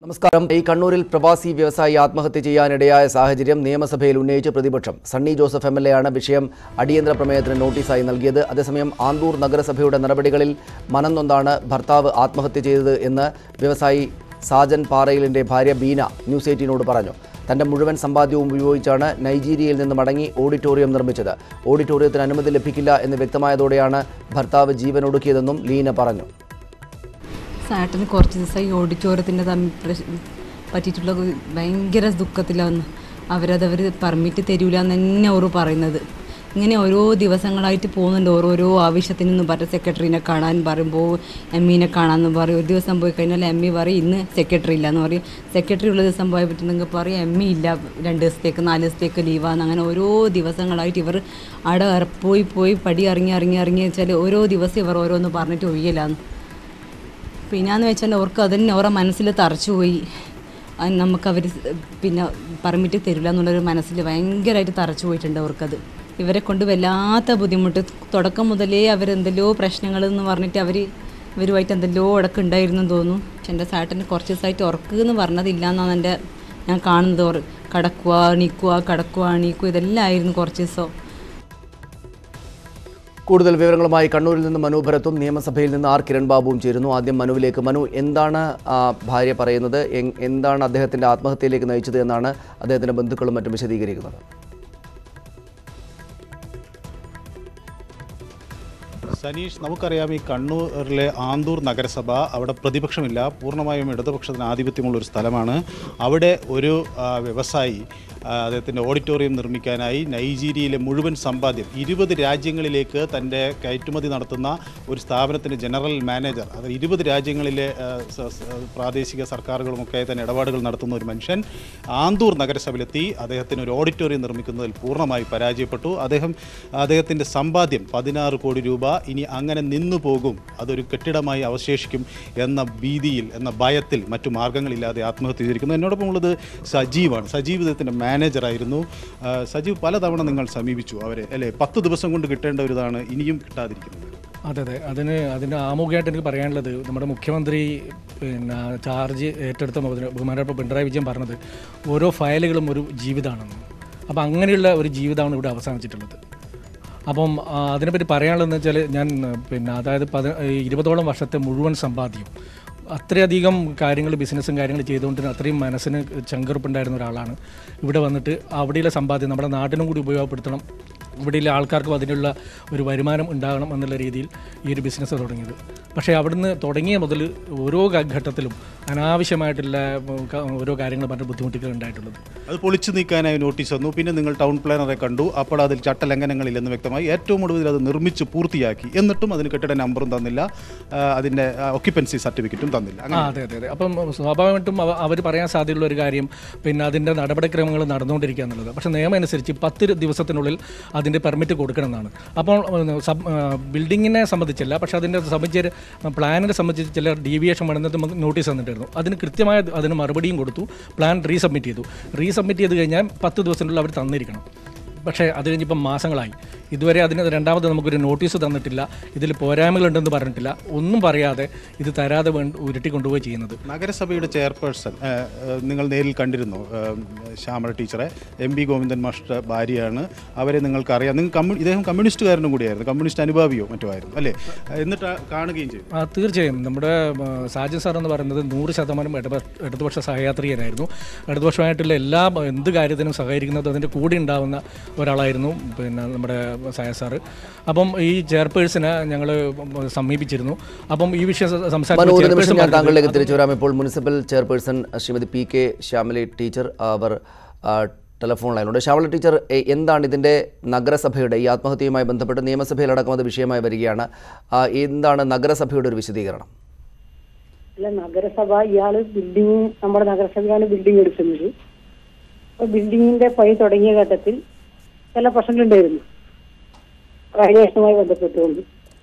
നമസ്കാരം ഈ കണ്ണൂരിൽ പ്രവാസി വ്യവസായി ആത്മഹത്യ ചെയ്യാനിടയായ സാഹചര്യം നിയമസഭയിൽ ഉന്നയിച്ച് പ്രതിപക്ഷം Sunny Joseph M L A ആണ് വിഷയം അടിയന്തര പ്രമേയത്തിന് നോട്ടീസായി നൽകിയത് അതേസമയം ആന്തൂർ നഗരസഭയുടെ നടപടികളിൽ മനം നൊന്താണ് ഭർത്താവ് ആത്മഹത്യ ചെയ്തത് എന്ന് വ്യവസായി സാജൻ പാറയിലിന്റെ ഭാര്യ ബീന ന്യൂസ് എയ്റ്റീനോട് പറഞ്ഞു തന്റെ മുഴുവൻ സമ്പാദ്യവും ഉപയോഗിച്ചാണ് നൈജീരിയയിൽ നിന്ന് മടങ്ങി ഓഡിറ്റോറിയം നിർമ്മിച്ചത് ഓഡിറ്റോറിയത്തിന് അനുമതി ലഭിക്കില്ല എന്ന് വ്യക്തമായതോടെയാണ് ഭർത്താവ് ജീവനൊടുക്കിയതെന്നും ലീന പറഞ്ഞു സാട്ടിന് കുറച്ച് ദിവസമായി ഓഡിറ്റോറിയത്തിൻ്റെ തമ്മിൽ പ്രശ് പറ്റിയിട്ടുള്ള ഒരു ഭയങ്കര ദുഃഖത്തിലാണ് അവരത് അവർ പെർമിറ്റ് തരൂല എന്ന് തന്നെ അവർ പറയുന്നത് ഇങ്ങനെ ഓരോ ദിവസങ്ങളായിട്ട് പോകുന്നുണ്ട് ഓരോരോ ആവശ്യത്തിന് എന്ന് പറഞ്ഞ സെക്രട്ടറിനെ കാണാൻ പറയുമ്പോൾ എം ഇനെ കാണാമെന്ന് പറയും ഒരു ദിവസം പോയി കഴിഞ്ഞാൽ എം ഇ പറയും ഇന്ന് സെക്രട്ടറി ഇല്ല എന്ന് പറയും സെക്രട്ടറി ഉള്ള ദിവസം പോയി പറ്റുന്നെങ്കിൽ പറയും എം ഇ ഇല്ല രണ്ട് ദിവസത്തേക്ക് നാല് ദിവസത്തേക്ക് ലീവാന്ന് അങ്ങനെ ഓരോ ദിവസങ്ങളായിട്ട് ഇവർ അവിടെ ഇറ- പോയി പോയി പടി ഇറങ്ങി ഇറങ്ങി ഇറങ്ങി വെച്ചാൽ ഓരോ ദിവസം ഇവർ ഓരോന്ന് പറഞ്ഞിട്ട് ഒയ്യലാന്ന് പിന്നെന്ന് വെച്ചാൽ അവർക്ക് അതന്നെ അവരുടെ മനസ്സിൽ തറച്ചുപോയി അത് നമുക്കവർ പിന്നെ പെർമിറ്റ് തരില്ല എന്നുള്ളൊരു മനസ്സിൽ ഭയങ്കരമായിട്ട് തറച്ചു പോയിട്ടുണ്ട് അവർക്കത് ഇവരെ കൊണ്ട് വല്ലാത്ത ബുദ്ധിമുട്ട് തുടക്കം മുതലേ അവരെന്തെല്ലോ പ്രശ്നങ്ങൾ എന്ന് പറഞ്ഞിട്ട് അവർ ഇവരുമായിട്ട് എന്തെല്ലോ ഉടക്കുണ്ടായിരുന്നു എന്ന് തോന്നുന്നു പക്ഷെ എൻ്റെ സാട്ടന് കുറച്ച് ദിവസമായിട്ട് ഉറക്കുക എന്ന് പറഞ്ഞതില്ല എന്നാണ് എൻ്റെ ഞാൻ കാണുന്നത് ഓർ കടക്കുക എണീക്കുക കടക്കുക എണീക്കുക ഇതെല്ലാം ആയിരുന്നു കുറച്ച് ദിവസം കൂടുതൽ വിവരങ്ങളുമായി കണ്ണൂരിൽ നിന്ന് മനു ഭരത്തും നിയമസഭയിൽ നിന്ന് ആർ കിരൺ ബാബുവും ചേരുന്നു ആദ്യം മനുവിലേക്ക് മനു എന്താണ് ആ, ഭാര്യ പറയുന്നത് എങ്- എന്താണ് അദ്ദേഹത്തിന്റെ ആത്മഹത്യയിലേക്ക് നയിച്ചത് എന്നാണ് അദ്ദേഹത്തിന്റെ ബന്ധുക്കളും മറ്റും വിശദീകരിക്കുന്നത് സനീഷ് നമുക്കറിയാം ഈ കണ്ണൂരിലെ ആന്തൂർ നഗരസഭ അവിടെ പ്രതിപക്ഷമില്ല പൂർണ്ണമായും ഇടതുപക്ഷത്തിന് ആധിപത്യമുള്ള ഒരു സ്ഥലമാണ് അവിടെ ഒരു ആ, വ്യവസായി ആ, അദ്ദേഹത്തിൻ്റെ ഓഡിറ്റോറിയം നിർമ്മിക്കാനായി നൈജീരിയയിലെ മുഴുവൻ സമ്പാദ്യം ഇരുപത് രാജ്യങ്ങളിലേക്ക് തൻ്റെ കയറ്റുമതി നടത്തുന്ന ഒരു സ്ഥാപനത്തിൻ്റെ ജനറൽ മാനേജർ അത് ഇരുപത് രാജ്യങ്ങളിലെ ആ, സ- സ- പ്രാദേശിക സർക്കാരുകളുമൊക്കെ തന്നെ ഇടപാടുകൾ നടത്തുന്ന ഒരു മനുഷ്യൻ ആന്തൂർ നഗരസഭയിലെത്തി അദ്ദേഹത്തിന് ഒരു ഓഡിറ്റോറിയം നിർമ്മിക്കുന്നതിൽ പൂർണ്ണമായി പരാജയപ്പെട്ടു അദ്ദേഹം അദ്ദേഹത്തിൻ്റെ സമ്പാദ്യം പതിനാറ് കോടി രൂപ ഇനി അങ്ങനെ നിന്നു പോകും അതൊരു കെട്ടിടമായി അവശേഷിക്കും എന്ന ഭീതിയിൽ എന്ന ഭയത്തിൽ മറ്റു മാർഗങ്ങളില്ലാതെ ആത്മഹത്യ ചെയ്തിരിക്കുന്നു എന്നോടൊപ്പം ഉള്ളത് സജീവാണ് സജീവ് ഇദ്ദേഹത്തിൻ്റെ മാനേജറായിരുന്നു ആ, സജീവ് പലതവണ നിങ്ങൾ സമീപിച്ചു അവരെ അല്ലേ പത്ത് ദിവസം കൊണ്ട് കിട്ടേണ്ട ഒരു ഇതാണ് ഇനിയും കിട്ടാതിരിക്കുന്നത് അതെ അതെ അതിന് അതിന് ആമുഖമായിട്ട് എനിക്ക് പറയാനുള്ളത് നമ്മുടെ മുഖ്യമന്ത്രി പിന്നെ ചാർജ് ഏറ്റെടുത്ത മുതൽ ബഹുമാനപ്പെട്ട പിണറായി വിജയൻ പറഞ്ഞത് ഓരോ ഫയലുകളും ഒരു ജീവിതമാണെന്ന് അപ്പം അങ്ങനെയുള്ള ഒരു ജീവിതമാണ് ഇവിടെ അവസാനിച്ചിട്ടുള്ളത് അപ്പം ആ, അതിനെപ്പറ്റി പറയാനുള്ളതെന്ന് വെച്ചാൽ ഞാൻ പിന്നെ അതായത് പതി ഇരുപതോളം വർഷത്തെ മുഴുവൻ സമ്പാദ്യം അത്രയധികം കാര്യങ്ങൾ ബിസിനസ്സും കാര്യങ്ങൾ ചെയ്തുകൊണ്ട് അത്രയും മനസ്സിന് ചങ്കറുപ്പുണ്ടായിരുന്ന ഒരാളാണ് ഇവിടെ വന്നിട്ട് അവിടെയുള്ള സമ്പാദ്യം നമ്മുടെ നാട്ടിനും കൂടി ഉപയോഗപ്പെടുത്തണം ഇവിടെയുള്ള ആൾക്കാർക്കും അതിനുള്ള ഒരു വരുമാനം ഉണ്ടാകണം എന്നുള്ള രീതിയിൽ ഈ ഒരു ബിസിനസ് തുടങ്ങിയത് പക്ഷേ അവിടുന്ന് തുടങ്ങിയ മുതൽ ഓരോ ഘ- ഘട്ടത്തിലും അനാവശ്യമായിട്ടുള്ള ഉം, ക- ഓരോ കാര്യങ്ങൾ പറഞ്ഞ ബുദ്ധിമുട്ടുകൾ ഉണ്ടായിട്ടുള്ളത് അത് പൊളിച്ചു നീക്കാനായി നോട്ടീസ് വന്നു പിന്നെ നിങ്ങൾ ടൗൺ പ്ലാനറെ കണ്ടു അപ്പോൾ അതിൽ ചട്ടലംഘനങ്ങളില്ലെന്ന് വ്യക്തമായി ഏറ്റവും ഒടുവിൽ അത് നിർമ്മിച്ച് പൂർത്തിയാക്കി എന്നിട്ടും അതിന് കെട്ടിട നമ്പറും തന്നില്ല ആ, അതിൻ്റെ ഒക്യുപ്പൻസി സർട്ടിഫിക്കറ്റും തന്നില്ല ആ അങ്ങനെ അതെ അതെ അതെ അപ്പം സ്വാഭാവികമായിട്ടും അവർ പറയാൻ സാധ്യതയുള്ള ഒരു കാര്യം പിന്നെ അതിൻ്റെ നടപടിക്രമങ്ങൾ നടന്നുകൊണ്ടിരിക്കുക എന്നുള്ളത് പക്ഷേ നിയമം അനുസരിച്ച് പത്ത് ദിവസത്തിനുള്ളിൽ അതിൻ്റെ പെർമിറ്റ് കൊടുക്കണം എന്നാണ് അപ്പോൾ ഉം, സബ് ആ, ബിൽഡിങ്ങിനെ സംബന്ധിച്ചല്ല പക്ഷേ അതിൻ്റെ സംബന്ധിച്ച് പ്ലാനിനെ സംബന്ധിച്ച് ചില ഡീവിയേഷൻ വേണമെന്നത് നമുക്ക് നോട്ടീസ് തന്നിട്ടായിരുന്നു അതിന് കൃത്യമായ അതിന് മറുപടിയും കൊടുത്തു പ്ലാൻ റീസബ്മിറ്റ് ചെയ്തു റീസബ്മിറ്റ് ചെയ്ത് കഴിഞ്ഞാൽ പത്ത് ദിവസത്തിനുള്ളിൽ അവർ തന്നിരിക്കണം പക്ഷേ അത് കഴിഞ്ഞിപ്പം മാസങ്ങളായി ഇതുവരെ അതിന് രണ്ടാമത് നമുക്കൊരു നോട്ടീസ് തന്നിട്ടില്ല ഇതിൽ പോരായ്മകളുണ്ടെന്ന് പറഞ്ഞിട്ടില്ല ഒന്നും പറയാതെ ഇത് തരാതെ വേണ്ട ഉരുട്ടി കൊണ്ടുപോയി ചെയ്യുന്നത് നഗരസഭയുടെ ചെയർപേഴ്സൺ ആ, ആ, നിങ്ങൾ നേരിൽ കണ്ടിരുന്നു ആ, ശ്യാമള ടീച്ചറെ എം ബി ഗോവിന്ദൻ മാസ്റ്റർ ഭാര്യയാണ് അവരെ നിങ്ങൾക്കറിയാം നിങ്ങൾ കമ്മ്യൂ ഇദ്ദേഹം കമ്മ്യൂണിസ്റ്റുകാരനും കൂടിയായിരുന്നു കമ്മ്യൂണിസ്റ്റ് അനുഭാവിയോ മറ്റോ ആയിരുന്നു അല്ലേ എന്നിട്ട് ആ കാണുകയും ചെയ്തു ആ തീർച്ചയായും നമ്മുടെ ആ, സാജൻ സാർ എന്ന് പറയുന്നത് നൂറ് ശതമാനം ഇടപ ഇടതുപക്ഷ സഹയാത്രികനായിരുന്നു ഇടതുപക്ഷമായിട്ടുള്ള എല്ലാ എന്ത് കാര്യത്തിനും സഹകരിക്കുന്നത് അതിൻ്റെ കൂടെ ഉണ്ടാവുന്ന ഒരാളായിരുന്നു പിന്നെ നമ്മുടെ സായ സാറ് അപ്പം ഈ ചെയർപേഴ്സനെ ഞങ്ങൾ സമീപിച്ചിരുന്നു അപ്പം ഈ വിഷയം സ- മനു സംസാരിച്ചപ്പോൾ ഒരു നിമിഷം ചെയർപേഴ്സൺ ഞാൻ പറഞ്ഞത് താങ്കളിലേക്ക് തിരിച്ചു വരാം ഇപ്പോൾ municipal chairperson Shrimati P K Shyamali teacher അവർ ആ, ടെലിഫോൺ ലൈനുണ്ട് ശ്യാമല ടീച്ചർ എ- എന്താണ് ഇതിൻ്റെ നഗരസഭയുടെ ഈ ആത്മഹത്യയുമായി ബന്ധപ്പെട്ട് നിയമസഭയിലടക്കം അത് വിഷയമായി വരികയാണ് ആ, എന്താണ് നഗരസഭയുടെ ഒരു വിശദീകരണം അല്ല നഗരസഭ ഇയാള് ബിൽഡിംഗ് നമ്മുടെ നഗരസഭയാണ് ബിൽഡിംഗ് എടുക്കുന്നത് അപ്പൊ ബിൽഡിങ്ങിന്റെ പണി തുടങ്ങിയ ഘട്ടത്തിൽ ചില പ്രശ്നങ്ങളുണ്ടായിരുന്നു റൈലേഷനുമായി ബന്ധപ്പെട്ടുകൊണ്ട്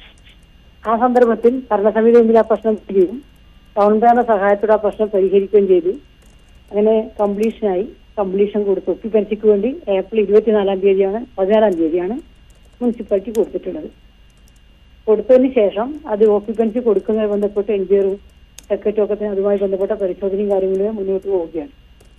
ആ സന്ദർഭത്തിൽ ഭരണസമിതി മുമ്പിൽ ആ പ്രശ്നം ചെയ്യുകയും ടൗൺ പ്ലാനർ സഹായത്തോടെ ആ പ്രശ്നം പരിഹരിക്കുകയും ചെയ്തു അങ്ങനെ കംപ്ലീഷനായി കംപ്ലീഷൻ കൊടുത്തു ഒക്യുപ്പൻസിക്ക് വേണ്ടി ഏപ്രിൽ ഇരുപത്തിനാലാം തീയതിയാണ് പതിനാലാം തീയതിയാണ് മുനിസിപ്പാലിറ്റി കൊടുത്തിട്ടുള്ളത് കൊടുത്തതിന് ശേഷം അത് ഓക്യുപ്പൻസി കൊടുക്കുന്നതുമായി ബന്ധപ്പെട്ട് എഞ്ചിനീയറും സെക്രട്ടറി ഒക്കെ തന്നെ അതുമായി ബന്ധപ്പെട്ട പരിശോധനയും കാര്യങ്ങളും മുന്നോട്ട് പോവുകയാണ്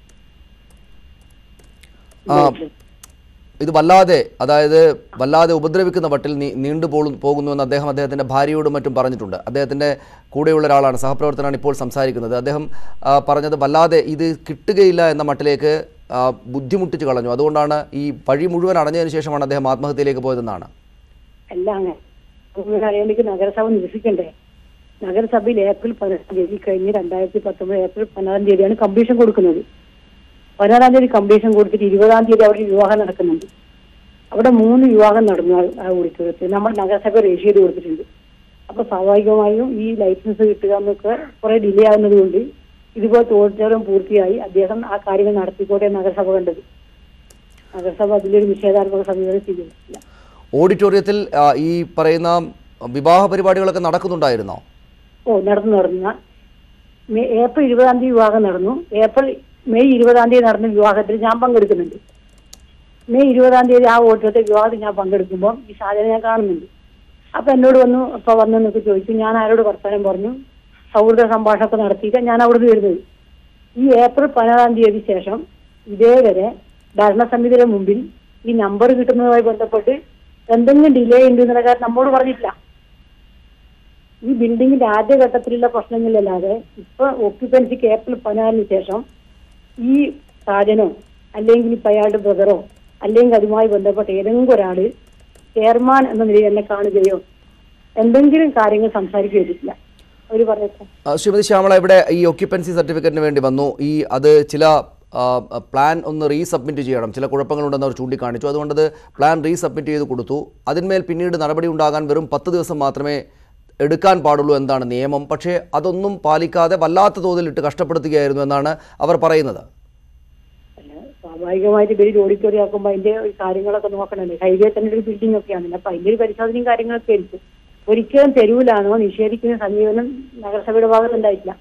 ആ, ഇത് വല്ലാതെ അതായത് വല്ലാതെ ഉപദ്രവിക്കുന്ന വട്ടിൽ നീ നീണ്ടു പോളു- പോകുന്നുവെന്ന് അദ്ദേഹം അദ്ദേഹത്തിൻ്റെ ഭാര്യയോടും മറ്റും പറഞ്ഞിട്ടുണ്ട് അദ്ദേഹത്തിൻ്റെ കൂടെയുള്ള ഒരാളാണ് സഹപ്രവർത്തനാണ് ഇപ്പോൾ സംസാരിക്കുന്നത് അദ്ദേഹം ആ, പറഞ്ഞത് വല്ലാതെ ഇത് കിട്ടുകയില്ല എന്ന മട്ടിലേക്ക് ആ, ബുദ്ധിമുട്ടിച്ച് കളഞ്ഞു അതുകൊണ്ടാണ് ഈ വഴി മുഴുവൻ അടഞ്ഞതിന് ശേഷമാണ് അദ്ദേഹം ആത്മഹത്യയിലേക്ക് പോയതെന്നാണ് അല്ല അങ്ങനെ അങ്ങനെ അറിയാണ്ടെങ്കിൽ നഗരസഭ നിരസിക്കണ്ടേ നഗരസഭയിൽ ഏപ്രിൽ പതിനെട്ടാം തീയതി കഴിഞ്ഞ് രണ്ടായിരത്തി പത്തൊമ്പത് ഏപ്രിൽ പതിനാറാം തീയതിയാണ് കമ്മീഷൻ കൊടുക്കുന്നത് പതിനാറാം തീയതി കമ്മീഷൻ കൊടുത്തിട്ട് ഇരുപതാം തീയതി അവിടെ വിവാഹം നടക്കുന്നുണ്ട് അവിടെ മൂന്ന് വിവാഹം നടന്നു ആ- ആ ഓഡിറ്റോറിയത്തിൽ നമ്മൾ നഗരസഭ രജിസ്റ്റർ ചെയ്ത് കൊടുത്തിട്ടുണ്ട് അപ്പൊ സ്വാഭാവികമായും ഈ ലൈസൻസ് കിട്ടുക എന്നൊക്കെ കുറെ ഡിലേ ആകുന്നത് കൊണ്ട് ഇതുപോലത്തെ ഓഡിറ്റോറിയം പൂർത്തിയായി അദ്ദേഹം ആ കാര്യങ്ങൾ നടത്തിക്കോട്ടെ എന്ന് നഗരസഭ കണ്ടത് നഗരസഭ അതിലൊരു നിഷേധാത്മക സമീപനം സ്വീകരിച്ചില്ല ഓഡിറ്റോറിയത്തിൽ ആ, ഈ പറയുന്ന വിവാഹ പരിപാടികളൊക്കെ നടക്കുന്നുണ്ടായിരുന്നോ ഓ നടന്നു നടന്ന മേ- ഏപ്രിൽ ഇരുപതാം തീയതി വിവാഹം നടന്നു ഏപ്രിൽ മെയ് ഇരുപതാം തീയതി നടന്ന വിവാഹത്തിൽ ഞാൻ പങ്കെടുക്കുന്നുണ്ട് മെയ് ഇരുപതാം തീയതി ആ വോട്ടത്തെ വിവാഹത്തിൽ ഞാൻ പങ്കെടുക്കുമ്പോൾ ഈ സാധനം ഞാൻ കാണുന്നുണ്ട് അപ്പൊ എന്നോട് വന്നു ഇപ്പൊ വന്നു എന്നൊക്കെ ചോദിച്ചു ഞാൻ ആരോട് വർത്തമാനം പറഞ്ഞു സൗഹൃദ സംഭാഷണമൊക്കെ നടത്തിയിട്ട് ഞാൻ അവിടുന്ന് വരുന്നത് ഈ ഏപ്രിൽ പതിനാറാം തീയതി ശേഷം ഇതേവരെ ഭരണസമിതിയുടെ മുമ്പിൽ ഈ നമ്പർ കിട്ടുന്നതുമായി ബന്ധപ്പെട്ട് എന്തെങ്കിലും ഡിലേ ഉണ്ട് എന്നുള്ള കാര്യം നമ്മോട് പറഞ്ഞിട്ടില്ല ഈ ബിൽഡിങ്ങിന്റെ ആദ്യഘട്ടത്തിലുള്ള പ്രശ്നങ്ങളിലല്ലാതെ ഇപ്പൊ ഒക്യുപ്പൻസിക്ക് ഏപ്രിൽ പതിനാറിന് ശേഷം ഈ സാജനോ അല്ലെങ്കിൽ ഇപ്പൊ അയാളുടെ ബ്രദറോ അല്ലെങ്കിൽ അതുമായി ബന്ധപ്പെട്ട ഏതെങ്കിലും ഒരാള് ചെയർമാൻ എന്ന നിലയിൽ എന്നെ കാണുകയോ എന്തെങ്കിലും കാര്യങ്ങൾ സംസാരിക്കുകയോ ചെയ്തിട്ടില്ല അവര് പറയട്ടെ ആ, ശ്രീമതി ശ്യാമള ഇവിടെ ഈ ഒക്യുപ്പൻസി സർട്ടിഫിക്കറ്റിന് വേണ്ടി വന്നു ഈ അത് ചില ആ, പ്ലാൻ ഒന്ന് റീസബ്മിറ്റ് ചെയ്യണം ചില കുഴപ്പങ്ങളുണ്ടെന്ന് അവർ ചൂണ്ടിക്കാണിച്ചു അതുകൊണ്ടത് പ്ലാൻ റീസബ്മിറ്റ് ചെയ്ത് കൊടുത്തു അതിന്മേൽ പിന്നീട് നടപടി ഉണ്ടാകാൻ വെറും പത്ത് ദിവസം മാത്രമേ എടുക്കാൻ പാടുള്ളൂ എന്താണ് നിയമം പക്ഷേ അതൊന്നും പാലിക്കാതെ വല്ലാത്ത തോതിൽ ഇട്ട് കഷ്ടപ്പെടുത്തുകയായിരുന്നു എന്നാണ് അവർ പറയുന്നത് അല്ല, സ്വാഭാവികമായിട്ട് ഇവര് ഓഡിറ്റോറിയം ആക്കുമ്പോൾ അതിന്റെ കാര്യങ്ങളൊക്കെ നോക്കണല്ലേ ഹൈവേ തന്നെ ഒരു ബിൽഡിംഗ് ഒക്കെയാണ് അപ്പൊ അതിന്റെ ഒരു പരിശോധനയും കാര്യങ്ങളൊക്കെ ആയിരിക്കും ഒരിക്കലും തെരുവിലാണോ നിഷേധിക്കുന്ന സമീപനം നഗരസഭയുടെ ഭാഗത്തുണ്ടായിട്ടില്ല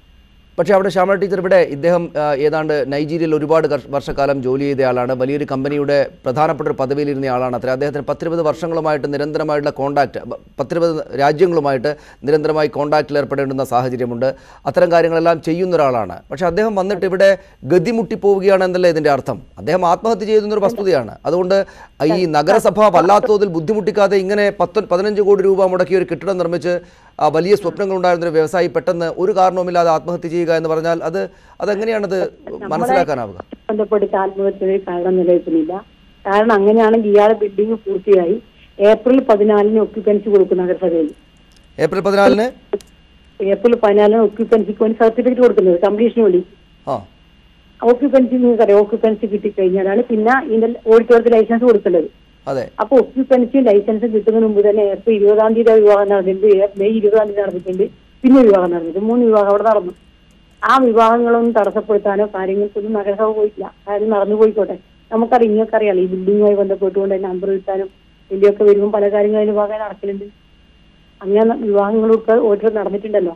പക്ഷേ അവിടെ ശ്യാമള ടീച്ചർ ഇവിടെ ഇദ്ദേഹം ആ, ഏതാണ്ട് നൈജീരിയയിൽ ഒരുപാട് കർഷ- വർഷക്കാലം ജോലി ചെയ്ത ആളാണ് വലിയൊരു കമ്പനിയുടെ പ്രധാനപ്പെട്ട ഒരു പദവിയിലിരുന്ന ആളാണ് അത്ര അദ്ദേഹത്തിന് പത്തിരുപത് വർഷങ്ങളുമായിട്ട് നിരന്തരമായിട്ടുള്ള കോണ്ടാക്ട് പത്തിരുപത് രാജ്യങ്ങളുമായിട്ട് നിരന്തരമായി കോണ്ടാക്റ്റിൽ ഏർപ്പെടേണ്ടുന്ന സാഹചര്യമുണ്ട് അത്തരം കാര്യങ്ങളെല്ലാം ചെയ്യുന്ന ഒരാളാണ് പക്ഷേ അദ്ദേഹം വന്നിട്ട് ഇവിടെ ഗതിമുട്ടി പോവുകയാണ് എന്നല്ലേ ഇതിൻ്റെ അർത്ഥം അദ്ദേഹം ആത്മഹത്യ ചെയ്യുന്നൊരു വസ്തുതയാണ് അതുകൊണ്ട് ഈ നഗരസഭ വല്ലാത്ത തോതിൽ ബുദ്ധിമുട്ടിക്കാതെ ഇങ്ങനെ പത്ത് പതിനഞ്ച് കോടി രൂപ മുടക്കി ഒരു കെട്ടിടം നിർമ്മിച്ച് ആ വലിയ സ്വപ്നങ്ങൾ ഉണ്ടായിരുന്ന ഒരു വ്യവസായി പെട്ടെന്ന് ഒരു കാരണവുമില്ലാതെ ആത്മഹത്യ ചെയ്യുക എന്ന് പറഞ്ഞാൽ അത് അതെങ്ങനെയാണത് മനസ്സിലാക്കാനാവുക ബന്ധപ്പെട്ട് ആത്മഹത്യയുടെ കാരണം നിലനിൽക്കുന്നില്ല കാരണം അങ്ങനെയാണെങ്കിൽ ഇയാളെ ബിൽഡിംഗ് പൂർത്തിയായി ഏപ്രിൽ പതിനാലിന് ഒക്യുപ്പൻസി കൊടുക്കും നഗരസഭയിൽ ഏപ്രിൽ പതിനാലിന് ഏപ്രിൽ പതിനാലിന് ഒക്യുപ്പൻസിക്ക് വേണ്ടി സർട്ടിഫിക്കറ്റ് കൊടുക്കുന്നത് കംപ്ലീഷന് വേണ്ടി ആ ഓക്യുപ്പൻസി നിങ്ങൾക്കറിയാം ഓക്യുപ്പൻസി കിട്ടിക്കഴിഞ്ഞാലാണ് പിന്നെ ഇതിന്റെ ഓഡിറ്റോറിയത്തിൽ ലൈസൻസ് കൊടുക്കേണ്ടത് അതെ അപ്പൊ ഒക്യുപ്പൻസി ലൈസൻസ് കിട്ടുന്നതിന് മുമ്പ് തന്നെ ഏപ്രിൽ ഇരുപതാം തീയതി ആ വിവാഹം നടന്നിട്ടുണ്ട് ഏ- മെയ് ഇരുപതാം തീയതി നടന്നിട്ടുണ്ട് പിന്നെ വിവാഹം നടന്നിട്ടുണ്ട് മൂന്ന് വിവാഹം അവിടെ നടന്നു ആ വിവാഹങ്ങളൊന്നും തടസ്സപ്പെടുത്താനോ കാര്യങ്ങൾക്കൊന്നും നഗരസഭ പോയിട്ടില്ല കാര്യം നടന്നു പോയിക്കോട്ടെ നമുക്കറിയാം ഇങ്ങൾക്കറിയാലോ ഈ ബിൽഡിങ്ങുമായി ബന്ധപ്പെട്ടുകൊണ്ട് നമ്പർ കിട്ടാനും വലിയൊക്കെ വരുമ്പോൾ പല കാര്യങ്ങളും അതിന് ഭാഗമായി നടക്കലുണ്ട് അങ്ങനെ വിവാഹങ്ങളൊക്കെ ഓഡിറ്റർ നടന്നിട്ടുണ്ടല്ലോ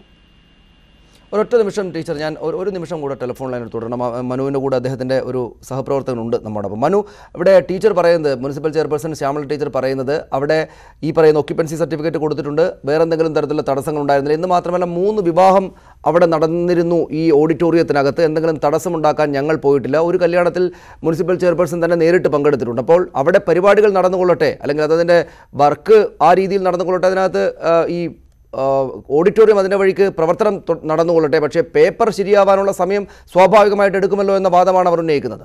ഒരൊറ്റ നിമിഷം ടീച്ചർ ഞാൻ ഒരു ഒരു നിമിഷം കൂടെ ടെലിഫോൺ ലൈനിൽ തുടരണം മ- മനുവിൻ്റെ കൂടെ അദ്ദേഹത്തിൻ്റെ ഒരു സഹപ്രവർത്തകനുണ്ട് നമ്മോടൊപ്പം മനു ഇവിടെ ടീച്ചർ പറയുന്നത് മുനിസിപ്പൽ ചെയർപേഴ്സൺ ശ്യാമള ടീച്ചർ പറയുന്നത് അവിടെ ഈ പറയുന്ന ഒക്യുപ്പൻസി സർട്ടിഫിക്കറ്റ് കൊടുത്തിട്ടുണ്ട് വേറെ എന്തെങ്കിലും തരത്തിലുള്ള തടസ്സങ്ങൾ ഉണ്ടായിരുന്നില്ല എന്ന് മാത്രമല്ല മൂന്ന് വിവാഹം അവിടെ നടന്നിരുന്നു ഈ ഓഡിറ്റോറിയത്തിനകത്ത് എന്തെങ്കിലും തടസ്സമുണ്ടാക്കാൻ ഞങ്ങൾ പോയിട്ടില്ല ഒരു കല്യാണത്തിൽ മുനിസിപ്പൽ ചെയർപേഴ്സൺ തന്നെ നേരിട്ട് പങ്കെടുത്തിട്ടുണ്ട് അപ്പോൾ അവിടെ പരിപാടികൾ നടന്നുകൊള്ളട്ടെ അല്ലെങ്കിൽ അതതിൻ്റെ വർക്ക് ആ രീതിയിൽ നടന്നുകൊള്ളട്ടെ അതിനകത്ത് ആ, ഈ ആ, ഓഡിറ്റോറിയം അതിൻ്റെ വഴിക്ക് പ്രവർത്തനം തൊ- നടന്നുകൊള്ളട്ടെ പക്ഷേ പേപ്പർ ശരിയാവാനുള്ള സമയം സ്വാഭാവികമായിട്ട് എടുക്കുമല്ലോ എന്ന വാദമാണ് അവർ ഉന്നയിക്കുന്നത്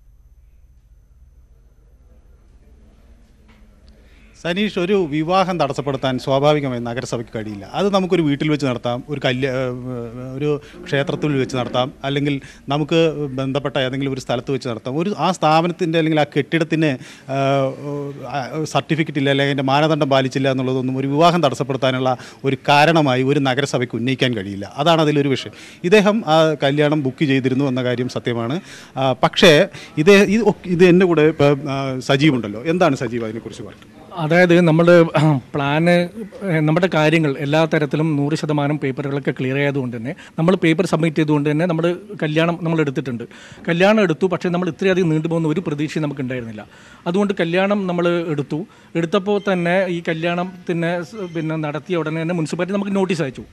സനീഷ് ഒരു വിവാഹം തടസ്സപ്പെടുത്താൻ സ്വാഭാവികമായി നഗരസഭയ്ക്ക് കഴിയില്ല അത് നമുക്കൊരു വീട്ടിൽ വെച്ച് നടത്താം ഒരു കല്യ ഏഹ് ഒരു ക്ഷേത്രത്തിൽ വെച്ച് നടത്താം അല്ലെങ്കിൽ നമുക്ക് ബന്ധപ്പെട്ട ഏതെങ്കിലും ഒരു സ്ഥലത്ത് വെച്ച് നടത്താം ഒരു ആ സ്ഥാപനത്തിൻ്റെ അല്ലെങ്കിൽ ആ കെട്ടിടത്തിന് സർട്ടിഫിക്കറ്റ് ഇല്ല അല്ലെങ്കിൽ അതിൻ്റെ മാനദണ്ഡം പാലിച്ചില്ല എന്നുള്ളതൊന്നും ഒരു വിവാഹം തടസ്സപ്പെടുത്താനുള്ള ഒരു കാരണമായി ഒരു നഗരസഭയ്ക്ക് ഉന്നയിക്കാൻ കഴിയില്ല അതാണ് അതിലൊരു വിഷയം ഇദ്ദേഹം ആ കല്യാണം ബുക്ക് ചെയ്തിരുന്നു എന്ന കാര്യം സത്യമാണ് ആ, പക്ഷേ ഇത് ഇത് ഒ- ഇത് എൻ്റെ കൂടെ ഇപ്പം ആ, സജീവുണ്ടല്ലോ എന്താണ് സജീവ് അതിനെക്കുറിച്ച് പറയുന്നത് അതായത് നമ്മൾ പ്ലാന് ഏഹ്, നമ്മുടെ കാര്യങ്ങൾ എല്ലാ തരത്തിലും നൂറ് ശതമാനം പേപ്പറുകളൊക്കെ ക്ലിയർ ആയതുകൊണ്ട് തന്നെ നമ്മൾ പേപ്പർ സബ്മിറ്റ് ചെയ്തുകൊണ്ട് തന്നെ നമ്മൾ കല്യാണം നമ്മൾ എടുത്തിട്ടുണ്ട് കല്യാണം എടുത്തു പക്ഷേ നമ്മൾ ഇത്രയധികം നീണ്ടുപോകുന്ന ഒരു പ്രതീക്ഷയും നമുക്ക് ഉണ്ടായിരുന്നില്ല അതുകൊണ്ട് കല്യാണം നമ്മൾ എടുത്തു എടുത്തപ്പോൾ തന്നെ ഈ കല്യാണത്തിന് സ് പിന്നെ നടത്തിയ ഉടനെ തന്നെ മുനിസിപ്പാലിറ്റി നമുക്ക് നോട്ടീസ് അയച്ചു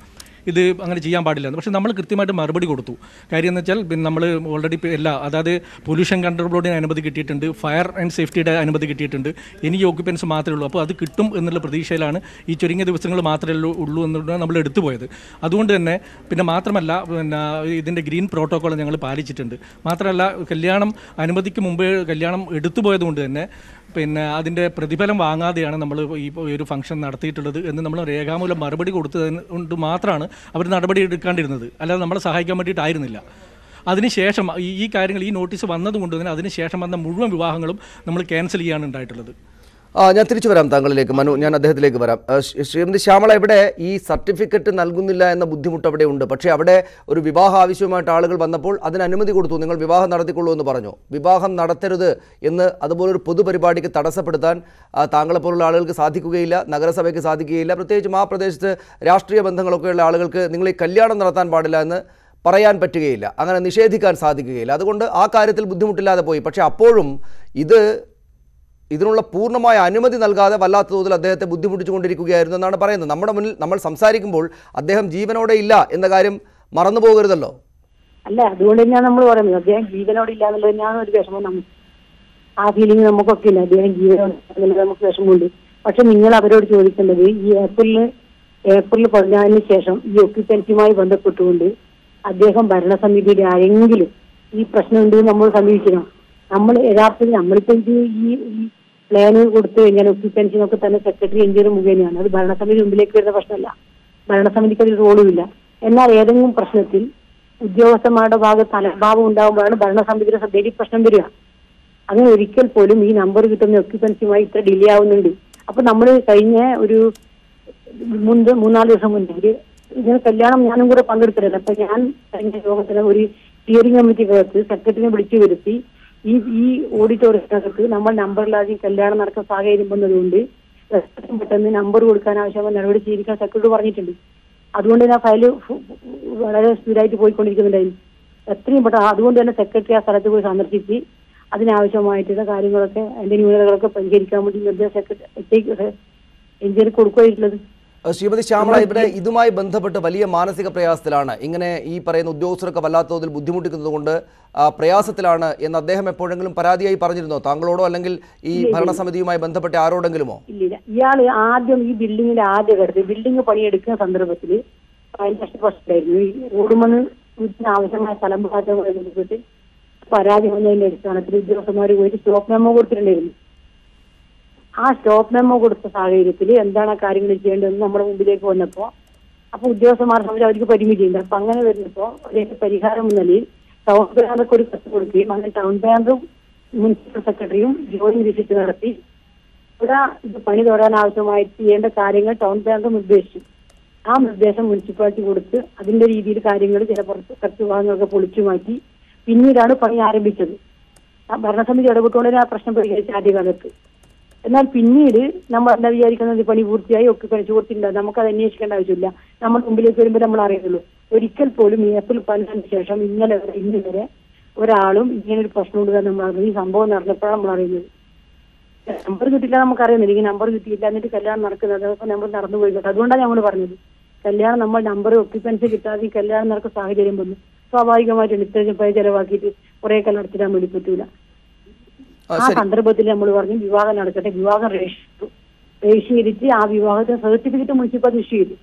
ഇത് അങ്ങനെ ചെയ്യാൻ പാടില്ല എന്ന് പക്ഷേ നമ്മൾ കൃത്യമായിട്ട് മറുപടി കൊടുത്തു കാര്യം എന്ന് വെച്ചാൽ പിന്നെ നമ്മൾ ഓൾറെഡി എല്ലാ അതായത് പൊല്യൂഷൻ കൺട്രോൾ ബോർഡിന് അനുമതി കിട്ടിയിട്ടുണ്ട് ഫയർ ആൻഡ് സേഫ്റ്റിയുടെ അനുമതി കിട്ടിയിട്ടുണ്ട് ഇനി ഓക്യുപ്പൻസ് മാത്രമേ ഉള്ളൂ അപ്പോൾ അത് കിട്ടും എന്നുള്ള പ്രതീക്ഷയിലാണ് ഈ ചുരുങ്ങിയ ദിവസങ്ങൾ മാത്രമേ ഉള്ളൂ- ഉള്ളൂ എന്നുള്ളതാണ് നമ്മൾ എടുത്തു പോയത് അതുകൊണ്ട് തന്നെ പിന്നെ മാത്രമല്ല പിന്നെ ഇതിൻ്റെ ഗ്രീൻ പ്രോട്ടോക്കോൾ ഞങ്ങൾ പാലിച്ചിട്ടുണ്ട് മാത്രമല്ല കല്യാണം അനുമതിക്ക് മുമ്പേ കല്യാണം എടുത്തു പോയതുകൊണ്ട് തന്നെ പിന്നെ അതിൻ്റെ പ്രതിഫലം വാങ്ങാതെയാണ് നമ്മൾ ഈ ഒരു ഫംഗ്ഷൻ നടത്തിയിട്ടുള്ളത് എന്ന് നമ്മൾ രേഖാമൂലം മറുപടി കൊടുത്തതിന് കൊണ്ട് മാത്രമാണ് അവർ നടപടി എടുക്കാണ്ടിരുന്നത് അല്ലാതെ നമ്മളെ സഹായിക്കാൻ വേണ്ടിയിട്ടായിരുന്നില്ല അതിനുശേഷം ഈ ഈ കാര്യങ്ങൾ ഈ നോട്ടീസ് വന്നതുകൊണ്ട് തന്നെ അതിനുശേഷം വന്ന മുഴുവൻ വിവാഹങ്ങളും നമ്മൾ ക്യാൻസൽ ചെയ്യാണ് ഉണ്ടായിട്ടുള്ളത് ആ ഞാൻ തിരിച്ചു വരാം താങ്കളിലേക്ക് മനു ഞാൻ അദ്ദേഹത്തിലേക്ക് വരാം ആ, ശ്രീ- ശ്രീമതി ശ്യാമള ഇവിടെ ഈ സർട്ടിഫിക്കറ്റ് നൽകുന്നില്ല എന്ന ബുദ്ധിമുട്ട് അവിടെ ഉണ്ട് പക്ഷേ അവിടെ ഒരു വിവാഹ ആവശ്യമായിട്ട് ആളുകൾ വന്നപ്പോൾ അതിന് അനുമതി കൊടുത്തു നിങ്ങൾ വിവാഹം നടത്തിക്കൊള്ളൂ എന്ന് പറഞ്ഞു വിവാഹം നടത്തരുത് എന്ന് അതുപോലൊരു പൊതുപരിപാടിക്ക് തടസ്സപ്പെടുത്താൻ ആ, താങ്കളെപ്പോലുള്ള ആളുകൾക്ക് സാധിക്കുകയില്ല നഗരസഭയ്ക്ക് സാധിക്കുകയില്ല പ്രത്യേകിച്ചും ആ പ്രദേശത്ത് രാഷ്ട്രീയ ബന്ധങ്ങളൊക്കെയുള്ള ആളുകൾക്ക് നിങ്ങൾ ഈ കല്യാണം നടത്താൻ പാടില്ല എന്ന് പറയാൻ പറ്റുകയില്ല അങ്ങനെ നിഷേധിക്കാൻ സാധിക്കുകയില്ല അതുകൊണ്ട് ആ കാര്യത്തിൽ ബുദ്ധിമുട്ടില്ലാതെ പോയി പക്ഷേ അപ്പോഴും ഇത് ഇതിനുള്ള പൂർണ്ണമായ അനുമതി നൽകാതെ വല്ലാത്ത തോതിൽ അദ്ദേഹത്തെ ബുദ്ധിമുട്ടിച്ചുകൊണ്ടിരിക്കുകയായിരുന്നു എന്നാണ് പറയുന്നത് നമ്മുടെ മുന്നിൽ നമ്മൾ സംസാരിക്കുമ്പോൾ അദ്ദേഹം ജീവനോടെ ഇല്ല എന്ന കാര്യം മറന്നു പോകരുതല്ലോ അല്ല അതുകൊണ്ട് തന്നെയാണ് നമ്മൾ പറയുന്നത് അദ്ദേഹം ജീവനോടെ ഇല്ല എന്നുള്ളത് തന്നെയാണ് ഒരു വിഷമം നമുക്ക് ആ ഫീലിംഗ് നമുക്കൊക്കെ ഇല്ല അദ്ദേഹം ജീവനോടെ ഇല്ല എന്നുള്ളത് നമുക്ക് വിഷമമുണ്ട് പക്ഷെ നിങ്ങൾ അവരോട് ചോദിക്കേണ്ടത് ഈ ഏപ്രിലിൽ ഏപ്രിൽ പതിനാലിന് ശേഷം ഈ ഒക്യുപ്പൻസിയുമായി ബന്ധപ്പെട്ടുകൊണ്ട് അദ്ദേഹം ഭരണസമിതിയുടെ ആരെങ്കിലും ഈ പ്രശ്നം ഉണ്ട് എന്ന് നമ്മൾ സമീപിക്കണം നമ്മൾ യഥാർത്ഥത്തിൽ നമ്മളിപ്പോ ഇത് ഈ ഈ പ്ലാന് കൊടുത്തു കഴിഞ്ഞാൽ ഒക്യുപ്പൻസിനൊക്കെ തന്നെ സെക്രട്ടറി എഞ്ചിനീയർ മുഖേനയാണ് അത് ഭരണസമിതി മുമ്പിലേക്ക് വരുന്ന പ്രശ്നമല്ല ഭരണസമിതിക്ക് അതിൽ റോളുമില്ല എന്നാൽ ഏതെങ്കിലും പ്രശ്നത്തിൽ ഉദ്യോഗസ്ഥന്മാരുടെ ഭാഗത്ത് അലംഭാവം ഉണ്ടാകുമ്പോഴാണ് ഭരണസമിതിയുടെ ശ്രദ്ധയിൽ ഈ പ്രശ്നം വരിക അങ്ങനെ ഒരിക്കൽ പോലും ഈ നമ്പർ കിട്ടുന്ന ഒക്യുപ്പൻസിയുമായി ഇത്ര ഡിലേ ആവുന്നുണ്ട് അപ്പൊ നമ്മൾ കഴിഞ്ഞ ഒരു മുൻപ് മൂന്നാല് ദിവസം മുന്നേ ഒരു ഇതിന് കല്യാണം ഞാനും കൂടെ പങ്കെടുത്തില്ല അപ്പൊ ഞാൻ കഴിഞ്ഞ യോഗത്തിന് ഒരു സ്റ്റിയറിംഗ് കമ്മിറ്റിക്കകത്ത് സെക്രട്ടറിനെ വിളിച്ചു വരുത്തി ഈ ഈ ഓഡിറ്റോറിയത്തിനകത്ത് നമ്മൾ നമ്പറിലാദ്യം കല്യാണം നടക്കുന്ന സാഹചര്യം വന്നതുകൊണ്ട് എത്രയും പെട്ടെന്ന് നമ്പർ കൊടുക്കാൻ ആവശ്യമായ നടപടി സ്വീകരിക്കാൻ സെക്രട്ടറി പറഞ്ഞിട്ടുണ്ട് അതുകൊണ്ട് തന്നെ ഫയൽ വളരെ സ്പീഡായിട്ട് പോയിക്കൊണ്ടിരിക്കുന്നുണ്ടായിരുന്നു എത്രയും പെട്ടെന്ന് അതുകൊണ്ട് തന്നെ സെക്രട്ടറി ആ സ്ഥലത്ത് പോയി സന്ദർശിച്ച് അതിനാവശ്യമായിട്ടുള്ള കാര്യങ്ങളൊക്കെ അതിന്റെ ന്യൂനതകളൊക്കെ പരിഹരിക്കാൻ വേണ്ടി നിർദ്ദേശ സെക്രട്ടറി എഞ്ചിനീയർ കൊടുക്കുകയായിട്ടുള്ളത് ആ, ശ്രീമതി ശ്യാമള ഇവിടെ ഇതുമായി ബന്ധപ്പെട്ട് വലിയ മാനസിക പ്രയാസത്തിലാണ് ഇങ്ങനെ ഈ പറയുന്ന ഉദ്യോഗസ്ഥരൊക്കെ വല്ലാത്ത തോതിൽ ബുദ്ധിമുട്ടിക്കുന്നത് കൊണ്ട് ആ, പ്രയാസത്തിലാണ് എന്ന് അദ്ദേഹം എപ്പോഴെങ്കിലും പരാതിയായി പറഞ്ഞിരുന്നോ താങ്കളോടോ അല്ലെങ്കിൽ ഈ ഭരണസമിതിയുമായി ബന്ധപ്പെട്ട ആരോടെങ്കിലുമോ ഇല്ലില്ല ഇയാള് ആദ്യം ഈ ബിൽഡിങ്ങിന്റെ ആദ്യ ഘട്ടത്തിൽ ബിൽഡിംഗ് പണിയെടുക്കുന്ന സന്ദർഭത്തിൽ പതിനഞ്ച് പ്രശ്നമായിരുന്നു ഈ റോഡുമെന്ന് വീട്ടിന് ആവശ്യമായ സ്ഥലം മാറ്റവുമായി ബന്ധപ്പെട്ട് പരാതി വന്നതിന്റെ അടിസ്ഥാനത്തിൽ ഉദ്യോഗസ്ഥന്മാർ പോയിട്ട് സ്റ്റോപ്പ് മെമ്മോ കൊടുത്തിട്ടുണ്ടായിരുന്നു ആ സ്റ്റോപ്പ് മെമ്മോ കൊടുത്ത സാഹചര്യത്തിൽ എന്താണ് ആ കാര്യങ്ങൾ ചെയ്യേണ്ടതെന്ന് നമ്മുടെ മുമ്പിലേക്ക് വന്നപ്പോ അപ്പൊ ഉദ്യോഗസ്ഥന്മാർ സംബന്ധിച്ച് അവർക്ക് പരിമിതിയുണ്ട് അപ്പൊ അങ്ങനെ വരുന്നപ്പോ അതിന്റെ പരിഹാരം എന്ന നിലയിൽ ടൗൺ പ്ലാനർക്ക് ഒരു കത്ത് കൊടുക്കുകയും അങ്ങനെ ടൗൺ പ്ലാനറും മുനിസിപ്പൽ സെക്രട്ടറിയും ജോയിന്റ് വിസിറ്റ് നടത്തി ഇവിടെ ഇത് പണി തുടരാൻ ആവശ്യമായി ചെയ്യേണ്ട കാര്യങ്ങൾ ടൗൺ പ്ലാനർ നിർദ്ദേശിച്ചു ആ നിർദ്ദേശം മുനിസിപ്പാലിറ്റി കൊടുത്ത് അതിന്റെ രീതിയിൽ കാര്യങ്ങൾ ചില പുറത്ത് കുറച്ച് ഭാഗങ്ങളൊക്കെ പൊളിച്ചു മാറ്റി പിന്നീടാണ് പണി ആരംഭിച്ചത് ആ ഭരണസമിതി ഇടപെട്ടുകൊണ്ടേ ആ പ്രശ്നം പരിഹരിച്ച ആദ്യകാലത്ത് എന്നാൽ പിന്നീട് നമ്മൾ എന്താ വിചാരിക്കുന്നത് ഈ പണി പൂർത്തിയായി ഒക്കെ കഴിച്ചു കൊടുത്തിട്ടുണ്ടാവും നമുക്കത് അന്വേഷിക്കേണ്ട ആവശ്യമില്ല നമ്മൾ മുമ്പിലേക്ക് വരുമ്പോൾ നമ്മൾ അറിയുള്ളൂ ഒരിക്കൽ പോലും ഈ ഏപ്രിൽ പതിനഞ്ചിന് ശേഷം ഇന്നലെ വരെ ഇന്ന് വരെ ഒരാളും ഇങ്ങനെ ഒരു പ്രശ്നമുണ്ട് എന്ന് നമ്മൾ അറിഞ്ഞു ഈ സംഭവം നടന്നപ്പോഴാണ് നമ്മൾ അറിയുന്നത് നമ്പർ കിട്ടില്ല നമുക്ക് അറിയുന്നില്ല ഈ നമ്പർ കിട്ടിയില്ല എന്നിട്ട് കല്യാണം നടക്കുന്നത് അതൊക്കെ നമ്മൾ നടന്നു പോയി അതുകൊണ്ടാണ് നമ്മൾ പറഞ്ഞത് കല്യാണം നമ്മൾ നമ്പർ ഒക്യുപ്പൻസി കിട്ടാതെ ഈ കല്യാണം നടക്കുന്ന സാഹചര്യം വന്നു സ്വാഭാവികമായിട്ടുണ്ട് ഇത്രയും പൈസ ചെലവാക്കിയിട്ട് കുറെ കാലം നടത്തിടാൻ വേണ്ടി പറ്റൂല ആ, ആ ശരി സന്ദർഭത്തിൽ നമ്മൾ പറഞ്ഞു വിവാഹം നടക്കട്ടെ വിവാഹം രജിസ്റ്റർ രജിസ്റ്റർ ചെയ്തിട്ട് ആ വിവാഹത്തിന് സർട്ടിഫിക്കറ്റ് മുനിസിപ്പാലിറ്റി ഇഷ്യൂ ചെയ്തു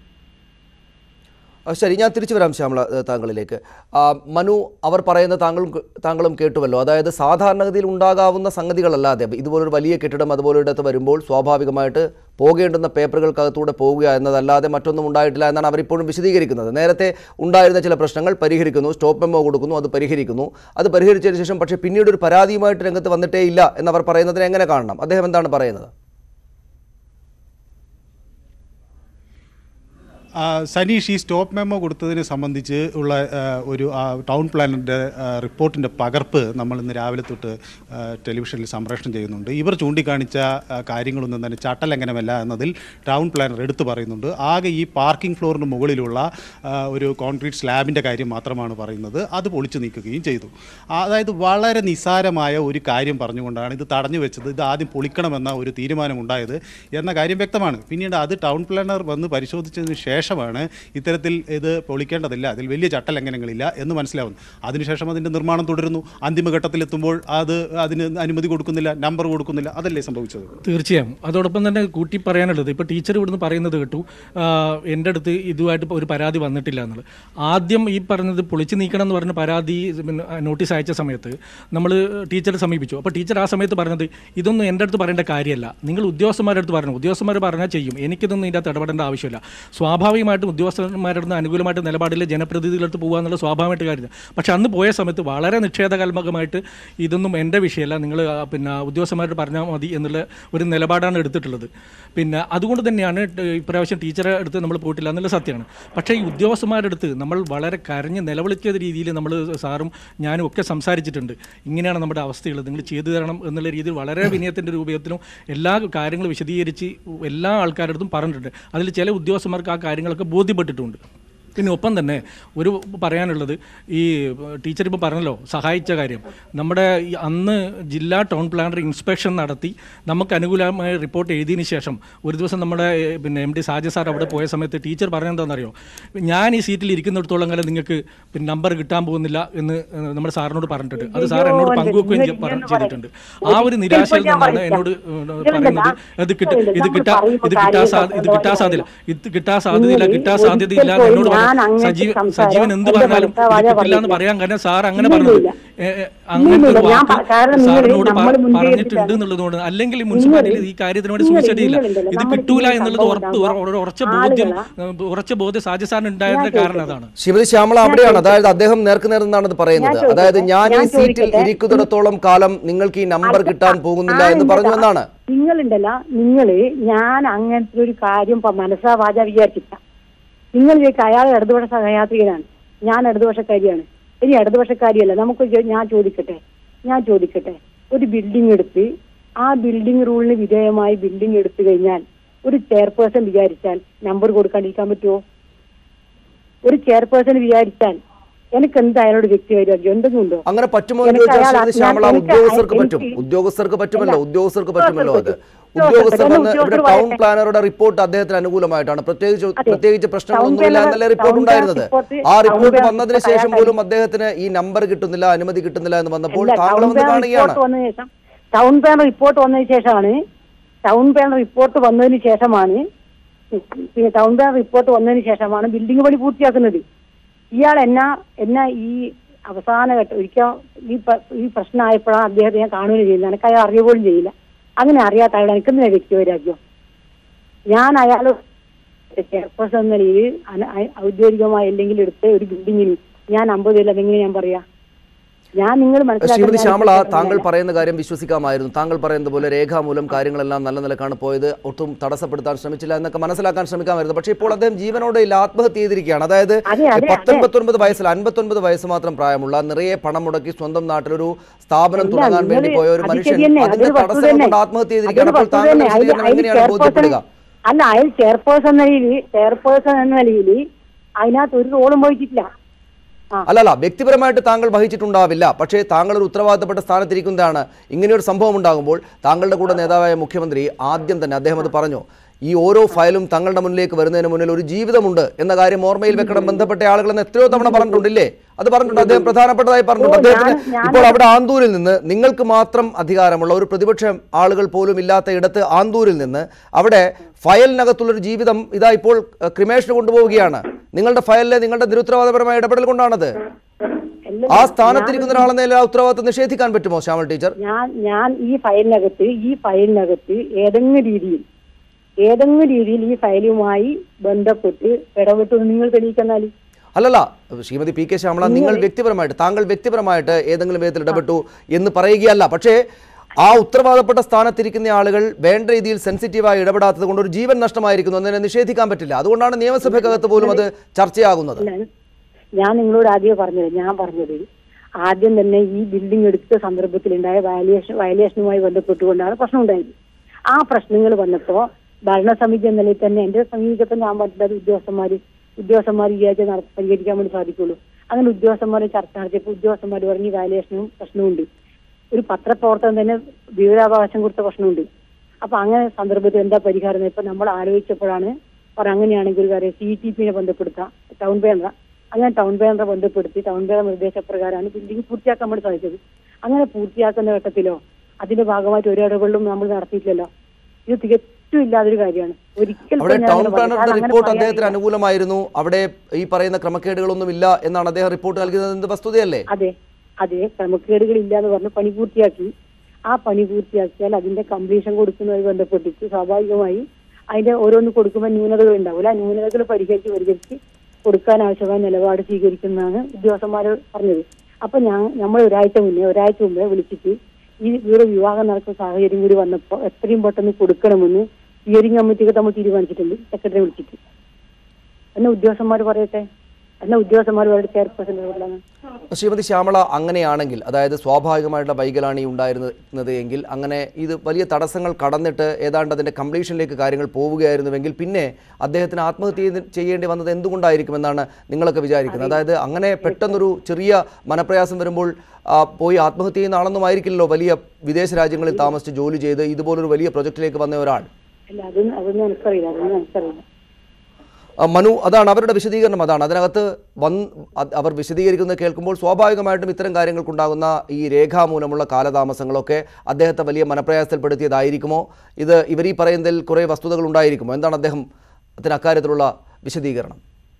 ആ, ശരി ഞാൻ തിരിച്ചു വരാം ശ്യാമള ഏഹ്, താങ്കളിലേക്ക് ആ, മനു അവർ പറയുന്ന താങ്കളും കേ- താങ്കളും കേട്ടുവല്ലോ അതായത് സാധാരണഗതിയിൽ ഉണ്ടാകാവുന്ന സംഗതികളല്ലാതെ ഇതുപോലൊരു വലിയ കെട്ടിടം അതുപോലൊരിടത്ത് വരുമ്പോൾ സ്വാഭാവികമായിട്ട് പോകേണ്ടുന്ന പേപ്പറുകൾക്കകത്തൂടെ പോവുക എന്നതല്ലാതെ മറ്റൊന്നും ഉണ്ടായിട്ടില്ല എന്നാണ് അവരിപ്പോഴും വിശദീകരിക്കുന്നത് നേരത്തെ ഉണ്ടായിരുന്ന ചില പ്രശ്നങ്ങൾ പരിഹരിക്കുന്നു സ്റ്റോപ്പ് മെമ്മോ കൊടുക്കുന്നു അത് പരിഹരിക്കുന്നു അത് പരിഹരിച്ചതിന് ശേഷം പക്ഷേ പിന്നീട് ഒരു പരാതിയുമായിട്ട് രംഗത്ത് വന്നിട്ടേ ഇല്ല എന്നവർ പറയുന്നതിനെ എങ്ങനെ കാണണം അദ്ദേഹം എന്താണ് പറയുന്നത് ആ, സനീഷ് ഈ സ്റ്റോപ്പ് മെമ്മോ കൊടുത്തതിനെ സംബന്ധിച്ച് ഉള്ള ആ, ഒരു ആ, ടൗൺ പ്ലാനിൻ്റെ റിപ്പോർട്ടിൻ്റെ പകർപ്പ് നമ്മൾ ഇന്ന് രാവിലെ തൊട്ട് ആ, ടെലിവിഷനിൽ സംപ്രേഷണം ചെയ്യുന്നുണ്ട് ഇവർ ചൂണ്ടിക്കാണിച്ച ആ, കാര്യങ്ങളൊന്നും തന്നെ ചട്ടലംഘനമല്ല എന്നതിൽ ടൗൺ പ്ലാനർ എടുത്തു പറയുന്നുണ്ട് ആകെ ഈ പാർക്കിംഗ് ഫ്ലോറിന് മുകളിലുള്ള ആ, ഒരു കോൺക്രീറ്റ് സ്ലാബിൻ്റെ കാര്യം മാത്രമാണ് പറയുന്നത് അത് പൊളിച്ചു നീക്കുകയും ചെയ്തു ആ, അതായത് വളരെ നിസ്സാരമായ ഒരു കാര്യം പറഞ്ഞുകൊണ്ടാണ് ഇത് തടഞ്ഞു വെച്ചത് ഇത് ആദ്യം പൊളിക്കണമെന്ന ഒരു തീരുമാനമുണ്ടായത് എന്ന കാര്യം വ്യക്തമാണ് പിന്നീട് അത് ടൗൺ പ്ലാനർ വന്ന് പരിശോധിച്ചതിന് ശേഷം ശേഷമാണ് ഇത്തരത്തിൽ ഇത് പൊളിക്കേണ്ടതില്ല അതിൽ വലിയ ചട്ടലംഘനങ്ങളില്ല എന്ന് മനസ്സിലാവുന്നു അതിനുശേഷം അതിൻ്റെ നിർമ്മാണം തുടരുന്നു അന്തിമഘട്ടത്തിലെത്തുമ്പോൾ അത് അതിന് അനുമതി കൊടുക്കുന്നില്ല നമ്പർ കൊടുക്കുന്നില്ല അതല്ലേ സംഭവിച്ചത് തീർച്ചയായും അതോടൊപ്പം തന്നെ കൂട്ടി പറയാനുള്ളത് ഇപ്പോൾ ടീച്ചർ ഇവിടുന്ന് പറയുന്നത് കേട്ടു ആ, എൻ്റെ അടുത്ത് ഇതുമായിട്ട് ഒരു പരാതി വന്നിട്ടില്ല എന്നുള്ളത് ആദ്യം ഈ പറഞ്ഞത് പൊളിച്ചു നീക്കണം എന്ന് പറഞ്ഞ പരാതി പിന്നെ നോട്ടീസ് അയച്ച സമയത്ത് നമ്മൾ ടീച്ചറെ സമീപിച്ചു അപ്പോൾ ടീച്ചർ ആ സമയത്ത് പറഞ്ഞത് ഇതൊന്നും എൻ്റെ അടുത്ത് പറയേണ്ട കാര്യമല്ല നിങ്ങൾ ഉദ്യോഗസ്ഥന്മാരുടെ അടുത്ത് പറഞ്ഞു ഉദ്യോഗസ്ഥന്മാർ പറഞ്ഞാൽ ചെയ്യും എനിക്കിതൊന്നും ഇതിൻ്റെ അകത്ത് ഇടപെടേണ്ട ആവശ്യമില്ല സ്വാഭാവികമായിട്ടും ഉദ്യോഗസ്ഥന്മാരുടെ അടുത്ത് അനുകൂലമായിട്ട് നിലപാടിൽ ജനപ്രതിനിധികളുടെ അടുത്ത് പോകുക എന്നുള്ള സ്വാഭാവികമായിട്ട് കാര്യം പക്ഷേ അന്ന് പോയ സമയത്ത് വളരെ നിഷേധകൽമകമായിട്ട് ഇതൊന്നും എൻ്റെ വിഷയമല്ല നിങ്ങൾ പിന്നെ ഉദ്യോഗസ്ഥന്മാരോട് പറഞ്ഞാൽ മതി എന്നുള്ള ഒരു നിലപാടാണ് എടുത്തിട്ടുള്ളത് പിന്നെ അതുകൊണ്ട് തന്നെയാണ് ട് ഇപ്രാവശ്യം ടീച്ചറെ അടുത്ത് നമ്മൾ പോയിട്ടില്ല എന്നുള്ള സത്യമാണ് പക്ഷേ ഈ ഉദ്യോഗസ്ഥന്മാരുടെ അടുത്ത് നമ്മൾ വളരെ കരഞ്ഞ് നിലവിളിക്കുന്ന രീതിയിൽ നമ്മൾ സാറും ഞാനും ഒക്കെ സംസാരിച്ചിട്ടുണ്ട് ഇങ്ങനെയാണ് നമ്മുടെ അവസ്ഥകൾ നിങ്ങൾ ചെയ്തു തരണം എന്നുള്ള രീതിയിൽ വളരെ വിനയത്തിൻ്റെ രൂപത്തിലും എല്ലാ കാര്യങ്ങളും വിശദീകരിച്ച് എല്ലാ ആൾക്കാരുടെ അടുത്തും പറഞ്ഞിട്ടുണ്ട് അതിൽ ചില ഉദ്യോഗസ്ഥന്മാർക്ക് ആ കാര്യങ്ങളൊക്കെ ബോധ്യപ്പെട്ടിട്ടുണ്ട് പിന്നെ ഒപ്പം തന്നെ ഒരു പറയാനുള്ളത് ഈ ടീച്ചർ ഇപ്പോൾ പറഞ്ഞല്ലോ സഹായിച്ച കാര്യം നമ്മുടെ ഈ അന്ന് ജില്ലാ ടൗൺ പ്ലാനർ ഇൻസ്പെക്ഷൻ നടത്തി നമുക്ക് അനുകൂലമായ റിപ്പോർട്ട് എഴുതിയതിന് ശേഷം ഒരു ദിവസം നമ്മുടെ ഏഹ്, പിന്നെ എം ഡി സാജ സാർ അവിടെ പോയ സമയത്ത് ടീച്ചർ പറഞ്ഞെന്താണെന്നറിയോ ഞാൻ ഈ സീറ്റിൽ ഇരിക്കുന്നിടത്തോളം കാലം നിങ്ങൾക്ക് പിന്നെ നമ്പർ കിട്ടാൻ പോകുന്നില്ല എന്ന് ഏഹ്, നമ്മുടെ സാറിനോട് പറഞ്ഞിട്ടുണ്ട് അത് സാർ എന്നോട് പങ്കുവെക്കുകയും ചെയ്യ- പറ- ചെയ്തിട്ടുണ്ട് ആ ഒരു നിരാശയിൽ നിന്നാണ് എന്നോട് ഏഹ്, പറയുന്നത് ഇത് കിട്ട ഇത് കിട്ടാ ഇത് കിട്ടാൻ സാ ഇത് കിട്ടാൻ സാധ്യത ഇത് കിട്ടാൻ സാധ്യതയില്ല കിട്ടാൻ സാധ്യതയില്ല എന്ന് എന്നോട് പറഞ്ഞു സജീവ സജീവൻ എന്ത് പറഞ്ഞാലും ഇത് കിട്ടില്ല എന്ന് പറയാൻ കാരണം സാർ അങ്ങനെ പറഞ്ഞത് ഏ, ഏ, അങ്ങനത്തെ ഒരു ഞാൻ വാക്ക് പ- കാരണം നിങ്ങൾ സാറിനോട് പ- നമ്മൾ മുൻകൈ പറഞ്ഞിട്ടുണ്ട് എടുത്തിട്ടാണ്. എന്നുള്ളതുകൊണ്ട് അല്ലെങ്കിൽ ഈ മുനിസിപ്പാലിറ്റിയിൽ ഈ കാര്യത്തിന് വേണ്ടി നിങ്ങൾ- സൂചിച്ചിട്ടില്ല നിങ്ങളുണ്ടല്ലോ, ഇത് നമ്മൾ കിട്ടൂല ചെയ്യുന്ന എന്നുള്ളത് സംഭവം ഉറപ്പ് ഉണ്ടാവുക. ഒരു ഉറച്ച ബോധ്യം ആളുകളാ. ഏ, ഉറച്ച ബോധ്യം സാജി സാറിന് ഉണ്ടായതിന്റെ കാരണം അതാണ് ശ്രീമതി ശ്യാമള അവിടെയാണ് അതായത് അദ്ദേഹം നേർക്ക് നേർന്നാണ് ഇത് പറയുന്നത് ഞാൻ അതായത് ചോദിക്കട്ടെ? ഞാൻ ഈ ഞാൻ സീറ്റിൽ ചോദിക്കട്ടെ? ഇരിക്കുന്നിടത്തോളം കാലം നിങ്ങൾക്ക് ഈ നമ്പർ കിട്ടാൻ പോകുന്നില്ല എന്ന് പറഞ്ഞു എന്നാണ് നിങ്ങളുണ്ടല്ലോ നിങ്ങള് ഞാൻ അങ്ങനത്തെ ഒരു കാര്യം പ- മനസ്സാ വാച വിചാരിച്ചില്ല നിങ്ങൾ ചോദിക്കുക അയാൾ ഇടതുപക്ഷ സഹയാത്രികനാണ് ഞാൻ ഇടതുപക്ഷക്കാരിയാണ് ഇനി ഇടതുപക്ഷക്കാരിയല്ല നമുക്ക് ചോ- ഞാൻ ചോദിക്കട്ടെ ഞാൻ ചോദിക്കട്ടെ ഒരു ബിൽഡിംഗ് എടുത്ത് ആ ബിൽഡിംഗ് റൂളിന് വിധേയമായി ബിൽഡിംഗ് എടുത്തു കഴിഞ്ഞാൽ ഒരു ചെയർപേഴ്സൺ വിചാരിച്ചാൽ നമ്പർ കൊടുക്കാണ്ടിരിക്കാൻ പറ്റുമോ ഒരു ചെയർപേഴ്സൺ വിചാരിച്ചാൽ എനിക്ക് എന്താ അയാളോട് വ്യക്തി വൈരാഗ്യം എന്തെങ്കിലും ഉണ്ടോ അങ്ങനെ പറ്റുമോ എന്ന് എനിക്ക് ചോദിച്ചാൽ അയാൾ- ശ്രീമതി ശ്യാമള ഞാൻ- എനിക്ക് ഉദ്യോഗസ്ഥർക്ക് പറ്റും എനിക്ക് ഉദ്യോഗസ്ഥർക്ക് പറ്റുമല്ലോ അല്ല, ഉദ്യോഗസ്ഥർക്ക് പറ്റുമല്ലോ അത് ഉദ്യോഗസ്ഥർക്ക് ഉദ്യോഗസ്ഥർ പറ്റും. വന്ന് ഇവിടെ ഉദ്യോഗസ്ഥർ ടൗൺ പറയട്ടെ. പ്ലാനറുടെ റിപ്പോർട്ട് അദ്ദേഹത്തിന് അനുകൂലമായിട്ടാണ് പ്രത്യേകിച്ച് അതെ. പ്രത്യേകിച്ച് പ്രശ്നങ്ങളൊന്നുമില്ല ടൗൺ എന്നല്ലേ പ്ലാനർ- റിപ്പോർട്ട് ടൗൺ ഉണ്ടായിരുന്നത് റിപ്പോർട്ട് ആ ടൗൺ റിപ്പോർട്ട് പ്ലാനർ വന്നതിന് റിപ്പോർട്ട് ശേഷം അയാൾ പോലും അദ്ദേഹത്തിന് ഈ നമ്പർ കിട്ടുന്നില്ല അനുമതി കിട്ടുന്നില്ല എന്ന് വന്നപ്പോൾ ഇല്ല, താങ്കൾ ടൗൺ വന്ന് പ്ലാൻ കാണുകയാണ് റിപ്പോർട്ട് വന്നതിന് ശേഷം ടൗൺ പ്ലാൻ റിപ്പോർട്ട് വന്നതിന് ശേഷമാണ് ടൗൺ പ്ലാൻ റിപ്പോർട്ട് വന്നതിന് ശേഷമാണ് പിന്നെ ടൗൺ പ്ലാൻ റിപ്പോർട്ട് വന്നതിന് ശേഷമാണ് ബിൽഡിംഗ് പണി പൂർത്തിയാക്കുന്നത് ഇയാൾ എന്നാ എന്നാ ഈ അവസാന ഘട്ടം ഒരിക്കൽ ഈ പ- ഈ പ്രശ്നമായപ്പോഴാണ് അദ്ദേഹത്തെ ഞാൻ കാണുകയും ചെയ്യുന്നത് എനിക്ക് അയാൾ അറിയുക പോലും ചെയ്യില്ല അങ്ങനെ അറിയാത്ത അയാൾ എനിക്കെന്തിനാ വ്യക്തി വൈരാഗ്യം ഞാൻ അയാൾ ചെയർപേഴ്സൺ എന്ന രീതിയിൽ അന- ഐ- ഔദ്യോഗികമായി അല്ലെങ്കിൽ എടുത്ത് ഒരു ബിൽഡിങ്ങിന് ഞാൻ അമ്പത് ഇല്ല അതെങ്ങനെ ഞാൻ പറയാ ഞാൻ നിങ്ങൾ ശ്രീമതി ശ്യാമള താങ്കൾ മനസ്സിലാക്കുന്നത് പറയുന്ന കാര്യം വിശ്വസിക്കാമായിരുന്നു താങ്കൾ പറയുന്നത് പോലെ രേഖാമൂലം കാര്യങ്ങളെല്ലാം നല്ല നിലക്കാണ് പോയത് ഒട്ടും തടസ്സപ്പെടുത്താൻ ശ്രമിച്ചില്ല എന്നൊക്കെ മനസ്സിലാക്കാൻ ശ്രമിക്കാമായിരുന്നു പക്ഷേ ഇപ്പോൾ അദ്ദേഹം ജീവനോടെ ഇല്ല ആത്മഹത്യ ചെയ്തിരിക്കുകയാണ് അതായത് അതെ, അതെ, പത്തൊൻപത്തൊൻപത് വയസ്സിൽ അൻപത്തൊൻപത് വയസ്സ് മാത്രം പ്രായമുള്ള നിറയെ പണം മുടക്കി സ്വന്തം നാട്ടിലൊരു സ്ഥാപനം അല്ല, തുടങ്ങാൻ നിങ്ങള് വേണ്ടി പോയ ഒരു അത് മനുഷ്യൻ ശരിയെന്നെ, അതിന്റെ അതൊരു വസ്തുത തടസ്സം തന്നെ. കൊണ്ട് ആത്മഹത്യ ചെയ്തിരിക്കുകയാണ് അതൊരു അപ്പോൾ വസ്തുത താങ്കളുടെ തന്നെ. അതിൽ- വിശദീകരണം അതിൽ എങ്ങനെയാണ് ചെയർപേഴ്സൺ- ബോധ്യപ്പെടുക അല്ല അയാൾ ചെയർപേഴ്സൺ എന്ന നിലയിൽ ചെയർപേഴ്സൺ എന്ന നിലയിൽ അതിനകത്ത് ഒരു റോളും വഹിച്ചിട്ടില്ല ആ അല്ലല്ല വ്യക്തിപരമായിട്ട് താങ്കൾ വഹിച്ചിട്ടുണ്ടാവില്ല പക്ഷേ താങ്കൾ ഒരു ഉത്തരവാദിത്തപ്പെട്ട സ്ഥാനത്തിരിക്കുന്നതാണ് ഇങ്ങനെയൊരു സംഭവം ഉണ്ടാകുമ്പോൾ താങ്കളുടെ കൂടെ നേതാവായ മുഖ്യമന്ത്രി ആദ്യം തന്നെ അദ്ദേഹം അത് പറഞ്ഞു ഈ ഓരോ ഫയലും തങ്ങളുടെ മുന്നിലേക്ക് വരുന്നതിന് മുന്നിൽ ഒരു ജീവിതമുണ്ട് എന്ന കാര്യം ഓർമ്മയിൽ വെക്കണം ബന്ധപ്പെട്ട ആളുകൾ എന്ന് എത്രയോ തവണ പറഞ്ഞിട്ടുണ്ടില്ലേ അത് പറഞ്ഞിട്ടുണ്ട് അദ്ദേഹം പ്രധാനപ്പെട്ടതായി പറഞ്ഞിട്ടുണ്ട് ഓ, ഞാൻ- അദ്ദേഹത്തിന് ഞാൻ- ഇപ്പോൾ അവിടെ ആന്തൂരിൽ നിന്ന് നിങ്ങൾക്ക് മാത്രം അധികാരമുള്ള ഒരു പ്രതിപക്ഷ ആളുകൾ പോലും ഇല്ലാത്ത ഇടത്ത് ആന്തൂരിൽ നിന്ന് അവിടെ ഫയലിനകത്തുള്ളൊരു ജീവിതം ഇതാ ഇപ്പോൾ അഹ്, ക്രിമേഷന് കൊണ്ടുപോവുകയാണ് നിങ്ങളുടെ ഫയലിലെ നിങ്ങളുടെ നിരുത്തരവാദപരമായ ഇടപെടൽ കൊണ്ടാണത് എല്ലാം ആ സ്ഥാനത്തിരിക്കുന്ന ഒരാളെന്ന നിലയിൽ ആ ഉത്തരവാദിത്തം നിഷേധിക്കാൻ പറ്റുമോ ശ്യാമൾ ടീച്ചർ ഞാൻ ഞാൻ ഈ ഫയലിനകത്ത് ഈ ഫയലിനകത്ത് ഏതെങ്കിലും രീതിയിൽ ഏതെങ്കിലും രീതിയിൽ ഈ ഫയലുമായി ബന്ധപ്പെട്ട് ഇടപെട്ടു എന്ന് നിങ്ങൾ തെളിയിക്കുന്നാല് അല്ലല്ല ശ്രീമതി പി കെ ശ്യാമള നിങ്ങൾ വ്യക്തിപരമായിട്ട് താങ്കൾ വ്യക്തിപരമായിട്ട് ഏതെങ്കിലും വിധത്തിൽ ഇടപെട്ടു എന്ന് പറയുകയല്ല പക്ഷേ ആ ഉത്തരവാദപ്പെട്ട സ്ഥാനത്തിരിക്കുന്ന ആളുകൾ വേണ്ട രീതിയിൽ സെൻസിറ്റീവായി ഇടപെടാത്തത് കൊണ്ട് ഒരു ജീവൻ നഷ്ടമായിരിക്കുന്നു എന്നതിനെ നിഷേധിക്കാൻ പറ്റില്ല അതുകൊണ്ടാണ് നിയമസഭയ്ക്കകത്ത് പോലും അത് ചർച്ചയാകുന്നത് ഞാൻ ഞാൻ നിങ്ങളോട് ആദ്യം പറഞ്ഞത് ഞാൻ പറഞ്ഞത് ആദ്യം തന്നെ ഈ ബിൽഡിംഗ് എടുത്ത സന്ദർഭത്തിലുണ്ടായ വയലേഷൻ വയലേഷനുമായി ബന്ധപ്പെട്ടുകൊണ്ടാണ് പ്രശ്നം ഉണ്ടായത് ആ പ്രശ്നങ്ങൾ വന്നപ്പോ ഭരണസമിതി എന്ന നിലയിൽ തന്നെ എന്റെ സമീപത്തെ ഞാൻ പറഞ്ഞത് ഉദ്യോഗസ്ഥന്മാര് ഉദ്യോഗസ്ഥന്മാർ വിചാരിച്ച നട പരിഹരിക്കാൻ വേണ്ടി സാധിക്കുള്ളൂ അങ്ങനെ ഉദ്യോഗസ്ഥന്മാരെ ചർച്ച നടത്തിയപ്പോൾ ഉദ്യോഗസ്ഥന്മാർ പറഞ്ഞ് വയലേഷനും പ്രശ്നമുണ്ട് ഒരു പത്രപ്രവർത്തനം തന്നെ വിവരാവകാശം കൊടുത്ത പ്രശ്നമുണ്ട് അപ്പൊ അങ്ങനെ സന്ദർഭത്തിൽ എന്താ പരിഹാരം എന്ന് ഇപ്പൊ നമ്മൾ ആലോചിച്ചപ്പോഴാണ് പറഞ്ഞു അങ്ങനെയാണെങ്കിൽ ഒരു കാര്യം സി ടി പിനെ ബന്ധപ്പെടുത്താം ടൗൺ പ്ലാനറെ അങ്ങനെ ടൗൺ പ്ലാനറെ ബന്ധപ്പെടുത്തി ടൗൺ പ്ലാനർ നിർദ്ദേശപ്രകാരമാണ് ബിൽഡിംഗ് പൂർത്തിയാക്കാൻ വേണ്ടി സാധിച്ചത് അങ്ങനെ പൂർത്തിയാക്കുന്ന ഘട്ടത്തിലോ അതിന്റെ ഭാഗമായിട്ട് ഒരു ഇടപെടലും നമ്മൾ നടത്തിയിട്ടില്ലല്ലോ ഇത് തികച്ചും ഇല്ലാതൊരു കാര്യമാണ് ഒരിക്കലും അവിടെ ഞാൻ ടൗൺ അങ്ങനെ പറയും. പ്ലാനറുടെ കാരണം അങ്ങനെ റിപ്പോർട്ട് പറയാൻ അദ്ദേഹത്തിന് അനുകൂലമായിരുന്നു അവിടെ ഈ പറയുന്ന ക്രമക്കേടുകളൊന്നും ഇല്ല എന്നാണ് അദ്ദേഹം റിപ്പോർട്ട് നൽകുന്നത് എന്ത് വസ്തുതയല്ലേ അതെ അതെ ക്രമക്കേടുകൾ ഇല്ല എന്ന് പറഞ്ഞ് പണി പൂർത്തിയാക്കി ആ പണി പൂർത്തിയാക്കിയാൽ അതിന്റെ കംപ്ലീഷൻ കൊടുക്കുന്നതുമായി ബന്ധപ്പെട്ടിട്ട് സ്വാഭാവികമായി അതിന്റെ ഓരോന്ന് കൊടുക്കുമ്പോൾ ന്യൂനതകൾ ഉണ്ടാവില്ല ആ ന്യൂനതകൾ പരിഹരിച്ച് പരിഹരിച്ച് കൊടുക്കാൻ ആവശ്യമായ നിലപാട് സ്വീകരിക്കുന്നതാണ് ഉദ്യോഗസ്ഥന്മാർ പറഞ്ഞത് അപ്പൊ ഞാൻ നമ്മൾ ഒരാഴ്ച മുന്നേ ഒരാഴ്ച മുമ്പേ വിളിച്ചിട്ട് ഈ വീട് വിവാഹം നടക്കുന്ന സാഹചര്യം കൂടി വന്നപ്പോൾ എത്രയും പെട്ടെന്ന് കൊടുക്കണമെന്ന് ഹിയറിംഗ് കമ്മിറ്റിക്ക് നമ്മൾ തീരുമാനിച്ചിട്ടുണ്ട് സെക്രട്ടറി വിളിച്ചിട്ട് എന്നെ ഉദ്യോഗസ്ഥന്മാർ പറയട്ടെ എന്നെ ഉദ്യോഗസ്ഥന്മാർ പറയട്ടെ ചെയർപേഴ്സൺ ഇടപെടലാണ് ശ്രീമതി ശ്യാമള അങ്ങനെയാണെങ്കിൽ അതായത് സ്വാഭാവികമായിട്ടുള്ള വൈകലാണ് ഈ ഉണ്ടായിരുന്നത് എങ്കിൽ അങ്ങനെ ഇത് വലിയ തടസ്സങ്ങൾ കടന്നിട്ട് ഏതാണ്ട് അതിൻ്റെ കംപ്ലീഷനിലേക്ക് കാര്യങ്ങൾ പോവുകയായിരുന്നുവെങ്കിൽ പിന്നെ അദ്ദേഹത്തിന് ആത്മഹത്യ ചെയ്ത് ചെയ്യേണ്ടി വന്നത് എന്തുകൊണ്ടായിരിക്കുമെന്നാണ് നിങ്ങളൊക്കെ വിചാരിക്കുന്നത് അതായത് അങ്ങനെ പെട്ടെന്നൊരു ചെറിയ മനപ്രയാസം വരുമ്പോൾ ആ, പോയി ആത്മഹത്യ ചെയ്യുന്ന ആളൊന്നും ആയിരിക്കില്ലല്ലോ വലിയ വിദേശ രാജ്യങ്ങളിൽ താമസിച്ച് ജോലി ചെയ്ത് ഇതുപോലൊരു വലിയ പ്രൊജക്റ്റിലേക്ക് വന്ന ഒരാൾ അല്ല അതൊന്നും അതൊന്നും എനിക്കറിയില്ല അതൊന്നും എനിക്കറിയില്ല ആ, മനു അതാണ് അവരുടെ വിശദീകരണം അതാണ് അതിനകത്ത് വന്ന് അത് അവർ വിശദീകരിക്കുന്നത് കേൾക്കുമ്പോൾ സ്വാഭാവികമായിട്ടും ഇത്തരം കാര്യങ്ങൾക്കുണ്ടാകുന്ന ഈ രേഖാമൂലമുള്ള കാലതാമസങ്ങളൊക്കെ അദ്ദേഹത്തെ വലിയ മനപ്രയാസത്തിൽപ്പെടുത്തിയതായിരിക്കുമോ ഇത് ഇവർ ഈ പറയുന്നതിൽ കുറേ വസ്തുതകൾ ഉണ്ടായിരിക്കുമോ എന്താണ് അദ്ദേഹം അതിന് അക്കാര്യത്തിലുള്ള വിശദീകരണം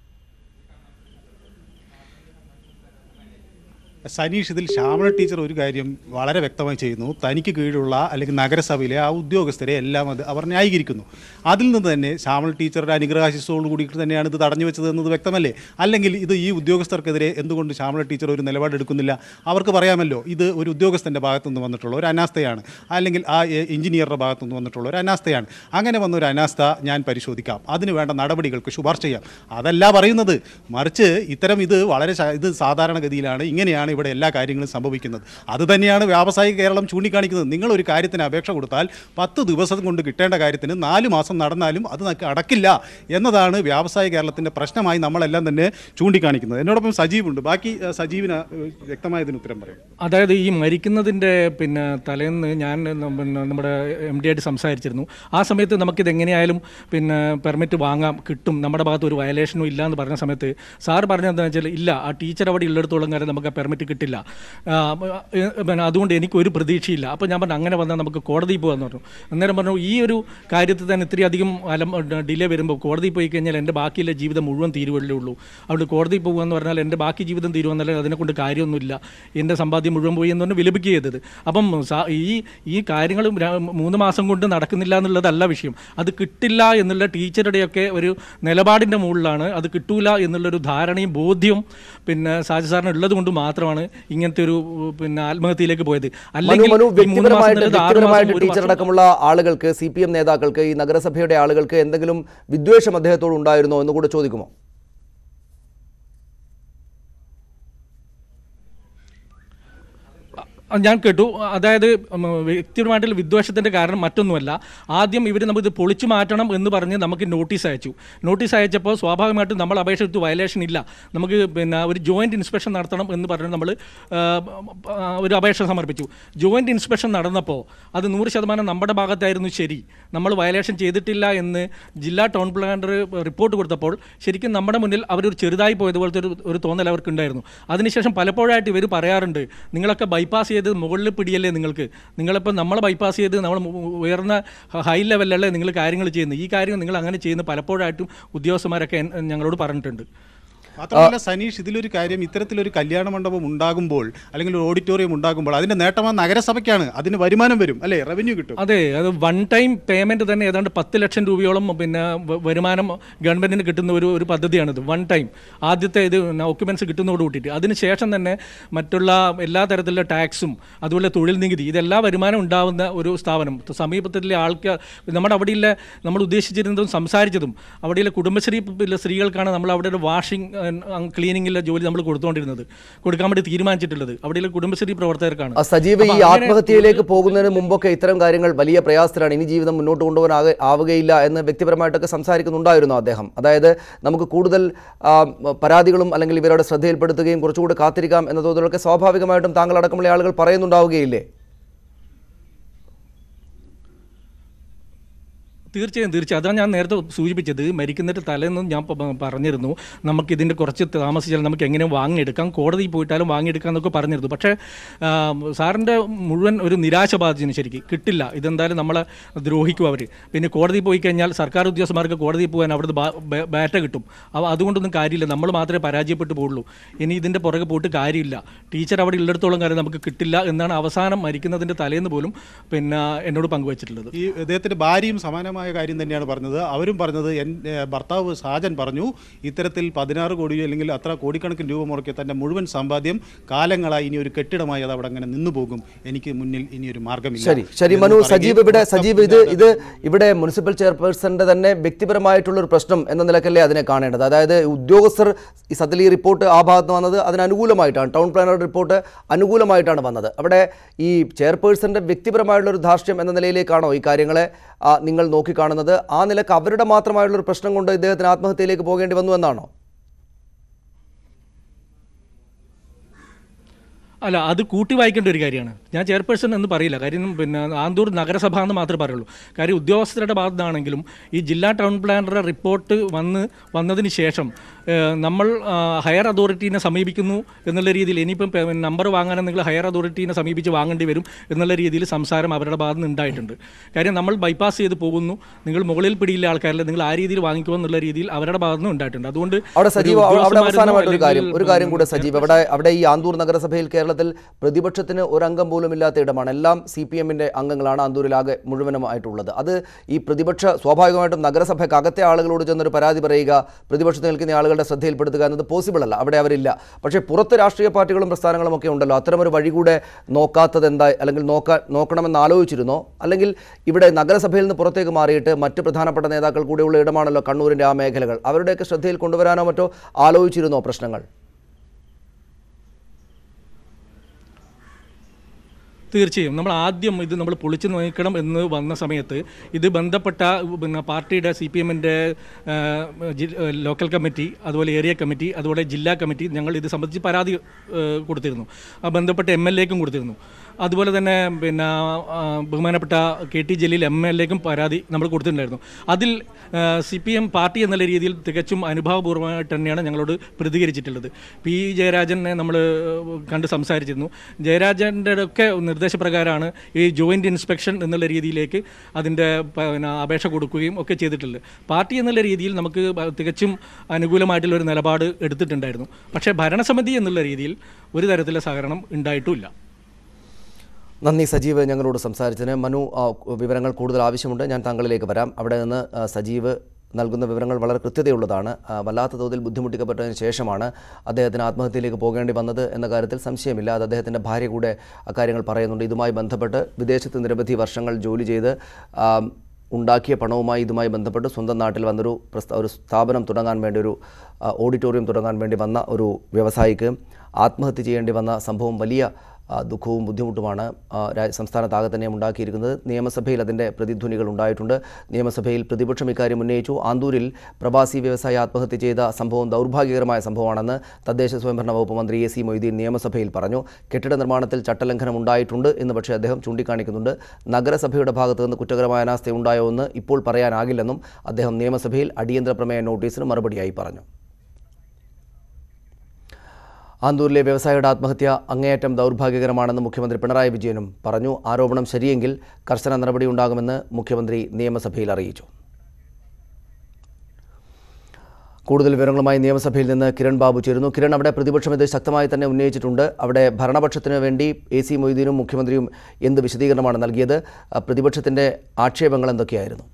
സനീഷ് ഇതിൽ ശ്യാമള ടീച്ചർ ഒരു കാര്യം വളരെ വ്യക്തമായി ചെയ്യുന്നു തനിക്ക് കീഴിലുള്ള അല്ലെങ്കിൽ നഗരസഭയിലെ ആ ഉദ്യോഗസ്ഥരെ എല്ലാം അത് അവർ ന്യായീകരിക്കുന്നു അതിൽ നിന്ന് തന്നെ ശ്യാമള ടീച്ചറുടെ അനുഗ്രഹാശിസ്സോട് കൂടിയിട്ട് തന്നെയാണ് ഇത് തടഞ്ഞു വെച്ചത് എന്നത് വ്യക്തമല്ലേ അല്ലെങ്കിൽ ഇത് ഈ ഉദ്യോഗസ്ഥർക്കെതിരെ എന്തുകൊണ്ട് ശ്യാമള ടീച്ചർ ഒരു നിലപാടെടുക്കുന്നില്ല അവർക്ക് പറയാമല്ലോ ഇത് ഒരു ഉദ്യോഗസ്ഥൻ്റെ ഭാഗത്തുനിന്ന് വന്നിട്ടുള്ള ഒരു അനാസ്ഥയാണ് അല്ലെങ്കിൽ ആ എ- എഞ്ചിനീയറുടെ ഭാഗത്തുനിന്ന് വന്നിട്ടുള്ള ഒരു അനാസ്ഥയാണ് അങ്ങനെ വന്ന ഒരു അനാസ്ഥ ഞാൻ പരിശോധിക്കാം അതിന് വേണ്ട നടപടികൾക്ക് ശുപാർശ ചെയ്യാം അതല്ല പറയുന്നത് മറിച്ച് ഇത്തരം ഇത് വളരെ ശ- ഇത് സാധാരണഗതിയിലാണ് ഇങ്ങനെയാണ് ഇവിടെ എല്ലാ കാര്യങ്ങളും സംഭവിക്കുന്നത് അത് തന്നെയാണ് വ്യാവസായിക കേരളം ചൂണ്ടിക്കാണിക്കുന്നത് നിങ്ങൾ ഒരു കാര്യത്തിന് അപേക്ഷ കൊടുത്താൽ പത്ത് ദിവസം കൊണ്ട് കിട്ടേണ്ട കാര്യത്തിന് നാല് മാസം നടന്നാലും അത് നമുക്ക് അടക്കില്ല എന്നതാണ് വ്യാവസായ കേരളത്തിൻ്റെ പ്രശ്നമായി നമ്മളെല്ലാം തന്നെ ചൂണ്ടിക്കാണിക്കുന്നത് എന്നോടൊപ്പം സജീവുണ്ട് ബാക്കി ഏഹ്, സജീവിന് ഏഹ്, വ്യക്തമായതിന് ഉത്തരം പറയും അതായത് ഈ മരിക്കുന്നതിൻ്റെ പിന്നെ തലേന്ന് ഞാൻ ന- പിന്നെ നമ്മുടെ എം ഡി ആയിട്ട് സംസാരിച്ചിരുന്നു ആ സമയത്ത് നമുക്കിത് എങ്ങനെയായാലും പിന്നെ പെർമിറ്റ് വാങ്ങാം കിട്ടും നമ്മുടെ ഭാഗത്ത് ഒരു വയലേഷനും ഇല്ല എന്ന് പറഞ്ഞ സമയത്ത് സാർ പറഞ്ഞത് എന്താണെന്ന് വെച്ചാൽ ഇല്ല ആ ടീച്ചർ അവിടെ ഉള്ളിടത്തോളം കാലം നമുക്ക് ആ പെർമിറ്റ് കിട്ടില്ല ആ, ഏ, പിന്നെ അതുകൊണ്ട് എനിക്ക് ഒരു പ്രതീക്ഷയില്ല അപ്പോൾ ഞാൻ പറഞ്ഞു അങ്ങനെ വന്നാൽ നമുക്ക് കോടതിയിൽ പോകാമെന്ന് പറഞ്ഞു അന്നേരം പറഞ്ഞു ഈ ഒരു കാര്യത്തിൽ തന്നെ ഇത്രയും അധികം അലം ഡിലേ വരുമ്പോൾ കോടതിയിൽ പോയി കഴിഞ്ഞാൽ എൻ്റെ ബാക്കിയുള്ള ജീവിതം മുഴുവൻ തീരുവല്ലേ ഉള്ളൂ അവിടെ കോടതിയിൽ പോകുക എന്ന് പറഞ്ഞാൽ എൻ്റെ ബാക്കി ജീവിതം തീരുവെന്നല്ല അതിനെക്കൊണ്ട് കാര്യമൊന്നുമില്ല എൻ്റെ സമ്പാദ്യം മുഴുവൻ പോയി എന്ന് പറഞ്ഞ് വിലപിക്കുക ചെയ്തത് അപ്പം സാ- ഈ ഈ കാര്യങ്ങൾ മൂന്ന് മാസം കൊണ്ട് നടക്കുന്നില്ല എന്നുള്ളതല്ല വിഷയം അത് കിട്ടില്ല എന്നുള്ള ടീച്ചറുടെയൊക്കെ ഒരു നിലപാടിൻ്റെ മുകളിലാണ് അത് കിട്ടൂല എന്നുള്ളൊരു ധാരണയും ബോധ്യവും പിന്നെ സാജി സാറിന് ഉള്ളത് കൊണ്ട് മാത്രമാണ് ഇങ്ങനത്തെ ഒരു പിന്നെ ആത്മഹത്യയിലേക്ക് പോയത് മനു മനു ഈ മൂന്ന് മാസം വ്യക്തിപരമായിട്ട് എന്നുള്ളത് ആറ് മാസം, വ്യക്തിപരമായിട്ട് ഒരു ടീച്ചർ വർഷം അടക്കമുള്ള ആളുകൾക്ക് സി പി എം നേതാക്കൾക്ക് ഈ നഗരസഭയുടെ ആളുകൾക്ക് എന്തെങ്കിലും വിദ്വേഷം അദ്ദേഹത്തോട് ഉണ്ടായിരുന്നോ എന്ന് കൂടെ ചോദിക്കുമോ ആ, ഞാൻ കേട്ടു അതായത് ഉം, വ്യക്തിപരമായിട്ടുള്ള വിദ്വേഷത്തിൻ്റെ കാരണം മറ്റൊന്നുമല്ല ആദ്യം ഇവർ നമുക്കിത് പൊളിച്ചു മാറ്റണം എന്ന് പറഞ്ഞ് നമുക്ക് നോട്ടീസ് അയച്ചു നോട്ടീസ് അയച്ചപ്പോൾ സ്വാഭാവികമായിട്ടും നമ്മൾ അപേക്ഷ എടുത്ത് വയലേഷൻ ഇല്ല നമുക്ക് പിന്നെ ഒരു ജോയിൻറ്റ് ഇൻസ്പെക്ഷൻ നടത്തണം എന്ന് പറഞ്ഞ് നമ്മൾ ഒരു അപേക്ഷ സമർപ്പിച്ചു ജോയിൻറ്റ് ഇൻസ്പെക്ഷൻ നടന്നപ്പോൾ അത് നൂറ് ശതമാനം നമ്മുടെ ഭാഗത്തായിരുന്നു ശരി നമ്മൾ വയലേഷൻ ചെയ്തിട്ടില്ല എന്ന് ജില്ലാ ടൗൺ പ്ലാനർ റിപ്പോർട്ട് കൊടുത്തപ്പോൾ ശരിക്കും നമ്മുടെ മുന്നിൽ അവരൊരു ചെറുതായി പോയതുപോലത്തെ ഒരു ഒരു തോന്നൽ അവർക്കുണ്ടായിരുന്നു അതിനുശേഷം പലപ്പോഴായിട്ട് ഇവർ പറയാറുണ്ട് നിങ്ങളൊക്കെ ബൈപ്പാസ് ചെയ്ത് മുകളിൽ പിടിയല്ലേ നിങ്ങൾക്ക് നിങ്ങളിപ്പോൾ നമ്മളെ ബൈപ്പാസ് ചെയ്ത് നമ്മൾ മു- ഉയർന്ന ഹൈ ലെവലിലല്ലേ നിങ്ങൾ കാര്യങ്ങൾ ചെയ്യുന്നത് ഈ കാര്യം നിങ്ങൾ അങ്ങനെ ചെയ്യുന്ന പലപ്പോഴായിട്ടും ഉദ്യോഗസ്ഥന്മാരൊക്കെ എൻ- ഞങ്ങളോട് പറഞ്ഞിട്ടുണ്ട് മാത്രമല്ല സനീഷ് ഇതിലൊരു കാര്യം ഇത്തരത്തിലൊരു കല്യാണ മണ്ഡപം ഉണ്ടാകുമ്പോൾ അല്ലെങ്കിൽ ഒരു ഓഡിറ്റോറിയം ഉണ്ടാകുമ്പോൾ അതിന്റെ നേട്ടം ആ നഗരസഭയ്ക്കാണ് അതിന് വരുമാനം വരും അല്ലേ റവന്യൂ കിട്ടും അതെ അത് വൺ ടൈം പേയ്മെന്റ് തന്നെ ഏതാണ്ട് പത്ത് ലക്ഷം രൂപയോളം പിന്നെ വ- വരുമാനം ഗവൺമെന്റിന് കിട്ടുന്ന ഒരു ഒരു പദ്ധതിയാണിത് വൺ ടൈം ആദ്യത്തെ ഇത് ഓക്യുപ്പൻസ് കിട്ടുന്നതോട് കൂട്ടിയിട്ട് അതിനുശേഷം തന്നെ മറ്റുള്ള എല്ലാ തരത്തിലുള്ള ടാക്സും അതുപോലെ തൊഴിൽ നികുതി ഇതെല്ലാം വരുമാനം ഉണ്ടാവുന്ന ഒരു സ്ഥാപനം സമീപത്തിലെ ആൾക്കാർ നമ്മുടെ അവിടെയുള്ള നമ്മൾ ഉദ്ദേശിച്ചിരുന്നതും സംസാരിച്ചതും അവിടെയുള്ള കുടുംബശ്രീ പ്പിലെ സ്ത്രീകൾക്കാണ് നമ്മൾ അവിടെ ഒരു വാഷിംഗ് ക്ലീനിങ്ങിലെ ജോലി നമ്മൾ കൊടുത്തുകൊണ്ടിരുന്നത് കൊടുക്കാൻ വേണ്ടി തീരുമാനിച്ചിട്ടുള്ളത് അവിടെയുള്ള കുടുംബശ്രീ പ്രവർത്തകർക്കാണ് ആ സജീവ് ഈ അപ്പൊ അങ്ങനെ ആത്മഹത്യയിലേക്ക് പോകുന്നതിന് മുമ്പൊക്കെ ഇത്തരം കാര്യങ്ങൾ വലിയ പ്രയാസത്തിലാണ് ഇനി ജീവിതം മുന്നോട്ട് കൊണ്ടുപോകാൻ ആകെ- ആവുകയില്ല എന്ന് വ്യക്തിപരമായിട്ടൊക്കെ സംസാരിക്കുന്നുണ്ടായിരുന്നു അദ്ദേഹം അതായത് നമുക്ക് കൂടുതൽ ആ, പരാതികളും അല്ലെങ്കിൽ ഇവരുടെ ശ്രദ്ധയിൽപ്പെടുത്തുകയും കുറച്ചുകൂടി കാത്തിരിക്കാം എന്ന തോതിലൊക്കെ സ്വാഭാവികമായിട്ടും താങ്കൾ അടക്കമുള്ള ആളുകൾ പറയുന്നുണ്ടാവുകയില്ലേ തീർച്ചയായും തീർച്ചയായും അതാണ് ഞാൻ നേരത്തെ സൂചിപ്പിച്ചത് മരിക്കുന്നതിൻ്റെ തലേന്നും ഞാൻ പ- പ- പറഞ്ഞിരുന്നു നമുക്ക് ഇതിൻ്റെ കുറച്ച് താമസിച്ചാൽ നമുക്ക് എങ്ങനെ വാങ്ങിയെടുക്കാം കോടതിയിൽ പോയിട്ടാലും വാങ്ങിയെടുക്കാം എന്നൊക്കെ പറഞ്ഞിരുന്നു പക്ഷേ ആ, സാറിൻ്റെ മുഴുവൻ ഒരു നിരാശ ബാധിച്ചിന് ശരിക്കും കിട്ടില്ല ഇതെന്തായാലും നമ്മളെ ദ്രോഹിക്കും അവർ പിന്നെ കോടതിയിൽ പോയി കഴിഞ്ഞാൽ സർക്കാർ ഉദ്യോഗസ്ഥന്മാർക്ക് കോടതിയിൽ പോകാൻ അവിടുന്ന് ബാ- ബേ- ബാറ്റ കിട്ടും അവ അതുകൊണ്ടൊന്നും കാര്യമില്ല നമ്മൾ മാത്രമേ പരാജയപ്പെട്ടു പോകുള്ളൂ ഇനി ഇതിൻ്റെ പുറകെ പോയിട്ട് കാര്യമില്ല ടീച്ചർ അവിടെ ഉള്ളിടത്തോളം കാര്യം നമുക്ക് കിട്ടില്ല എന്നാണ് അവസാനം മരിക്കുന്നതിൻ്റെ തലേന്ന് പോലും പിന്നെ എന്നോട് പങ്കുവച്ചിട്ടുള്ളത് ഈ ഇദ്ദേഹത്തിൻ്റെ ഭാര്യയും സമാനമായ കാര്യം തന്നെയാണ് പറഞ്ഞത് അവരും പറഞ്ഞത് എൻ ഏ, ഭർത്താവ് ഷാജൻ പറഞ്ഞു ഇത്തരത്തിൽ പതിനാറ് കോടി അല്ലെങ്കിൽ അത്ര കോടിക്കണക്കിന് രൂപ മുറക്കിയ തൻ്റെ മുഴുവൻ സമ്പാദ്യം കാലങ്ങളായി ഇനി ഒരു കെട്ടിടമായി അത് അവിടെ അങ്ങനെ നിന്നു പോകും എനിക്ക് മുന്നിൽ ഇനി ഒരു മാർഗമില്ല ശരി ശരി എന്ന് മനു പറയുകയും സജീവ് ഇവിടെ ഒട്ടും സജീവ് ഇത് ഇത് ഇവിടെ മുനിസിപ്പൽ ചെയർപേഴ്സന്റെ തന്നെ വ്യക്തിപരമായിട്ടുള്ള ഒരു പ്രശ്നം എന്ന നിലക്കല്ലേ അതിനെ കാണേണ്ടത് അതായത് ഉദ്യോഗസ്ഥർ ഈ സദലി റിപ്പോർട്ട് ആ ഭാഗത്ത് വന്നത് അതിന് അനുകൂലമായിട്ടാണ് ടൗൺ പ്ലാനറുടെ റിപ്പോർട്ട് അനുകൂലമായിട്ടാണ് വന്നത് അവിടെ ഈ ചെയർപേഴ്സന്റെ വ്യക്തിപരമായിട്ടുള്ള ഒരു ധാർഷ്ട്യം എന്ന നിലയിലേക്കാണോ ഈ കാര്യങ്ങളെ ആ, നിങ്ങൾ നോക്കിക്കാണുന്നത് ആ നിലക്ക് അവരുടെ മാത്രമായിട്ടുള്ള ഒരു പ്രശ്നം കൊണ്ട് ഇദ്ദേഹത്തിന് ആത്മഹത്യയിലേക്ക് പോകേണ്ടി വന്നു എന്നാണോ അല്ല അത് കൂട്ടി വായിക്കേണ്ട ഒരു കാര്യമാണ് ഞാൻ ചെയർപേഴ്സൺ എന്ന് പറയില്ല കാര്യം പിന്നെ ആന്തൂർ നഗരസഭ എന്ന് മാത്രമേ പറയുള്ളൂ കാര്യം ഉദ്യോഗസ്ഥരുടെ ഭാഗത്തു നിന്നാണെങ്കിലും ഈ ജില്ലാ ടൗൺ പ്ലാനറുടെ റിപ്പോർട്ട് വന്ന് വന്നതിന് ശേഷം ഏഹ്, നമ്മൾ ആ, ഹയർ അതോറിറ്റീനെ സമീപിക്കുന്നു എന്നുള്ള രീതിയിൽ ഇനിയിപ്പം പെ- നമ്പർ വാങ്ങാനും നിങ്ങൾ ഹയർ അതോറിറ്റീനെ സമീപിച്ച് വാങ്ങേണ്ടി വരും എന്നുള്ള രീതിയിൽ സംസാരം അവരുടെ ഭാഗത്ത് നിന്ന് ഉണ്ടായിട്ടുണ്ട് കാര്യം നമ്മൾ ബൈപ്പാസ് ചെയ്ത് പോകുന്നു നിങ്ങൾ മുകളിൽ പിടിയില്ല ആൾക്കാരിൽ നിങ്ങൾ ആ രീതിയിൽ വാങ്ങിക്കുമോ എന്നുള്ള രീതിയിൽ അവരുടെ ഭാഗത്ത് നിന്ന് ഉണ്ടായിട്ടുണ്ട് അതുകൊണ്ട് അവിടെ ഒരു സജീവ് അവിടെ- അവിടെ ഉദ്യോഗസ്ഥന്മാരെന്നോ അവസാനമായിട്ട് ഒരു കാര്യം ഒരു അല്ലെങ്കിൽ കാര്യം കൂടെ സജീവ് അവിടെ അവിടെ ഈ ആന്തൂർ നഗരസഭയിൽ കേരളത്തിൽ പ്രതിപക്ഷത്തിന് ഒരംഗം പോലും ഇല്ലാത്ത ഇടമാണ് എല്ലാം സി പി എമ്മിൻ്റെ അംഗങ്ങളാണ് ആന്തൂരിലാകെ മുഴുവനുമായിട്ടുള്ളത് അത് ഈ പ്രതിപക്ഷ സ്വാഭാവികമായിട്ടും നഗരസഭയ്ക്കകത്തെ ആളുകളോട് ചെന്നൊരു പരാതി പറയുക പ്രതിപക്ഷത്ത് നിൽക്കുന്ന ആളുകളുടെ ശ്രദ്ധയിൽപ്പെടുത്തുക എന്നത് പോസിബിൾ അല്ല അവിടെ അവരില്ല പക്ഷേ പുറത്ത് രാഷ്ട്രീയ പാർട്ടികളും പ്രസ്ഥാനങ്ങളും ഒക്കെ ഉണ്ടല്ലോ അത്തരമൊരു വഴി കൂടെ നോക്കാത്തത് എന്താ അല്ലെങ്കിൽ നോക്കാ നോക്കണമെന്ന് ആലോചിച്ചിരുന്നോ അല്ലെങ്കിൽ ഇവിടെ നഗരസഭയിൽ നിന്ന് പുറത്തേക്ക് മാറിയിട്ട് മറ്റ് പ്രധാനപ്പെട്ട നേതാക്കൾ കൂടെയുള്ള ഇടമാണല്ലോ കണ്ണൂരിൻ്റെ ആ മേഖലകൾ അവരുടെയൊക്കെ ശ്രദ്ധയിൽ കൊണ്ടുവരാനോ മറ്റോ ആലോചിച്ചിരുന്നോ പ്രശ്നങ്ങൾ തീർച്ചയായും നമ്മൾ ആദ്യം ഇത് നമ്മൾ പൊളിച്ചു നോക്കണം എന്ന് വന്ന സമയത്ത് ഇത് ബന്ധപ്പെട്ട പിന്നെ പാർട്ടിയുടെ സി പി എമ്മിൻ്റെ ലോക്കൽ കമ്മിറ്റി അതുപോലെ ഏരിയ കമ്മിറ്റി അതുപോലെ ജില്ലാ കമ്മിറ്റി ഞങ്ങൾ ഇത് സംബന്ധിച്ച് പരാതി ഏഹ്, കൊടുത്തിരുന്നു ആ ബന്ധപ്പെട്ട എം എൽ എക്കും കൊടുത്തിരുന്നു അതുപോലെ തന്നെ പിന്നെ ആ, ബഹുമാനപ്പെട്ട K T Jaleel M L എക്കും പരാതി നമ്മൾ കൊടുത്തിട്ടുണ്ടായിരുന്നു അതിൽ സി പി എം പാർട്ടി എന്നുള്ള രീതിയിൽ തികച്ചും അനുഭാവപൂർവ്വമായിട്ട് തന്നെയാണ് ഞങ്ങളോട് പ്രതികരിച്ചിട്ടുള്ളത് പി ജയരാജനെ നമ്മൾ കണ്ട് സംസാരിച്ചിരുന്നു ജയരാജൻ്റെ ഒക്കെ നിർദ്ദേശപ്രകാരമാണ് ഈ ജോയിൻ്റ് ഇൻസ്പെക്ഷൻ എന്നുള്ള രീതിയിലേക്ക് അതിൻ്റെ പിന്നെ അപേക്ഷ കൊടുക്കുകയും ഒക്കെ ചെയ്തിട്ടുള്ളത് പാർട്ടി എന്നുള്ള രീതിയിൽ നമുക്ക് തികച്ചും അനുകൂലമായിട്ടുള്ള ഒരു നിലപാട് എടുത്തിട്ടുണ്ടായിരുന്നു പക്ഷേ ഭരണസമിതി എന്നുള്ള രീതിയിൽ ഒരു തരത്തിലുള്ള സഹകരണം ഉണ്ടായിട്ടുമില്ല നന്ദി സജീവ് ഞങ്ങളോട് സംസാരിച്ചതിന് മനു ആ, വിവരങ്ങൾ കൂടുതൽ ആവശ്യമുണ്ട് ഞാൻ താങ്കളിലേക്ക് വരാം അവിടെ നിന്ന് ആ, സജീവ് നൽകുന്ന വിവരങ്ങൾ വളരെ കൃത്യതയുള്ളതാണ് ആ, വല്ലാത്ത തോതിൽ ബുദ്ധിമുട്ടിക്കപ്പെട്ടതിന് ശേഷമാണ് അദ്ദേഹത്തിന് ആത്മഹത്യയിലേക്ക് പോകേണ്ടി വന്നത് എന്ന കാര്യത്തിൽ സംശയമില്ല അത് അദ്ദേഹത്തിൻ്റെ ഭാര്യ കൂടെ അക്കാര്യങ്ങൾ പറയുന്നുണ്ട് ഇതുമായി ബന്ധപ്പെട്ട് വിദേശത്ത് നിരവധി വർഷങ്ങൾ ജോലി ചെയ്ത് ആ, ഉണ്ടാക്കിയ പണവുമായി ഇതുമായി ബന്ധപ്പെട്ട് സ്വന്തം നാട്ടിൽ വന്നൊരു പ്രസ്ത ഒരു സ്ഥാപനം തുടങ്ങാൻ വേണ്ടി ഒരു ആ, ഓഡിറ്റോറിയം തുടങ്ങാൻ വേണ്ടി വന്ന ഒരു വ്യവസായിക്ക് ആത്മഹത്യ ചെയ്യേണ്ടി വന്ന സംഭവം വലിയ ആ, ദുഃഖവും ബുദ്ധിമുട്ടുമാണ് ആ, രാ- സംസ്ഥാനത്താകെ തന്നെ ഉണ്ടാക്കിയിരിക്കുന്നത് നിയമസഭയിൽ അതിൻ്റെ പ്രതിധ്വനികൾ ഉണ്ടായിട്ടുണ്ട് നിയമസഭയിൽ പ്രതിപക്ഷം ഇക്കാര്യം ഉന്നയിച്ചു ആന്തൂരിൽ പ്രവാസി വ്യവസായി ആത്മഹത്യ ചെയ്ത സംഭവം ദൗർഭാഗ്യകരമായ സംഭവമാണെന്ന് തദ്ദേശ സ്വയംഭരണ വകുപ്പ് മന്ത്രി എ സി മൊയ്തീൻ നിയമസഭയിൽ പറഞ്ഞു കെട്ടിട നിർമ്മാണത്തിൽ ചട്ടലംഘനം ഉണ്ടായിട്ടുണ്ട് എന്ന് പക്ഷേ അദ്ദേഹം ചൂണ്ടിക്കാണിക്കുന്നുണ്ട് നഗരസഭയുടെ ഭാഗത്ത് നിന്ന് കുറ്റകരമായ അനാസ്ഥ ഉണ്ടായോ എന്ന് ഇപ്പോൾ പറയാനാകില്ലെന്നും അദ്ദേഹം നിയമസഭയിൽ അടിയന്തര പ്രമേയ നോട്ടീസിന് മറുപടിയായി പറഞ്ഞു ആന്തൂരിലെ വ്യവസായിയുടെ ആത്മഹത്യ അങ്ങേയറ്റം ദൗർഭാഗ്യകരമാണെന്ന് മുഖ്യമന്ത്രി പിണറായി വിജയനും പറഞ്ഞു ആരോപണം ശരിയെങ്കിൽ കർശന നടപടിയുണ്ടാകുമെന്ന് മുഖ്യമന്ത്രി നിയമസഭയിൽ അറിയിച്ചു കൂടുതൽ വിവരങ്ങളുമായി നിയമസഭയിൽ നിന്ന് കിരൺ ബാബു ചേരുന്നു കിരൺ അവിടെ പ്രതിപക്ഷം ഇത് ശക്തമായി തന്നെ ഉന്നയിച്ചിട്ടുണ്ട് അവിടെ ഭരണപക്ഷത്തിന് വേണ്ടി എ സി മൊയ്തീനും മുഖ്യമന്ത്രിയും എന്ത് വിശദീകരണമാണ് നൽകിയത് ആ, പ്രതിപക്ഷത്തിൻ്റെ ആക്ഷേപങ്ങൾ എന്തൊക്കെയായിരുന്നു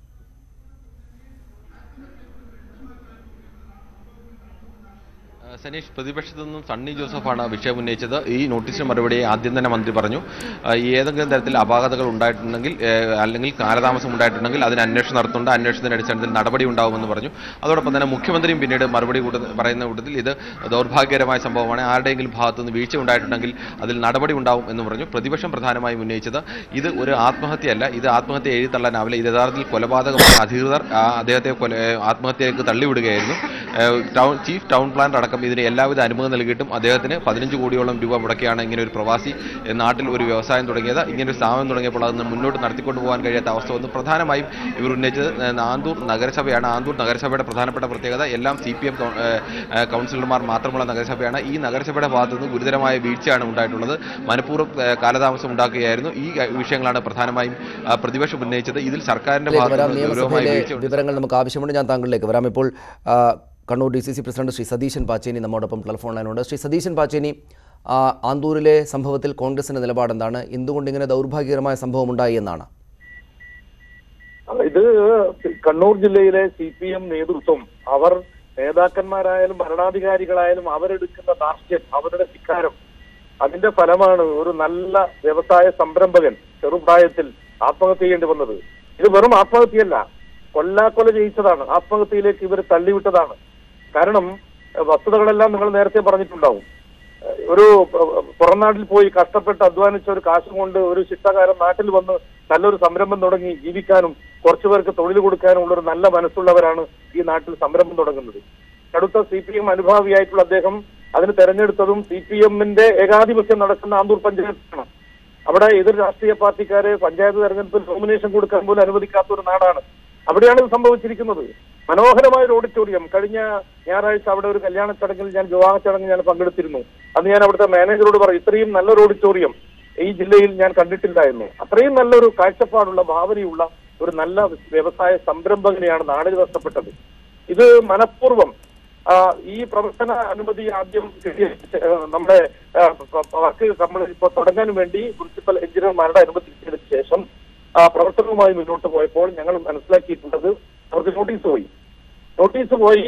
സനീഷ് പ്രതിപക്ഷത്തു നിന്നും സണ്ണി ജോസഫാണ് വിഷയം ഉന്നയിച്ചത് ഈ നോട്ടീസിന് മറുപടി ആദ്യം തന്നെ മന്ത്രി പറഞ്ഞു ആ, ഈ ഏതെങ്കിലും തരത്തിൽ അപാകതകൾ ഉണ്ടായിട്ടുണ്ടെങ്കിൽ ഏ, അല്ലെങ്കിൽ കാലതാമസം ഉണ്ടായിട്ടുണ്ടെങ്കിൽ അതിന് അന്വേഷണം നടത്തുന്നുണ്ട് അന്വേഷണത്തിന്റെ അടിസ്ഥാനത്തിൽ നടപടി ഉണ്ടാവുമെന്ന് പറഞ്ഞു അതോടൊപ്പം തന്നെ മുഖ്യമന്ത്രിയും പിന്നീട് മറുപടി കൂട്ട പറയുന്ന കൂട്ടത്തിൽ ഇത് ദൗർഭാഗ്യകരമായ സംഭവമാണ് ആരുടെയെങ്കിലും ഭാഗത്തുനിന്ന് വീഴ്ച ഉണ്ടായിട്ടുണ്ടെങ്കിൽ അതിൽ നടപടി ഉണ്ടാവും എന്ന് പറഞ്ഞു പ്രതിപക്ഷം പ്രധാനമായും ഉന്നയിച്ചത് ഇത് ഒരു ആത്മഹത്യയല്ല ഇത് ആത്മഹത്യ എഴുതി തള്ളാനാവില്ല ഇത് യഥാർത്ഥത്തിൽ കൊലപാതകമായ അധികൃതർ ആ, അദ്ദേഹത്തെ കൊല ഏ, ആത്മഹത്യയിലേക്ക് തള്ളിവിടുകയായിരുന്നു ഏ, ടൗൺ ചീഫ് ടൗൺ പ്ലാനർ അടക്കം ഇതിന് എല്ലാവിധ അനുമതി നൽകിയിട്ടും അദ്ദേഹത്തിന് പതിനഞ്ച് കോടിയോളം രൂപ മുടക്കിയാണ് ഇങ്ങനെ ഒരു പ്രവാസി ഏഹ്, നാട്ടിൽ ഒരു വ്യവസായം തുടങ്ങിയത് ഇങ്ങനെ ഒരു സ്ഥാപനം തുടങ്ങിയപ്പോൾ അത് മുന്നോട്ട് നടത്തിക്കൊണ്ടു പോകാൻ കഴിയാത്ത അവസ്ഥ വന്നു പ്രധാനമായും ഇവർ ഉന്നയിച്ചത് ഏഹ്, ആന്തൂർ നഗരസഭയാണ് ആന്തൂർ നഗരസഭയുടെ പ്രധാനപ്പെട്ട പ്രത്യേകത എല്ലാം സി പി എം കൗൺസിലർമാർ മാത്രമുള്ള നഗരസഭയാണ് ഈ നഗരസഭയുടെ ഭാഗത്തു നിന്ന് ഗുരുതരമായ വീഴ്ചയാണ് ഉണ്ടായിട്ടുള്ളത് മനഃപൂർവ്വം ഏഹ്, കാലതാമസം ഉണ്ടാക്കുകയായിരുന്നു ഈ ക- വിഷയങ്ങളാണ് പ്രധാനമായും ആ, പ്രതിപക്ഷം ഉന്നയിച്ചത് ഇതിൽ സർക്കാരിന്റെ ഇതിലേക്ക് ഭാഗത്ത് വരാം നിന്ന് ഗൗരവമായ നിയമസഭയിലെ വീഴ്ച വിവരങ്ങൾ നമുക്ക് ആവശ്യമുണ്ട് ഞാൻ താങ്കളിലേക്ക് വരാം ഇപ്പോൾ ആ, Kannur D C C president Shri Satheesan Pacheni നമ്മോടൊപ്പം ടെലിഫോൺ ലൈനുണ്ട് ശ്രീ സതീശൻ പാച്ചേനി ആ, ആന്തൂരിലെ സംഭവത്തിൽ കോൺഗ്രസിന്റെ നിലപാട് എന്താണ് എന്തുകൊണ്ട് ഇങ്ങനെ ദൗർഭാഗ്യകരമായ സംഭവം ഉണ്ടായി എന്നാണ് ഇത് കണ്ണൂർ ജില്ലയിലെ സി പി എം നേതൃത്വം അവർ നേതാക്കന്മാരായാലും ഭരണാധികാരികളായാലും അവരെടുക്കുന്ന ധാർഷ്ട്യം അവരുടെ ധിക്കാരം അതിന്റെ ഫലമാണ് ഒരു നല്ല വ്യവസായ സംരംഭകൻ ചെറുപ്രായത്തിൽ ആത്മഹത്യ ചെയ്യേണ്ടി വന്നത് ഇത് വെറും ആത്മഹത്യയല്ല കൊല്ലാക്കൊല ചെയ്യിച്ചതാണ് ആത്മഹത്യയിലേക്ക് ഇവർ തള്ളിവിട്ടതാണ് കാരണം എഹ്, വസ്തുതകളെല്ലാം നിങ്ങൾ നേരത്തെ പറഞ്ഞിട്ടുണ്ടാവും ഏഹ്, ഒരു ഏഹ്, പുറം നാട്ടിൽ പോയി കഷ്ടപ്പെട്ട് അധ്വാനിച്ച ഒരു കാശും കൊണ്ട് ഒരു ശിക്ഷകാലം നാട്ടിൽ വന്ന് നല്ലൊരു സംരംഭം തുടങ്ങി ജീവിക്കാനും കുറച്ചു പേർക്ക് തൊഴിൽ കൊടുക്കാനും ഉള്ള ഒരു നല്ല മനസ്സുള്ളവരാണ് ഈ നാട്ടിൽ സംരംഭം തുടങ്ങുന്നത് കടുത്ത സി പി എം അനുഭാവിയായിട്ടുള്ള അദ്ദേഹം അതിന് തെരഞ്ഞെടുത്തതും സി പി എമ്മിന്റെ ഏകാധിപത്യം നടക്കുന്ന ആന്തൂർ പഞ്ചായത്താണ് അവിടെ എതിർ രാഷ്ട്രീയ പാർട്ടിക്കാരെ പഞ്ചായത്ത് തെരഞ്ഞെടുപ്പിൽ നോമിനേഷൻ കൊടുക്കാൻ പോലും അനുവദിക്കാത്ത ഒരു നാടാണ് അവിടെയാണ് ഇത് സംഭവിച്ചിരിക്കുന്നത് മനോഹരമായ ഒരു ഓഡിറ്റോറിയം കഴിഞ്ഞ ഞായറാഴ്ച അവിടെ ഒരു കല്യാണ ചടങ്ങിൽ ഞാൻ വിവാഹ ചടങ്ങിൽ ഞാൻ പങ്കെടുത്തിരുന്നു അന്ന് ഞാൻ അവിടുത്തെ മാനേജറോട് പറയും ഇത്രയും നല്ലൊരു ഓഡിറ്റോറിയം ഈ ജില്ലയിൽ ഞാൻ കണ്ടിട്ടില്ലായിരുന്നു അത്രയും നല്ലൊരു കാഴ്ചപ്പാടുള്ള ഭാവനയുള്ള ഒരു നല്ല വ്യവസായ സംരംഭകനെയാണ് നാടിന് നഷ്ടപ്പെട്ടത് ഇത് മനഃപൂർവ്വം ആ, ഈ പ്രവർത്തന അനുമതി ആദ്യം കിട്ടിയ ആ, നമ്മുടെ ആ, വർക്ക് നമ്മൾ ഇപ്പോൾ തുടങ്ങാൻ വേണ്ടി പ്രിൻസിപ്പൽ എഞ്ചിനീയർമാരുടെ അനുമതി കിട്ടിയതിനു ശേഷം ആ പ്രവർത്തനവുമായി മുന്നോട്ട് പോയപ്പോൾ ഞങ്ങൾ മനസ്സിലാക്കിയിട്ടുള്ളത് അവർക്ക് നോട്ടീസ് പോയി നോട്ടീസ് പോയി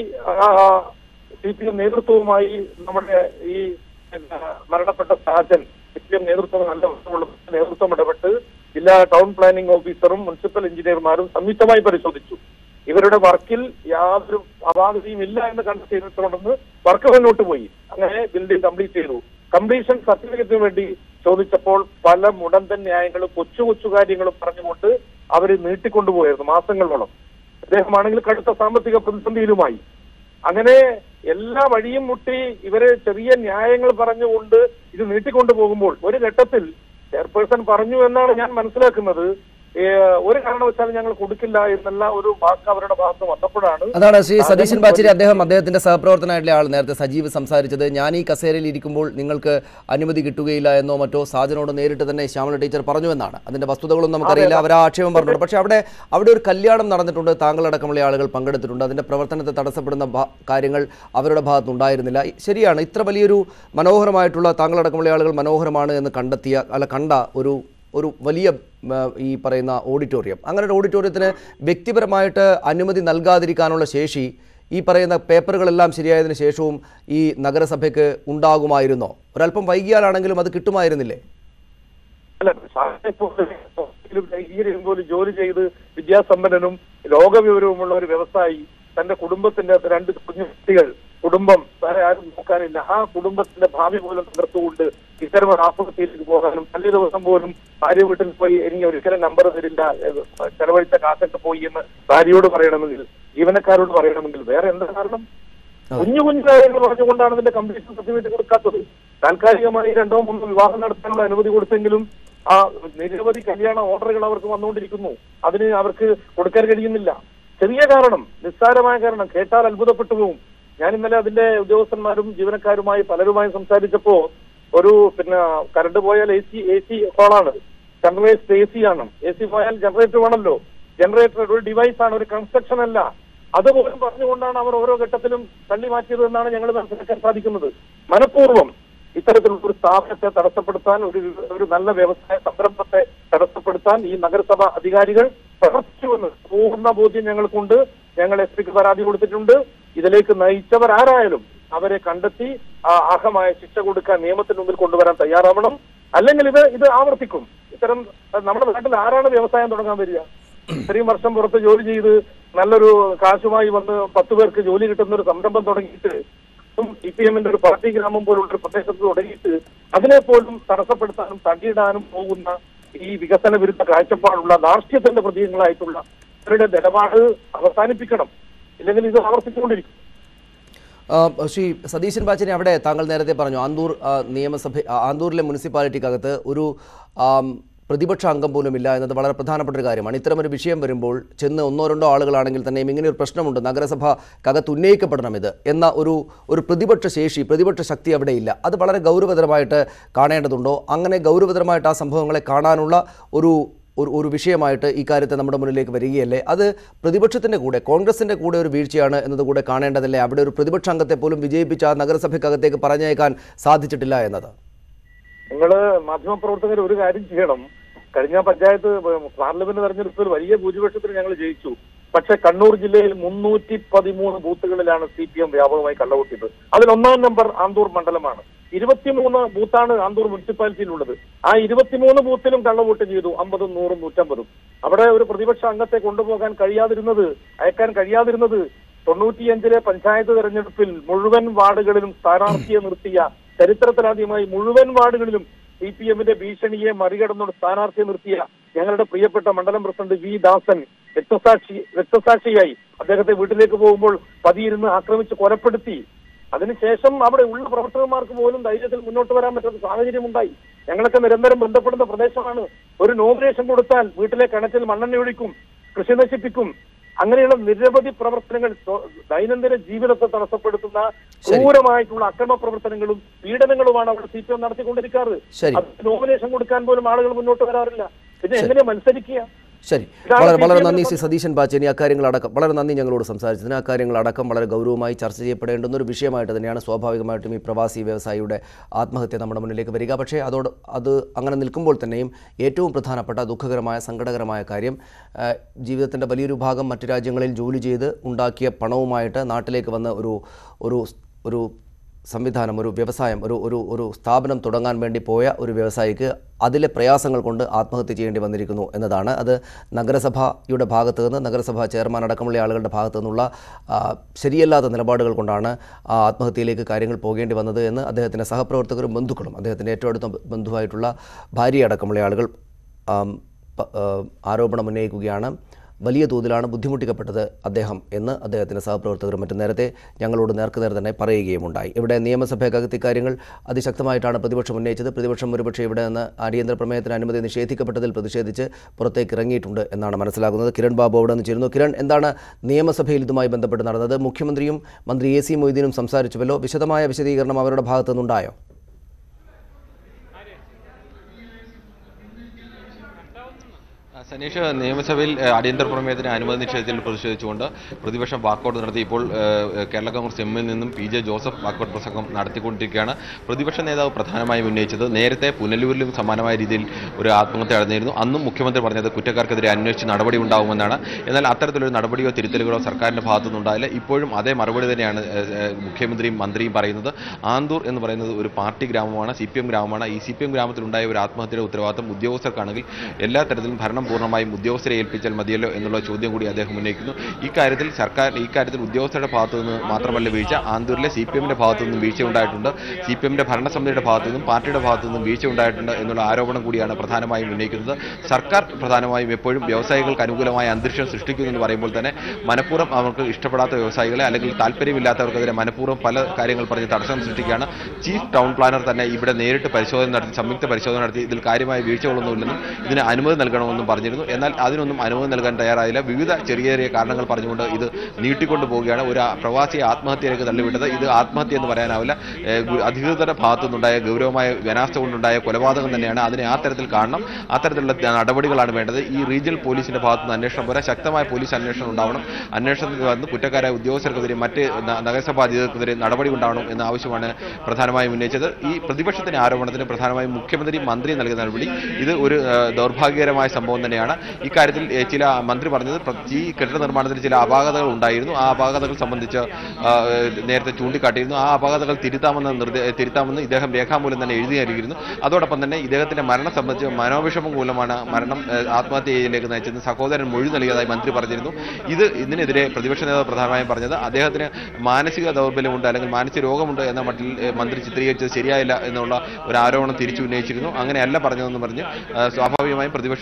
സി പി എം നേതൃത്വവുമായി നമ്മുടെ ഈ പിന്നെ, മരണപ്പെട്ട സാജൻ സി പി എം നേതൃത്വം നല്ല ബന്ധമുള്ള നേതൃത്വം ഇടപെട്ട് ജില്ലാ ടൗൺ പ്ലാനിംഗ് ഓഫീസറും മുനിസിപ്പൽ എഞ്ചിനീയർമാരും സംയുക്തമായി പരിശോധിച്ചു ഇവരുടെ വർക്കിൽ യാതൊരു അപാകതയും ഇല്ല എന്ന് കണ്ടെത്തിയിട്ടുണ്ടെന്ന് വർക്ക് മുന്നോട്ട് പോയി അങ്ങനെ ബിൽഡിംഗ് കംപ്ലീറ്റ് ചെയ്തു കംപ്ലീഷൻ സർട്ടിഫിക്കറ്റിന് വേണ്ടി ചോദിച്ചപ്പോൾ പല മുടന്തൻ ന്യായങ്ങളും കൊച്ചു കൊച്ചു കാര്യങ്ങളും പറഞ്ഞുകൊണ്ട് അവർ നീട്ടിക്കൊണ്ടുപോയായിരുന്നു മാസങ്ങളോളം അദ്ദേഹമാണെങ്കിൽ കടുത്ത സാമ്പത്തിക പ്രതിസന്ധിയിലുമായി അങ്ങനെ എല്ലാ വഴിയും മുട്ടി ഇവരെ ചെറിയ ന്യായങ്ങൾ പറഞ്ഞുകൊണ്ട് ഇത് നീട്ടിക്കൊണ്ടു പോകുമ്പോൾ ഒരു ഘട്ടത്തിൽ ചെയർപേഴ്സൺ പറഞ്ഞു എന്നാണ് ഞാൻ മനസ്സിലാക്കുന്നത് ഏ, ഒരു കാരണവശാലും ഞങ്ങൾ കൊടുക്കില്ല എന്നുള്ള ഒരു വാക്ക് അവരുടെ ഭാഗത്ത് വന്നപ്പോഴാണ് അതാണ് ശ്രീ സതീശൻ പാച്ചേരി അദ്ദേഹം അദ്ദേഹത്തിന്റെ സഹപ്രവർത്തനായിട്ടുള്ള ആൾ നേരത്തെ സജീവ് സംസാരിച്ചത് ഞാൻ ഈ കസേരയിൽ ഇരിക്കുമ്പോൾ നിങ്ങൾക്ക് അനുമതി കിട്ടുകയില്ല എന്നോ മറ്റോ സാജനോട് നേരിട്ട് തന്നെ ശ്യാമല ടീച്ചർ പറഞ്ഞു എന്നാണ് അതിന്റെ വസ്തുതകളൊന്നും നമുക്കറിയില്ല അവർ ആ ആക്ഷേപം പറഞ്ഞിട്ടുണ്ട് പക്ഷേ അവിടെ അവിടെ ഒരു കല്യാണം നടന്നിട്ടുണ്ട് താങ്കളടക്കമുള്ള ആളുകൾ പങ്കെടുത്തിട്ടുണ്ട് അതിന്റെ പ്രവർത്തനത്തെ തടസ്സപ്പെടുന്ന ഭാ- കാര്യങ്ങൾ അവരുടെ ഭാഗത്തുണ്ടായിരുന്നില്ല ശരിയാണ് ഇത്ര വലിയൊരു മനോഹരമായിട്ടുള്ള താങ്കളടക്കമുള്ള ആളുകൾ മനോഹരമാണ് എന്ന് കണ്ടെത്തിയ അല്ല കണ്ട ഒരു ഒരു വലിയ ആ, ഈ പറയുന്ന ഓഡിറ്റോറിയം അങ്ങനെ ഒരു ഓഡിറ്റോറിയത്തിന് വ്യക്തിപരമായിട്ട് അനുമതി നൽകാതിരിക്കാനുള്ള ശേഷി ഈ പറയുന്ന പേപ്പറുകളെല്ലാം ശരിയായതിനു ശേഷവും ഈ നഗരസഭയ്ക്ക് ഉണ്ടാകുമായിരുന്നോ ഒരല്പം വൈകിയാലാണെങ്കിലും അത് കിട്ടുമായിരുന്നില്ലേ അല്ല സാറിനെ പോലെ ഹോസ്പിറ്റലിലും ഡൽഹിയിലും പോലും ജോലി ചെയ്ത് വിദ്യാസമ്പന്നനും ലോകവിവരവുമുള്ള ഒരു വ്യവസായി തന്റെ കുടുംബത്തിന്റെ രണ്ട് കുഞ്ഞു കുട്ടികൾ കുടുംബം വേറെ ആരും നോക്കാനില്ല ആ കുടുംബത്തിന്റെ ഭാവി പോലും തകർത്തുകൊണ്ട് ഇത്തരം ഒരു ആത്മഹത്യയിലേക്ക് പോകാനും തലേ ദിവസം പോലും ഭാര്യ വീട്ടിൽ പോയി എനിക്ക് ഒരിക്കലും നമ്പർ തരില്ല ഏഹ് ചെലവഴിച്ച കാശൊക്കെ പോയി എന്ന് ഭാര്യയോട് പറയണമെങ്കിൽ ജീവനക്കാരോട് പറയണമെങ്കിൽ വേറെ എന്താ കാരണം കുഞ്ഞു കുഞ്ഞു കാര്യങ്ങൾ പറഞ്ഞുകൊണ്ടാണ് ഇതിന്റെ കംപ്ലീഷൻ സർട്ടിഫിക്കറ്റ് കൊടുക്കാത്തത് താൽക്കാലികമായി രണ്ടോ മൂന്നോ വിവാഹം നടത്താനുള്ള അനുമതി കൊടുത്തെങ്കിലും ആ നിരവധി കല്യാണ ഓർഡറുകൾ അവർക്ക് വന്നുകൊണ്ടിരിക്കുന്നു അതിന് അവർക്ക് കൊടുക്കാൻ കഴിയുന്നില്ല ചെറിയ കാരണം നിസ്സാരമായ കാരണം കേട്ടാൽ അത്ഭുതപ്പെട്ടു പോകും ഞാൻ ഇന്നലെ അതിന്റെ ഉദ്യോഗസ്ഥന്മാരും ജീവനക്കാരുമായി പലരുമായി സംസാരിച്ചപ്പോ ഒരു പിന്നെ കറണ്ട് പോയാൽ എ സി എ സി ഹോളാണ് ജനറേറ്റ് എ സി ആണ് എ സി പോയാൽ ജനറേറ്റർ വേണമല്ലോ ജനറേറ്റർ ഒരു ഡിവൈസ് ആണ് ഒരു കൺസ്ട്രക്ഷൻ അല്ല അതുപോലും പറഞ്ഞുകൊണ്ടാണ് അവർ ഓരോ ഘട്ടത്തിലും തള്ളി മാറ്റിയത് എന്നാണ് ഞങ്ങൾ മനസ്സിലാക്കാൻ സാധിക്കുന്നത് മനഃപൂർവ്വം ഇത്തരത്തിലുള്ള ഒരു സ്ഥാപനത്തെ തടസ്സപ്പെടുത്താൻ ഒരു ഒരു നല്ല വ്യവസായ സംരംഭത്തെ തടസ്സപ്പെടുത്താൻ ഈ നഗരസഭ അധികാരികൾ പ്രവർത്തിച്ചുവെന്ന് പൂർണ്ണ ബോധ്യം ഞങ്ങൾക്കുണ്ട് ഞങ്ങൾ എസ് പിക്ക് പരാതി കൊടുത്തിട്ടുണ്ട് ഇതിലേക്ക് നയിച്ചവർ ആരായാലും അവരെ കണ്ടെത്തി ആ അർഹമായ ശിക്ഷ കൊടുക്കാൻ നിയമത്തിന് മുമ്പിൽ കൊണ്ടുവരാൻ തയ്യാറാവണം അല്ലെങ്കിൽ ഇത് ഇത് ആവർത്തിക്കും ഇത്തരം അഹ് നമ്മുടെ നാട്ടിൽ ആരാണ് വ്യവസായം തുടങ്ങാൻ വരിക ഇത്രയും വർഷം പുറത്ത് ജോലി ചെയ്ത് നല്ലൊരു കാശുമായി വന്ന് പത്ത് പേർക്ക് ജോലി കിട്ടുന്ന ഒരു സംരംഭം തുടങ്ങിയിട്ട് സി പി എമ്മിന്റെ ഒരു പാർട്ടി ഗ്രാമം പോലുള്ള ഒരു പ്രദേശത്ത് തുടങ്ങിയിട്ട് അതിനെ പോലും തടസ്സപ്പെടുത്താനും തടിയിടാനും പോകുന്ന ഈ വികസന വിരുദ്ധ കാഴ്ചപ്പാടുള്ള ധാർഷ്ട്യത്തിന്റെ പ്രതീകങ്ങളായിട്ടുള്ള ഇവരുടെ നിലപാട് അവസാനിപ്പിക്കണം ഇല്ലെങ്കിൽ ഇത് ആവർത്തിച്ചുകൊണ്ടിരിക്കും ആ, ശ്രീ സതീശൻ ബാച്ചനെ അവിടെ താങ്കൾ നേരത്തെ പറഞ്ഞു ആന്തൂർ ആ, നിയമസഭ ആ, ആന്തൂരിലെ മുനിസിപ്പാലിറ്റിക്കകത്ത് ഒരു ആം, പ്രതിപക്ഷ അംഗം പോലും ഇല്ല എന്നത് വളരെ പ്രധാനപ്പെട്ട ഒരു കാര്യമാണ് ഇത്തരമൊരു വിഷയം വരുമ്പോൾ ചെന്ന് ഒന്നോ രണ്ടോ ആളുകളാണെങ്കിൽ തന്നെയും ഇങ്ങനെ ഒരു പ്രശ്നമുണ്ട് നഗരസഭക്കകത്ത് ഉന്നയിക്കപ്പെടണം ഇത് എന്ന ഒരു ഒരു പ്രതിപക്ഷ ശേഷി പ്രതിപക്ഷ ശക്തി അവിടെ ഇല്ല അത് വളരെ ഗൗരവതരമായിട്ട് കാണേണ്ടതുണ്ടോ അങ്ങനെ ഗൗരവതരമായിട്ട് ആ സംഭവങ്ങളെ കാണാനുള്ള ഒരു ഒരു ഒരു വിഷയമായിട്ട് ഈ കാര്യത്തെ നമ്മുടെ മുന്നിലേക്ക് വരികയല്ലേ അത് പ്രതിപക്ഷത്തിൻ്റെ കൂടെ കോൺഗ്രസിൻ്റെ കൂടെ ഒരു വീഴ്ചയാണ് എന്നത് കൂടെ കാണേണ്ടതല്ലേ അവിടെ ഒരു പ്രതിപക്ഷ അംഗത്തെ പോലും വിജയിപ്പിച്ച് ആ നഗരസഭയ്ക്കകത്തേക്ക് പറഞ്ഞേക്കാൻ സാധിച്ചിട്ടില്ല എന്നത് നിങ്ങള് മാധ്യമപ്രവർത്തകർ ഒരു കാര്യം ചെയ്യണം കഴിഞ്ഞ പഞ്ചായത്ത് പാർലമെന്റ് തെരഞ്ഞെടുപ്പിൽ വലിയ ഭൂരിപക്ഷത്തിൽ ഞങ്ങൾ ജയിച്ചു പക്ഷെ കണ്ണൂർ ജില്ലയിൽ മുന്നൂറ്റി പതിമൂന്ന് ബൂത്തുകളിലാണ് സി പി എം വ്യാപകമായി കള്ളവോട്ടിയത് അതിൽ ഒന്നാം നമ്പർ ആന്തൂർ മണ്ഡലമാണ് ഇരുപത്തിമൂന്ന് ബൂത്താണ് ആന്തൂർ മുനിസിപ്പാലിറ്റിയിലുള്ളത് ആ ഇരുപത്തിമൂന്ന് ബൂത്തിലും കള്ളവോട്ട് ചെയ്തു അമ്പതും നൂറും നൂറ്റമ്പതും അവിടെ ഒരു പ്രതിപക്ഷ അംഗത്തെ കൊണ്ടുപോകാൻ കഴിയാതിരുന്നത് അയക്കാൻ കഴിയാതിരുന്നത് തൊണ്ണൂറ്റിയഞ്ചിലെ പഞ്ചായത്ത് തെരഞ്ഞെടുപ്പിൽ മുഴുവൻ വാർഡുകളിലും സ്ഥാനാർത്ഥിയെ നിർത്തിയ ചരിത്രത്തിലാദ്യമായി മുഴുവൻ വാർഡുകളിലും സി പി എമ്മിന്റെ ഭീഷണിയെ മറികടന്നുകൊണ്ട് സ്ഥാനാർത്ഥിയെ നിർത്തിയ ഞങ്ങളുടെ പ്രിയപ്പെട്ട മണ്ഡലം പ്രസിഡന്റ് വി ദാസൻ രക്തസാക്ഷി രക്തസാക്ഷിയായി അദ്ദേഹത്തെ വീട്ടിലേക്ക് പോകുമ്പോൾ പതിയിരുന്ന് ആക്രമിച്ച് കൊലപ്പെടുത്തി അതിനുശേഷം അവിടെ ഉള്ള പ്രവർത്തകന്മാർക്ക് പോലും ധൈര്യത്തിൽ മുന്നോട്ട് വരാൻ പറ്റുന്ന സാഹചര്യം ഉണ്ടായി ഞങ്ങളൊക്കെ നിരന്തരം ബന്ധപ്പെടുന്ന പ്രദേശമാണ് ഒരു നോമിനേഷൻ കൊടുത്താൽ വീട്ടിലെ കിണറ്റിൽ മണ്ണെണ്ണ ഒഴിക്കും കൃഷി നശിപ്പിക്കും അങ്ങനെയുള്ള നിരവധി പ്രവർത്തനങ്ങൾ സ്വ- ദൈനംദിന ജീവിതത്തെ തടസ്സപ്പെടുത്തുന്ന ക്രൂരമായിട്ടുള്ള അക്രമ പ്രവർത്തനങ്ങളും പീഡനങ്ങളുമാണ് അവിടെ സി പി എം നടത്തിക്കൊണ്ടിരിക്കാറ് ശരി. അത് നോമിനേഷൻ കൊടുക്കാൻ പോലും ആളുകൾ മുന്നോട്ട് വരാറില്ല പിന്നെ എങ്ങനെ മത്സരിക്കുക ശരി ഇതാണ് വളരെ വളരെ CPM നന്ദി ന്റെ ശ്രീ സതീശൻ ബാച്ചേനി അക്കാര്യങ്ങളടക്കം വളരെ നന്ദി ഞങ്ങളോട് സംസാരിച്ചതിന് അക്കാര്യങ്ങളടക്കം വളരെ ഗൗരവമായി ചർച്ച ചെയ്യപ്പെടേണ്ടുന്ന ഒരു വിഷയമായിട്ട് തന്നെയാണ് സ്വാഭാവികമായിട്ടും ഈ പ്രവാസി വ്യവസായിയുടെ ആത്മഹത്യ നമ്മുടെ മുന്നിലേക്ക് വരിക പക്ഷേ അതോട് അത് അങ്ങനെ നിൽക്കുമ്പോൾ തന്നെയും ഏറ്റവും പ്രധാനപ്പെട്ട ദുഃഖകരമായ സങ്കടകരമായ കാര്യം ആ, ജീവിതത്തിൻ്റെ വലിയൊരു ഭാഗം മറ്റു രാജ്യങ്ങളിൽ ജോലി ചെയ്ത് ഉണ്ടാക്കിയ പണവുമായിട്ട് നാട്ടിലേക്ക് വന്ന് ഒരു ഒരു ഒരു സംവിധാനം ഒരു വ്യവസായം ഒരു ഒരു ഒരു സ്ഥാപനം തുടങ്ങാൻ വേണ്ടി പോയ ഒരു വ്യവസായിക്ക് അതിലെ പ്രയാസങ്ങൾ കൊണ്ട് ആത്മഹത്യ ചെയ്യേണ്ടി വന്നിരിക്കുന്നു എന്നതാണ് അത് നഗരസഭയുടെ ഭാഗത്ത് നിന്ന് നഗരസഭ ചെയർമാൻ അടക്കമുള്ള ആളുകളുടെ ഭാഗത്തു നിന്നുള്ള ആ, ശരിയല്ലാത്ത നിലപാടുകൾ കൊണ്ടാണ് ആ ആത്മഹത്യയിലേക്ക് കാര്യങ്ങൾ പോകേണ്ടി വന്നത് എന്ന് അദ്ദേഹത്തിൻ്റെ സഹപ്രവർത്തകരും ബന്ധുക്കളും അദ്ദേഹത്തിൻ്റെ ഏറ്റവും അടുത്ത ബന്ധുവായിട്ടുള്ള ഭാര്യ അടക്കമുള്ള ആളുകൾ ആം, പ- ആ, ആരോപണം ഉന്നയിക്കുകയാണ് വലിയ തോതിലാണ് ബുദ്ധിമുട്ടിക്കപ്പെട്ടത് അദ്ദേഹം എന്ന് അദ്ദേഹത്തിൻ്റെ സഹപ്രവർത്തകരും മറ്റും നേരത്തെ ഞങ്ങളോട് നേർക്കുനേർ തന്നെ പറയുകയുമുണ്ടായി ഇവിടെ നിയമസഭയ്ക്കകത്ത് ഇക്കാര്യങ്ങൾ അതിശക്തമായിട്ടാണ് പ്രതിപക്ഷം ഉന്നയിച്ചത് പ്രതിപക്ഷം ഒരുപക്ഷെ ഇവിടെ നിന്ന് അടിയന്തര പ്രമേയത്തിന് അനുമതി നിഷേധിക്കപ്പെട്ടതിൽ പ്രതിഷേധിച്ച് പുറത്തേക്ക് ഇറങ്ങിയിട്ടുണ്ട് എന്നാണ് മനസ്സിലാകുന്നത് കിരൺ ബാബു അവിടെ നിന്ന് ചേരുന്നു കിരൺ എന്താണ് നിയമസഭയിൽ ഇതുമായി ബന്ധപ്പെട്ട് നടന്നത് മുഖ്യമന്ത്രിയും മന്ത്രി എ സി മൊയ്തീനും സംസാരിച്ചുവല്ലോ വിശദമായ വിശദീകരണം അവരുടെ ഭാഗത്തു നിന്നുണ്ടായോ ആ, സനീഷ് നിയമസഭയിൽ ഏ, അടിയന്തര പ്രമേയത്തിന് അനുമതി നിഷേധത്തിൽ പ്രതിഷേധിച്ചുകൊണ്ട് പ്രതിപക്ഷം വാക്കൗട്ട് നടത്തി ഇപ്പോൾ ഏ, ഏ, കേരള കോൺഗ്രസ് എമ്മിൽ നിന്നും പി ജെ ജോസഫ് വാക്കൗട്ട് പ്രസംഗം നടത്തിക്കൊണ്ടിരിക്കുകയാണ് പ്രതിപക്ഷ നേതാവ് പ്രധാനമായും ഉന്നയിച്ചത് നേരത്തെ പുനലൂരിലും സമാനമായ രീതിയിൽ ഒരു ആത്മഹത്യ നടന്നിരുന്നു അന്നും മുഖ്യമന്ത്രി പറഞ്ഞത് കുറ്റക്കാർക്കെതിരെ അന്വേഷിച്ച് നടപടി ഉണ്ടാകുമെന്നാണ് എന്നാൽ അത്തരത്തിലൊരു നടപടിയോ തിരുത്തലുകളോ സർക്കാരിന്റെ ഭാഗത്തുനിന്നുണ്ടായില്ല ഇപ്പോഴും അതേ മറുപടി തന്നെയാണ് ഏ, ഏ, മുഖ്യമന്ത്രിയും മന്ത്രിയും പറയുന്നത് ആന്തൂർ എന്ന് പറയുന്നത് ഒരു പാർട്ടി ഗ്രാമമാണ് സി പി എം ഗ്രാമമാണ് ഈ സി പി എം ഗ്രാമത്തിലുണ്ടായ ഒരു ആത്മഹത്യയുടെ ഉത്തരവാദിത്തം ഉദ്യോഗസ്ഥർക്കാണെങ്കിൽ എല്ലാ തരത്തിലും ഭരണം പൂർണ്ണമായും ഉദ്യോഗസ്ഥരെ ഏൽപ്പിച്ചാൽ മതിയല്ലോ എന്നുള്ള ചോദ്യം കൂടി അദ്ദേഹം ഉന്നയിക്കുന്നു ഇക്കാര്യത്തിൽ സർക്കാർ ഇക്കാര്യത്തിൽ ഉദ്യോഗസ്ഥരുടെ ഭാഗത്തു നിന്ന് മാത്രമല്ല വീഴ്ച ആന്തൂരിലെ സി പി എമ്മിന്റെ ഭാഗത്തു നിന്നും വീഴ്ച ഉണ്ടായിട്ടുണ്ട് സി പി എമ്മിന്റെ ഭരണസമിതിയുടെ ഭാഗത്തു നിന്നും പാർട്ടിയുടെ ഭാഗത്തു നിന്നും വീഴ്ച ഉണ്ടായിട്ടുണ്ട് എന്നുള്ള ആരോപണം കൂടിയാണ് പ്രധാനമായും ഉന്നയിക്കുന്നത് സർക്കാർ പ്രധാനമായും എപ്പോഴും വ്യവസായികൾക്ക് അനുകൂലമായ അന്തരീക്ഷം സൃഷ്ടിക്കുന്നു എന്ന് പറയുമ്പോൾ തന്നെ മനഃപൂർവ്വം അവർക്ക് ഇഷ്ടപ്പെടാത്ത വ്യവസായികളെ അല്ലെങ്കിൽ താല്പര്യമില്ലാത്തവർക്കെതിരെ മനഃപൂർവ്വം പല കാര്യങ്ങൾ പറഞ്ഞ് തടസ്സം സൃഷ്ടിക്കുകയാണ് ചീഫ് ടൗൺ പ്ലാനർ തന്നെ ഇവിടെ നേരിട്ട് പരിശോധന നടത്തി സംയുക്ത പരിശോധന നടത്തി ഇതിൽ കാര്യമായ വീഴ്ചകളൊന്നുമില്ലെന്നും ഇതിന് അനുമതി നൽകണമെന്നും പറഞ്ഞിരുന്നു എന്നാൽ അതിനൊന്നും അനുമതി നൽകാൻ തയ്യാറായില്ല വിവിധ ചെറിയ ചെറിയ കാരണങ്ങൾ പറഞ്ഞുകൊണ്ട് ഇത് നീട്ടിക്കൊണ്ടു പോവുകയാണ് ഒരു പ്രവാസിയെ ആത്മഹത്യയിലേക്ക് തള്ളിവിട്ടത് ഇത് ആത്മഹത്യ എന്ന് പറയാനാവില്ല ഏഹ് ഗു- അധികൃതരുടെ ഭാഗത്തു നിന്നുണ്ടായ ഗൗരവമായ വ്യനാസ്ഥ കൊണ്ടുണ്ടായ കൊലപാതകം തന്നെയാണ് അതിനെ ആ തരത്തിൽ കാണണം ആ തരത്തിലുള്ള നടപടികളാണ് വേണ്ടത് ഈ റീജിയണൽ പോലീസിന്റെ ഭാഗത്തു നിന്ന് അന്വേഷണം പോരാ ശക്തമായ പോലീസ് അന്വേഷണം ഉണ്ടാവണം അന്വേഷണത്തിൽ വന്ന് കുറ്റക്കാരായ ഉദ്യോഗസ്ഥർക്കെതിരെ മറ്റ് ന- നഗരസഭാ അധികൃതർക്കെതിരെ നടപടി ഉണ്ടാവണം എന്ന ആവശ്യമാണ് പ്രധാനമായും ഉന്നയിച്ചത് ഈ പ്രതിപക്ഷത്തിന്റെ ആരോപണത്തിന് പ്രധാനമായും മുഖ്യമന്ത്രി മന്ത്രി നൽകിയ നടപടി ഇത് ഒരു ആ, ദൗർഭാഗ്യകരമായ സംഭവം തന്നെയാണ് ഇക്കാര്യത്തിൽ ഏ, ചില മന്ത്രി പറഞ്ഞത് പ്ര- ഈ കെട്ടിട നിർമ്മാണത്തിൽ ചില അപാകതകൾ ഉണ്ടായിരുന്നു ആ അപാകതകൾ സംബന്ധിച്ച് ആ, ഏ, നേരത്തെ ചൂണ്ടിക്കാട്ടിയിരുന്നു ആ അപാകതകൾ തിരുത്താമെന്ന് നിർദ്ദേ തിരുത്താമെന്ന് ഇദ്ദേഹം രേഖാമൂലം തന്നെ എഴുതി നൽകിയിരുന്നു അതോടൊപ്പം തന്നെ ഇദ്ദേഹത്തിന്റെ മരണം സംബന്ധിച്ച് മനോവിഷമം മൂലമാണ് മരണം ഏ, ആത്മഹത്യയിലേക്ക് നയിച്ചത് സഹോദരൻ മൊഴി നൽകിയതായി മന്ത്രി പറഞ്ഞിരുന്നു ഇത് ഇതിനെതിരെ പ്രതിപക്ഷ നേതാവ് പ്രധാനമായും പറഞ്ഞത് അദ്ദേഹത്തിന് മാനസിക ദൗർബല്യമുണ്ട് അല്ലെങ്കിൽ മാനസിക രോഗമുണ്ട് എന്ന മട്ടിൽ ഏ, മന്ത്രി ചിത്രീകരിച്ചത് ശരിയായില്ല എന്നുള്ള ഒരു ആരോപണം തിരിച്ചു ഉന്നയിച്ചിരുന്നു അങ്ങനെയല്ല പറഞ്ഞതെന്ന് പറഞ്ഞ് ആ, സ്വാഭാവികമായും പ്രതിപക്ഷവും ഭരണപക്ഷവും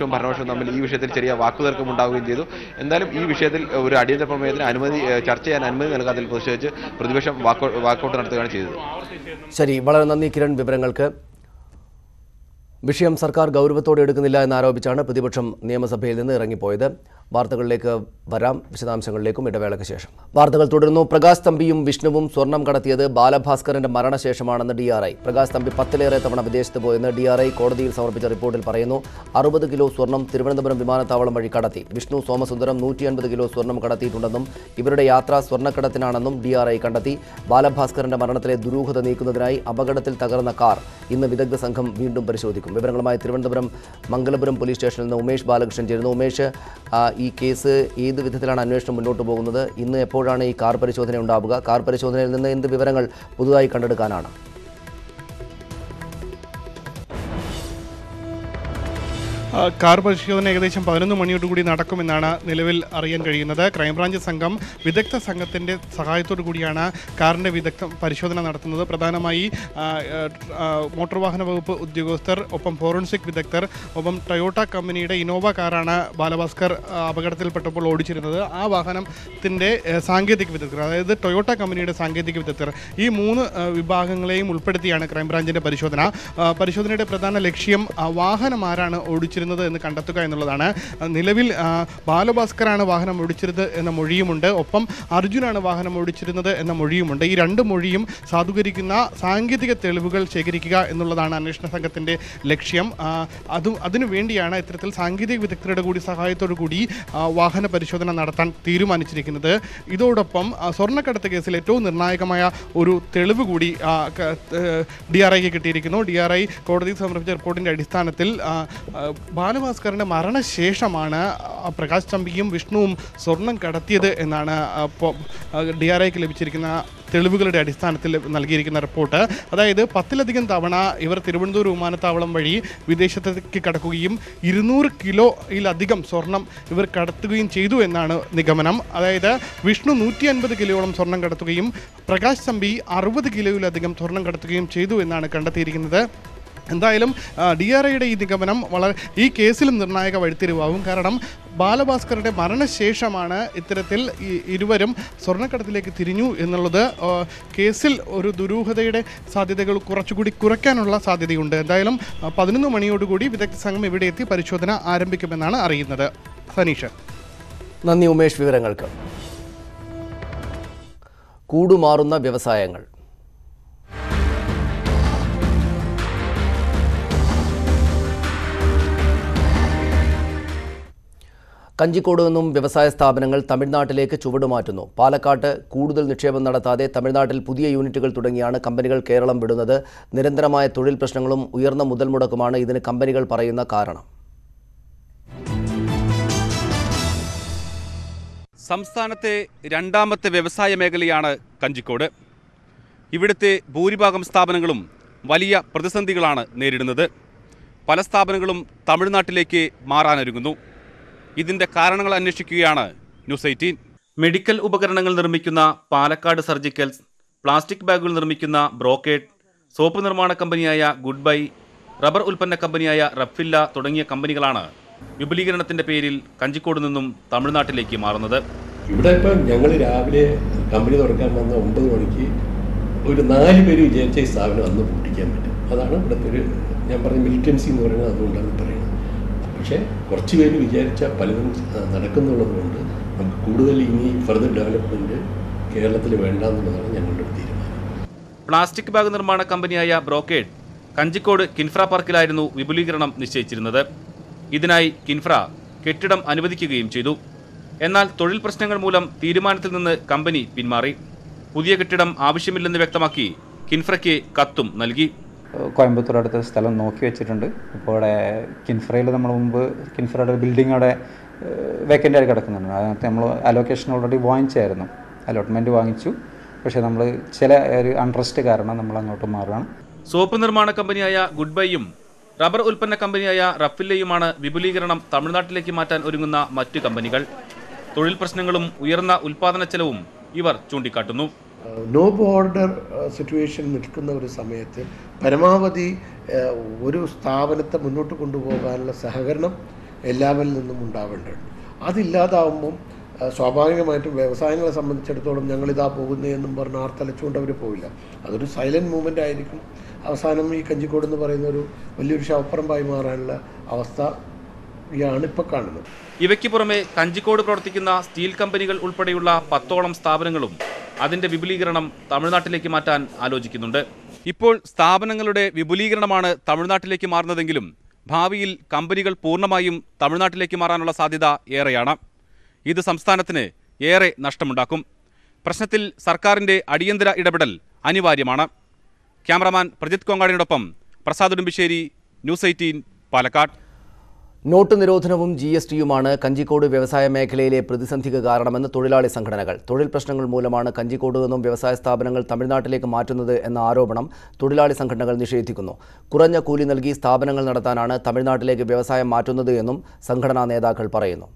തമ്മിൽ ഈ വിഷയത്തിൽ ചെറിയ വാക്കുതർക്കം ഉണ്ടാവുകയും ചെയ്തു എന്തായാലും ഈ വിഷയത്തിൽ ഒരു അടിയന്തര പ്രമേയത്തിന് അനുമതി ഏഹ്, ചർച്ച ചെയ്യാൻ അനുമതി നൽകാത്തതിൽ പ്രതിഷേധിച്ച് പ്രതിപക്ഷം വാക്കൗ വാക്കൗട്ട് നടത്തുകയാണ് ചെയ്തത് ശരി വളരെ നന്ദി കിരൺ വിവരങ്ങൾക്ക് വിഷയം സർക്കാർ ഗൗരവത്തോടെ എടുക്കുന്നില്ല എന്നാരോപിച്ചാണ് പ്രതിപക്ഷം നിയമസഭയിൽ നിന്ന് ഇറങ്ങിപ്പോയത് വാർത്തകളിലേക്ക് വരാം വിശദാംശങ്ങളിലേക്കും ഇടവേളയ്ക്ക് ശേഷം വാർത്തകൾ തുടരുന്നു പ്രകാശ് തമ്പിയും വിഷ്ണുവും സ്വർണം കടത്തിയത് ബാലഭാസ്കറിന്റെ മരണശേഷമാണെന്ന് D R I Prakash Thampi പത്തിലേറെ തവണ വിദേശത്ത് പോയെന്ന് ഡി ആർ ഐ കോടതിയിൽ സമർപ്പിച്ച റിപ്പോർട്ടിൽ പറയുന്നു അറുപത് കിലോ സ്വർണം തിരുവനന്തപുരം വിമാനത്താവളം വഴി കടത്തി വിഷ്ണു സോമസുന്ദരം നൂറ്റി അൻപത് കിലോ സ്വർണം കടത്തിയിട്ടുണ്ടെന്നും ഇവരുടെ യാത്ര സ്വർണ്ണക്കടത്തിനാണെന്നും ഡി ആർ ഐ കണ്ടെത്തി ബാലഭാസ്കറിന്റെ മരണത്തിലെ ദുരൂഹത നീക്കുന്നതിനായി അപകടത്തിൽ തകർന്ന കാർ ഇന്ന് വിദഗ്ധ സംഘം വീണ്ടും പരിശോധിക്കും വിവരങ്ങളുമായി തിരുവനന്തപുരം മംഗലപുരം പോലീസ് സ്റ്റേഷനിൽ നിന്ന് ഉമേഷ് ബാലകൃഷ്ണൻ ചേരുന്നു ഉമേഷ് ആ, ഈ കേസ് ഏത് വിധത്തിലാണ് അന്വേഷണം മുന്നോട്ട് പോകുന്നത് ഇന്ന് എപ്പോഴാണ് ഈ കാർ പരിശോധന ഉണ്ടാവുക കാർ പരിശോധനയിൽ നിന്ന് എന്ത് വിവരങ്ങൾ പുതുതായി കണ്ടെടുക്കാനാണ് ആ, കാർ പരിശോധന ഏകദേശം പതിനൊന്ന് മണിയോടുകൂടി നടക്കുമെന്നാണ് നിലവിൽ അറിയാൻ കഴിയുന്നത് ക്രൈംബ്രാഞ്ച് സംഘം വിദഗ്ധ സംഘത്തിൻ്റെ സഹായത്തോടു കൂടിയാണ് കാറിൻ്റെ വിദഗ്ധ പരിശോധന നടത്തുന്നത് പ്രധാനമായി ആ, ആ, മോട്ടോർ വാഹന വകുപ്പ് ഉദ്യോഗസ്ഥർ ഒപ്പം ഫോറൻസിക് വിദഗ്ധർ ഒപ്പം ടൊയോട്ട കമ്പനിയുടെ ഇനോവ കാറാണ് ബാലഭാസ്കർ ആ, അപകടത്തിൽപ്പെട്ടപ്പോൾ ഓടിച്ചിരുന്നത് ആ വാഹനത്തിൻ്റെ ആ, സാങ്കേതിക വിദഗ്ധർ അതായത് ടൊയോട്ട കമ്പനിയുടെ സാങ്കേതിക വിദഗ്ധർ ഈ മൂന്ന് ആ, വിഭാഗങ്ങളെയും ഉൾപ്പെടുത്തിയാണ് ക്രൈംബ്രാഞ്ചിൻ്റെ പരിശോധന ആ, പരിശോധനയുടെ പ്രധാന ലക്ഷ്യം ആ, വാഹനം ആരാണ് ഓടിച്ചിരുന്നത് എന്ന് കണ്ടെത്തുക എന്നുള്ളതാണ് ആ, നിലവിൽ ആ, ബാലഭാസ്കറാണ് വാഹനം ഓടിച്ചിരുന്നത് എന്ന മൊഴിയുമുണ്ട് ഒപ്പം അർജുനാണ് വാഹനം ഓടിച്ചിരുന്നത് എന്ന മൊഴിയുമുണ്ട് ഈ രണ്ട് മൊഴിയും സാധൂകരിക്കുന്ന സാങ്കേതിക തെളിവുകൾ ശേഖരിക്കുക എന്നുള്ളതാണ് അന്വേഷണ സംഘത്തിൻ്റെ ലക്ഷ്യം ആ, അതും അതിനു വേണ്ടിയാണ് ഇത്തരത്തിൽ സാങ്കേതിക വിദഗ്ധരുടെ കൂടി സഹായത്തോടു കൂടി ആ, വാഹന പരിശോധന നടത്താൻ തീരുമാനിച്ചിരിക്കുന്നത് ഇതോടൊപ്പം ആ, സ്വർണ്ണക്കടത്ത് കേസിൽ ഏറ്റവും നിർണായകമായ ഒരു തെളിവ് കൂടി ഡി ആർ ഐക്ക് കിട്ടിയിരിക്കുന്നു ഡി ആർ ഐ കോടതിയിൽ സമർപ്പിച്ച റിപ്പോർട്ടിൻ്റെ അടിസ്ഥാനത്തിൽ ആ, ആ, ബാലഭാസ്കറിൻ്റെ മരണശേഷമാണ് ആ, പ്രകാശ് ചമ്പിയും വിഷ്ണുവും സ്വർണം കടത്തിയത് എന്നാണ് ഡി ആർ ഐക്ക് ലഭിച്ചിരിക്കുന്ന തെളിവുകളുടെ അടിസ്ഥാനത്തിൽ നൽകിയിരിക്കുന്ന റിപ്പോർട്ട് അതായത് പത്തിലധികം തവണ ഇവർ തിരുവനന്തപുരം വിമാനത്താവളം വഴി വിദേശത്തേക്ക് കടക്കുകയും ഇരുന്നൂറ് കിലോയിലധികം സ്വർണം ഇവർ കടത്തുകയും ചെയ്തു എന്നാണ് നിഗമനം അതായത് വിഷ്ണു നൂറ്റി അൻപത് കിലോയോളം സ്വർണം കടത്തുകയും പ്രകാശ് ചമ്പി അറുപത് കിലോയിലധികം സ്വർണം കടത്തുകയും ചെയ്തു എന്നാണ് കണ്ടെത്തിയിരിക്കുന്നത് എന്തായാലും ഡി ആർ ഐയുടെ ഈ നിഗമനം വളരെ ഈ കേസിലും നിർണായക വഴിത്തിരിവാകും കാരണം ബാലഭാസ്കറുടെ മരണശേഷമാണ് ഇത്തരത്തിൽ ഈ ഇരുവരും സ്വർണ്ണക്കടത്തിലേക്ക് തിരിഞ്ഞു എന്നുള്ളത് ആ, കേസിൽ ഒരു ദുരൂഹതയുടെ സാധ്യതകൾ കുറച്ചുകൂടി കുറയ്ക്കാനുള്ള സാധ്യതയുണ്ട് എന്തായാലും ആ, പതിനൊന്ന് മണിയോടുകൂടി വിദഗ്ധ സംഘം ഇവിടെ എത്തി പരിശോധന ആരംഭിക്കുമെന്നാണ് അറിയുന്നത് സനീഷ് നന്ദി ഉമേഷ് വിവരങ്ങൾക്ക് കൂടുമാറുന്ന വ്യവസായങ്ങൾ കഞ്ചിക്കോട് നിന്നും വ്യവസായ സ്ഥാപനങ്ങൾ തമിഴ്നാട്ടിലേക്ക് ചുവടുമാറ്റുന്നു പാലക്കാട്ട് കൂടുതൽ നിക്ഷേപം നടത്താതെ തമിഴ്നാട്ടിൽ പുതിയ യൂണിറ്റുകൾ തുടങ്ങിയാണ് കമ്പനികൾ കേരളം വിടുന്നത് നിരന്തരമായ തൊഴിൽ പ്രശ്നങ്ങളും ഉയർന്ന മുതൽ മുടക്കുമാണ് ഇതിന് കമ്പനികൾ പറയുന്ന കാരണം സംസ്ഥാനത്തെ രണ്ടാമത്തെ വ്യവസായ മേഖലയാണ് കഞ്ചിക്കോട് ഇവിടുത്തെ ഭൂരിഭാഗം സ്ഥാപനങ്ങളും വലിയ പ്രതിസന്ധികളാണ് നേരിടുന്നത് പല സ്ഥാപനങ്ങളും തമിഴ്നാട്ടിലേക്ക് മാറാനൊരുങ്ങുന്നു ഇതിൻ്റെ കാരണങ്ങൾ അന്വേഷിക്കുകയാണ് ന്യൂസ് എയ്റ്റീൻ മെഡിക്കൽ ഉപകരണങ്ങൾ നിർമ്മിക്കുന്ന പാലക്കാട് സർജിക്കൽസ് പ്ലാസ്റ്റിക് ബാഗുകൾ നിർമ്മിക്കുന്ന ബ്രോക്കേഡ് സോപ്പ് നിർമ്മാണ കമ്പനിയായ ഗുഡ് ബൈ റബ്ബർ ഉൽപ്പന്ന കമ്പനിയായ റഫില്ല തുടങ്ങിയ കമ്പനികളാണ് വിപുലീകരണത്തിന്റെ പേരിൽ കഞ്ചിക്കോട് നിന്നും തമിഴ്നാട്ടിലേക്ക് മാറുന്നത് ഇവിടെ ഇപ്പം ഞങ്ങൾ രാവിലെ കമ്പനി തുറക്കാൻ വന്ന ഒമ്പത് മണിക്ക് ഒരു നാല് പേര് വിചാരിച്ച ഈ സ്ഥാപനം അന്ന് പൂട്ടിക്കാൻ പറ്റും അതാണ് ഇവിടുത്തെ ഒരു ഞാൻ പറഞ്ഞ മിലിറ്റൻസി എന്ന് പറയുന്നത് അതുകൊണ്ടാണ് പറയുന്നത് പക്ഷേ കുറച്ച് പേര് വിചാരിച്ചാൽ പലതും ആ, നടക്കുന്നുള്ളത് കൊണ്ട് നമുക്ക് കൂടുതൽ ഇനി ഫർദർ ഡെവലപ്മെൻറ്റ് കേരളത്തിൽ വേണ്ട എന്നുള്ളതാണ് ഞങ്ങളുടെ ഒരു തീരുമാനം പ്ലാസ്റ്റിക് ബാഗ് നിർമ്മാണ കമ്പനിയായ ബ്രോക്കേഡ് കഞ്ചിക്കോട് കിൻഫ്ര പാർക്കിലായിരുന്നു വിപുലീകരണം നിശ്ചയിച്ചിരുന്നത് ഇതിനായി കിൻഫ്ര കെട്ടിടം അനുവദിക്കുകയും ചെയ്തു എന്നാൽ തൊഴിൽ പ്രശ്നങ്ങൾ മൂലം തീരുമാനത്തിൽ നിന്ന് കമ്പനി പിന്മാറി പുതിയ കെട്ടിടം ആവശ്യമില്ലെന്ന് വ്യക്തമാക്കി കിൻഫ്രയ്ക്ക് കത്തും നൽകി കോയമ്പത്തൂർ അടുത്ത സ്ഥലം നോക്കി വെച്ചിട്ടുണ്ട് ഇപ്പോൾ ഇവിടെ കിൻഫ്രയിൽ നമ്മൾ മുമ്പ് കിൻഫ്രയുടെ ബിൽഡിംഗ് അവിടെ വേക്കൻ്റ് ആയി കിടക്കുന്നുണ്ട് അതിനകത്ത് നമ്മൾ അലോക്കേഷൻ ഓൾറെഡി വാങ്ങിച്ചായിരുന്നു അലോട്ട്മെൻറ്റ് വാങ്ങിച്ചു പക്ഷേ നമ്മൾ ചില ഒരു അൺട്രസ്റ്റ് കാരണം നമ്മൾ അങ്ങോട്ട് മാറുകയാണ് സോപ്പ് നിർമ്മാണ കമ്പനിയായ ഗുഡ് ബൈയും റബ്ബർ ഉൽപ്പന്ന കമ്പനിയായ റഫില്ലയുമാണ് വിപുലീകരണം തമിഴ്നാട്ടിലേക്ക് മാറ്റാൻ ഒരുങ്ങുന്ന മറ്റ് കമ്പനികൾ തൊഴിൽ പ്രശ്നങ്ങളും ഉയർന്ന ഉൽപാദന ചെലവും ഇവർ ചൂണ്ടിക്കാട്ടുന്നു നോ ബോർഡർ സിറ്റുവേഷൻ നിൽക്കുന്ന ഒരു സമയത്ത് പരമാവധി ഏഹ്, ഒരു സ്ഥാപനത്തെ മുന്നോട്ട് കൊണ്ടുപോകാനുള്ള സഹകരണം എല്ലാവരിൽ നിന്നും ഉണ്ടാവേണ്ടതുണ്ട് അതില്ലാതാവുമ്പം ആ, സ്വാഭാവികമായിട്ടും വ്യവസായങ്ങളെ സംബന്ധിച്ചിടത്തോളം ഞങ്ങളിതാ പോകുന്നേ എന്നും പറഞ്ഞ് ആർത്തലച്ചുകൊണ്ട് അവർ പോവില്ല അതൊരു സൈലൻറ്റ് മൂവ്മെൻ്റ് ആയിരിക്കും അവസാനം ഈ കഞ്ചിക്കോട് എന്ന് പറയുന്ന ഒരു വലിയൊരു ശവപ്പറമ്പായി മാറാനുള്ള അവസ്ഥയാണ് ഇപ്പോൾ കാണുന്നത് ഇവയ്ക്ക് പുറമെ കഞ്ചിക്കോട് പ്രവർത്തിക്കുന്ന സ്റ്റീൽ കമ്പനികൾ ഉൾപ്പെടെയുള്ള പത്തോളം സ്ഥാപനങ്ങളും അതിന്റെ വിപുലീകരണം തമിഴ്നാട്ടിലേക്ക് മാറ്റാൻ ആലോചിക്കുന്നുണ്ട് ഇപ്പോൾ സ്ഥാപനങ്ങളുടെ വിപുലീകരണമാണ് തമിഴ്നാട്ടിലേക്ക് മാറുന്നതെങ്കിലും ഭാവിയിൽ കമ്പനികൾ പൂർണ്ണമായും തമിഴ്നാട്ടിലേക്ക് മാറാനുള്ള സാധ്യത ഏറെയാണ് ഇത് സംസ്ഥാനത്തിന് ഏറെ നഷ്ടമുണ്ടാക്കും പ്രശ്നത്തിൽ സർക്കാരിന്റെ അടിയന്തര ഇടപെടൽ അനിവാര്യമാണ് ക്യാമറമാൻ പ്രജിത് കൊങ്ങാടിനോടൊപ്പം Prasad Udumbissery news eighteen Palakkad note നിരോധനവും ജി എസ് ടിയുമാണ് കഞ്ചിക്കോട് വ്യവസായ മേഖലയിലെ പ്രതിസന്ധിക്ക് കാരണമെന്ന് തൊഴിലാളി സംഘടനകൾ തൊഴിൽ പ്രശ്നങ്ങൾ മൂലമാണ് കഞ്ചിക്കോട് നിന്നും വ്യവസായ സ്ഥാപനങ്ങൾ തമിഴ്നാട്ടിലേക്ക് മാറ്റുന്നത് എന്ന ആരോപണം തൊഴിലാളി സംഘടനകൾ നിഷേധിക്കുന്നു കുറഞ്ഞ കൂലി നൽകി സ്ഥാപനങ്ങൾ നടത്താനാണ് തമിഴ്നാട്ടിലേക്ക് വ്യവസായം മാറ്റുന്നത് എന്നും സംഘടനാ നേതാക്കൾ പറയുന്നു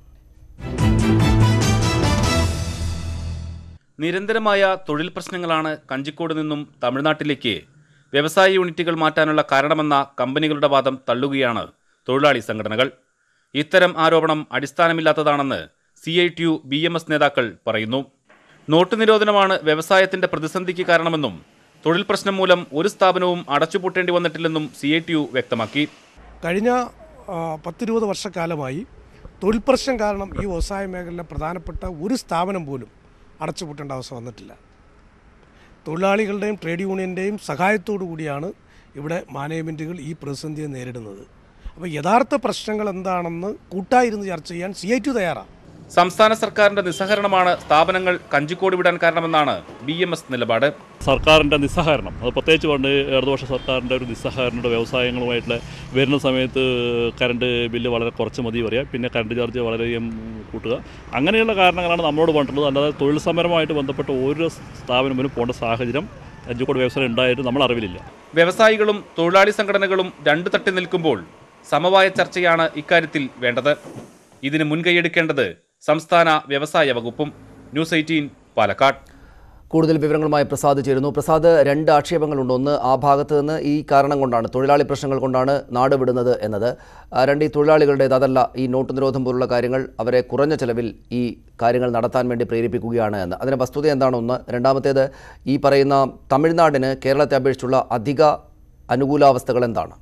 നിരന്തരമായ തൊഴിൽ പ്രശ്നങ്ങളാണ് കഞ്ചിക്കോട് നിന്നും തമിഴ്നാട്ടിലേക്ക് വ്യവസായ യൂണിറ്റുകൾ മാറ്റാനുള്ള കാരണമെന്ന കമ്പനികളുടെ വാദം തള്ളുകയാണ് തൊഴിലാളി സംഘടനകൾ ഇത്തരം ആരോപണം അടിസ്ഥാനമില്ലാത്തതാണെന്ന് C I T U B M S നേതാക്കൾ പറയുന്നു നോട്ട് നിരോധനമാണ് വ്യവസായത്തിന്റെ പ്രതിസന്ധിക്ക് കാരണമെന്നും തൊഴിൽ പ്രശ്നം മൂലം ഒരു സ്ഥാപനവും അടച്ചുപൂട്ടേണ്ടി വന്നിട്ടില്ലെന്നും സി ഐ ടി യു വ്യക്തമാക്കി കഴിഞ്ഞ ആ, പത്തിരുപത് വർഷക്കാലമായി തൊഴിൽ പ്രശ്നം കാരണം ഈ വ്യവസായ മേഖലയിലെ പ്രധാനപ്പെട്ട ഒരു സ്ഥാപനം പോലും അടച്ചുപൂട്ടേണ്ട അവസ്ഥ വന്നിട്ടില്ല തൊഴിലാളികളുടെയും ട്രേഡ് യൂണിയൻ്റെയും സഹായത്തോടു കൂടിയാണ് ഇവിടെ മാനേജ്മെൻറ്റുകൾ ഈ പ്രതിസന്ധിയെ നേരിടുന്നത് അപ്പോൾ യഥാർത്ഥ പ്രശ്നങ്ങൾ എന്താണെന്ന് കൂട്ടായിരുന്ന് ചർച്ച ചെയ്യാൻ സി ഐ ടി തയ്യാറാണ് സംസ്ഥാന സർക്കാരിന്റെ നിസ്സഹരണമാണ് സ്ഥാപനങ്ങൾ കഞ്ചിക്കോട് വിടാൻ കാരണമെന്നാണ് ബി എം എസ് നിലപാട് സർക്കാരിൻ്റെ നിസ്സഹകരണം അത് പ്രത്യേകിച്ച് പണ്ട് ഇടതുപക്ഷ സർക്കാരിൻ്റെ ഒരു നിസ്സഹകരണയുടെ വ്യവസായങ്ങളുമായിട്ടുള്ള വരുന്ന സമയത്ത് കറണ്ട് ബില്ല് വളരെ കുറച്ച് മതി പറയുക പിന്നെ കറണ്ട് ചാർജ് വളരെയധികം കൂട്ടുക അങ്ങനെയുള്ള കാരണങ്ങളാണ് നമ്മളോട് പറഞ്ഞിട്ടുള്ളത് അല്ലാതെ തൊഴിൽ സമരവുമായിട്ട് ബന്ധപ്പെട്ട ഓരോ സ്ഥാപനത്തിനും പോകേണ്ട സാഹചര്യം കഞ്ചിക്കോട് വ്യവസായം ഉണ്ടായിട്ട് നമ്മൾ അറിവിലില്ല വ്യവസായികളും തൊഴിലാളി സംഘടനകളും രണ്ടു തട്ടി നിൽക്കുമ്പോൾ സമവായ ചർച്ചയാണ് ഇക്കാര്യത്തിൽ വേണ്ടത് ഇതിന് മുൻകൈയെടുക്കേണ്ടത് സംസ്ഥാന വ്യവസായ വകുപ്പും ന്യൂസ് എയ്റ്റീൻ പാലക്കാട് കൂടുതൽ വിവരങ്ങളുമായി പ്രസാദ് ചേരുന്നു പ്രസാദ് രണ്ട് ആക്ഷേപങ്ങളുണ്ട് ഒന്ന് ആ ഭാഗത്ത് നിന്ന് ഈ കാരണം കൊണ്ടാണ് തൊഴിലാളി പ്രശ്നങ്ങൾ കൊണ്ടാണ് നാട് വിടുന്നത് എന്നത് ആ, രണ്ട് ഈ തൊഴിലാളികളുടേത് അതല്ല ഈ നോട്ട് നിരോധം പോലുള്ള കാര്യങ്ങൾ അവരെ കുറഞ്ഞ ചെലവിൽ ഈ കാര്യങ്ങൾ നടത്താൻ വേണ്ടി പ്രേരിപ്പിക്കുകയാണ് എന്ന് അതിന് വസ്തുത എന്താണ് ഒന്ന് രണ്ടാമത്തേത് ഈ പറയുന്ന തമിഴ്നാടിന് കേരളത്തെ അപേക്ഷിച്ചുള്ള അധിക അനുകൂലാവസ്ഥകൾ എന്താണ്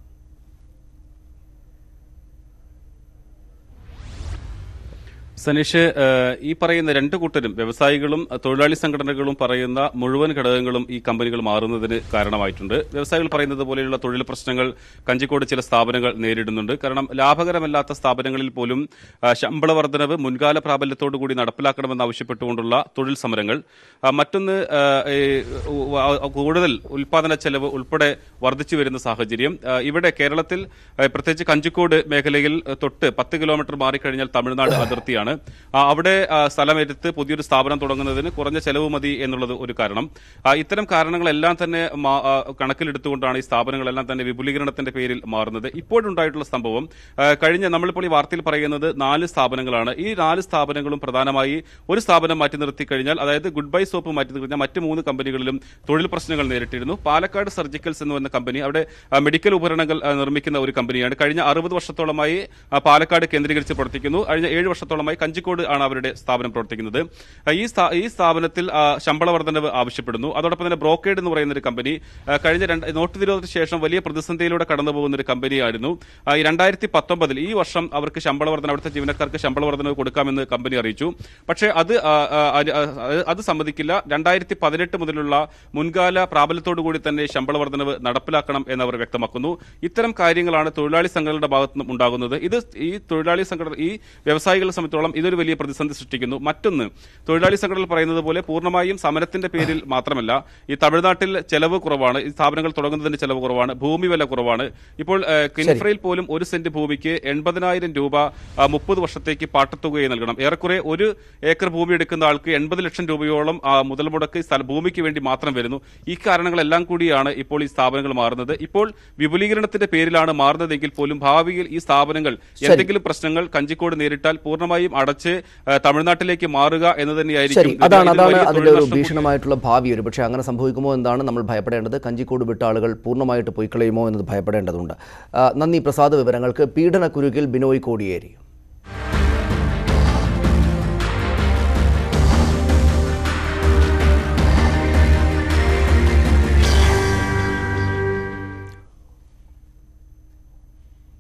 സനീഷ് ഏഹ്, ഈ പറയുന്ന രണ്ട് കൂട്ടരും വ്യവസായികളും അഹ് തൊഴിലാളി സംഘടനകളും പറയുന്ന മുഴുവൻ ഘടകങ്ങളും ഈ കമ്പനികൾ മാറുന്നതിന് കാരണമായിട്ടുണ്ട് വ്യവസായികൾ പറയുന്നത് പോലെയുള്ള തൊഴിൽ പ്രശ്നങ്ങൾ കഞ്ചിക്കോട് ചില സ്ഥാപനങ്ങൾ നേരിടുന്നുണ്ട് കാരണം ലാഭകരമല്ലാത്ത സ്ഥാപനങ്ങളിൽ പോലും ആ, ശമ്പള വർധനവ് മുൻകാല പ്രാബല്യത്തോടു കൂടി നടപ്പിലാക്കണമെന്ന് ആവശ്യപ്പെട്ടുകൊണ്ടുള്ള തൊഴിൽ സമരങ്ങൾ ആ, മറ്റൊന്ന് ആ, ഈ, ഉ- ആ, കൂടുതൽ ഉൽപാദന ചെലവ് ഉൾപ്പെടെ വർദ്ധിച്ചു വരുന്ന സാഹചര്യം ആ, ഇവിടെ കേരളത്തിൽ ആ, പ്രത്യേകിച്ച് കഞ്ചിക്കോട് മേഖലയിൽ ആ, തൊട്ട് പത്ത് കിലോമീറ്റർ മാറിക്കഴിഞ്ഞാൽ തമിഴ്നാട് അതിർത്തിയാണ് ആ, അവിടെ ആ, സ്ഥലമെടുത്ത് പുതിയൊരു സ്ഥാപനം തുടങ്ങുന്നതിന് കുറഞ്ഞ ചെലവ് മതി എന്നുള്ളത് ഒരു കാരണം ആ, ഇത്തരം കാരണങ്ങളെല്ലാം തന്നെ മാ- ആ, കണക്കിലെടുത്തുകൊണ്ടാണ് ഈ സ്ഥാപനങ്ങളെല്ലാം തന്നെ വിപുലീകരണത്തിന്റെ പേരിൽ മാറുന്നത് ഇപ്പോഴുണ്ടായിട്ടുള്ള സംഭവം ആ, കഴിഞ്ഞ നമ്മളിപ്പോൾ ഈ വാർത്തയിൽ പറയുന്നത് നാല് സ്ഥാപനങ്ങളാണ് ഈ നാല് സ്ഥാപനങ്ങളും പ്രധാനമായി ഒരു സ്ഥാപനം മാറ്റി നിർത്തി കഴിഞ്ഞാൽ അതായത് ഗുഡ് ബൈ സോപ്പ് മാറ്റി നിർത്തി കഴിഞ്ഞാൽ മറ്റ് മൂന്ന് കമ്പനികളിലും തൊഴിൽ പ്രശ്നങ്ങൾ നേരിട്ടിരുന്നു പാലക്കാട് സർജിക്കൽസ് എന്ന് പറയുന്ന കമ്പനി അവിടെ ആ, മെഡിക്കൽ ഉപകരണങ്ങൾ ആ, നിർമ്മിക്കുന്ന ഒരു കമ്പനിയാണ് കഴിഞ്ഞ അറുപത് വർഷത്തോളമായി ആ, പാലക്കാട് കേന്ദ്രീകരിച്ച് പ്രവർത്തിക്കുന്നു കഴിഞ്ഞ ഏഴ് വർഷത്തോളമായി കഞ്ചിക്കോട് ആണ് അവരുടെ സ്ഥാപനം പ്രവർത്തിക്കുന്നത് ആ, ഈ സ്ഥാ- ഈ സ്ഥാപനത്തിൽ ആ, ശമ്പള വർധനവ് ആവശ്യപ്പെടുന്നു അതോടൊപ്പം തന്നെ ബ്രോക്കേഡ് എന്ന് പറയുന്ന ഒരു കമ്പനി ആ, കഴിഞ്ഞ രണ്ട് നോട്ട് നിരോധനത്തിന് ശേഷം വലിയ പ്രതിസന്ധിയിലൂടെ കടന്നു പോകുന്ന ഒരു കമ്പനിയായിരുന്നു ആ, ഈ രണ്ടായിരത്തി പത്തൊമ്പതിൽ ഈ വർഷം അവർക്ക് ശമ്പള വർധന അവിടുത്തെ ജീവനക്കാർക്ക് ശമ്പള വർധനവ് കൊടുക്കാമെന്ന് കമ്പനി അറിയിച്ചു പക്ഷേ അത് ആ, ആ, അത് ആ, അത് സമ്മതിക്കില്ല രണ്ടായിരത്തി പതിനെട്ട് മുതലുള്ള മുൻകാല പ്രാബല്യത്തോടു കൂടി തന്നെ ശമ്പള വർധനവ് നടപ്പിലാക്കണം എന്നവർ വ്യക്തമാക്കുന്നു ഇത്തരം കാര്യങ്ങളാണ് തൊഴിലാളി സംഘടനയുടെ ഭാഗത്തു നിന്നും ഉണ്ടാകുന്നത് ഇത് ഈ തൊഴിലാളി സംഘടന ഈ വ്യവസായികളെ സംബന്ധിച്ചോളം ഇതൊരു വലിയ പ്രതിസന്ധി സൃഷ്ടിക്കുന്നു മറ്റൊന്ന് തൊഴിലാളി സംഘടനകൾ പറയുന്നത് പോലെ പൂർണ്ണമായും സമരത്തിന്റെ പേരിൽ മാത്രമല്ല ഈ തമിഴ്നാട്ടിൽ ചെലവ് കുറവാണ് ഈ സ്ഥാപനങ്ങൾ തുടങ്ങുന്നതിന് ചെലവ് കുറവാണ് ഭൂമി വില കുറവാണ് ഇപ്പോൾ ഏഹ്, കിൻഫ്രയിൽ പോലും ഒരു സെന്റ് ഭൂമിക്ക് എൺപതിനായിരം രൂപ മുപ്പത് വർഷത്തേക്ക് പാട്ടത്തുകയായി നൽകണം ഏറെക്കുറെ ഒരു ഏക്കർ ഭൂമി എടുക്കുന്ന ആൾക്ക് എൺപത് ലക്ഷം രൂപയോളം ആ, മുതൽ മുടക്ക് ഈ സ്ഥല ഭൂമിക്ക് വേണ്ടി മാത്രം വരുന്നു ഈ കാരണങ്ങളെല്ലാം കൂടിയാണ് ഇപ്പോൾ ഈ സ്ഥാപനങ്ങൾ മാറുന്നത് ഇപ്പോൾ വിപുലീകരണത്തിന്റെ പേരിലാണ് മാറുന്നതെങ്കിൽ പോലും ഭാവിയിൽ ഈ സ്ഥാപനങ്ങൾ എന്തെങ്കിലും പ്രശ്നങ്ങൾ കഞ്ചിക്കോട് നേരിട്ടാൽ പൂർണ്ണമായും അടച്ച് ആ, തമിഴ്നാട്ടിലേക്ക് മാറുക എന്ന് ശരി തന്നെയായിരിക്കും ഇത് അതാണ് ഇതിൽ അതാണ് വലിയ അതിന്റെ തൊഴിൽ ഒരു നഷ്ടം ഭീഷണമായിട്ടുള്ള ഭാവി ഒരു പക്ഷേ അങ്ങനെ സംഭവിക്കുമോ എന്നാണ് നമ്മൾ ഭയപ്പെടേണ്ടത് കഞ്ചിക്കോട് വിട്ട ആളുകൾ പൂർണ്ണമായിട്ട് പോയിക്കളയുമോ എന്നത് ഭയപ്പെടേണ്ടതുണ്ട് ആ, നന്ദി പ്രസാദ് വിവരങ്ങൾക്ക് പീഡനക്കുരുക്കിൽ ബിനോയ് കോടിയേരി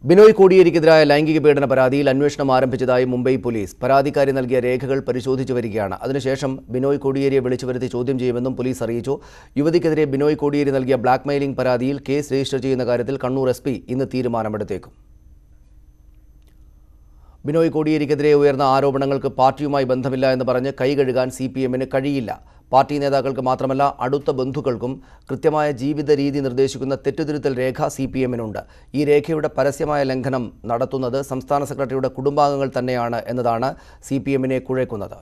ബിനോയ് കോടിയേരിക്കെതിരായ ലൈംഗിക പീഡന പരാതിയിൽ അന്വേഷണം ആരംഭിച്ചതായി മുംബൈ പോലീസ് പരാതിക്കാരി നൽകിയ രേഖകൾ പരിശോധിച്ചു വരികയാണ് അതിനുശേഷം ബിനോയ് കോടിയേരിയെ വിളിച്ചു വരുത്തി ചോദ്യം ചെയ്യുമെന്നും പോലീസ് അറിയിച്ചു യുവതിക്കെതിരെ ബിനോയ് കോടിയേരി നൽകിയ ബ്ലാക്ക്മെയിലിംഗ് പരാതിയിൽ കേസ് രജിസ്റ്റർ ചെയ്യുന്ന കാര്യത്തിൽ കണ്ണൂർ എസ് ഇന്ന് തീരുമാനമെടുത്തേക്കും ബിനോയ് കോടിയേരിക്കെതിരെ ഉയർന്ന ആരോപണങ്ങൾക്ക് പാർട്ടിയുമായി ബന്ധമില്ല എന്ന് പറഞ്ഞ് കൈകഴുകാൻ സി പി എമ്മിന് കഴിയില്ല പാർട്ടി നേതാക്കൾക്ക് മാത്രമല്ല അടുത്ത ബന്ധുക്കൾക്കും കൃത്യമായ ജീവിത രീതി നിർദ്ദേശിക്കുന്ന തെറ്റുതിരുത്തൽ രേഖ സി പി എമ്മിനുണ്ട് ഈ രേഖയുടെ പരസ്യമായ ലംഘനം നടത്തുന്നത് സംസ്ഥാന സെക്രട്ടറിയുടെ കുടുംബാംഗങ്ങൾ തന്നെയാണ് എന്നതാണ് സി പി എമ്മിനെ കുഴക്കുന്നത്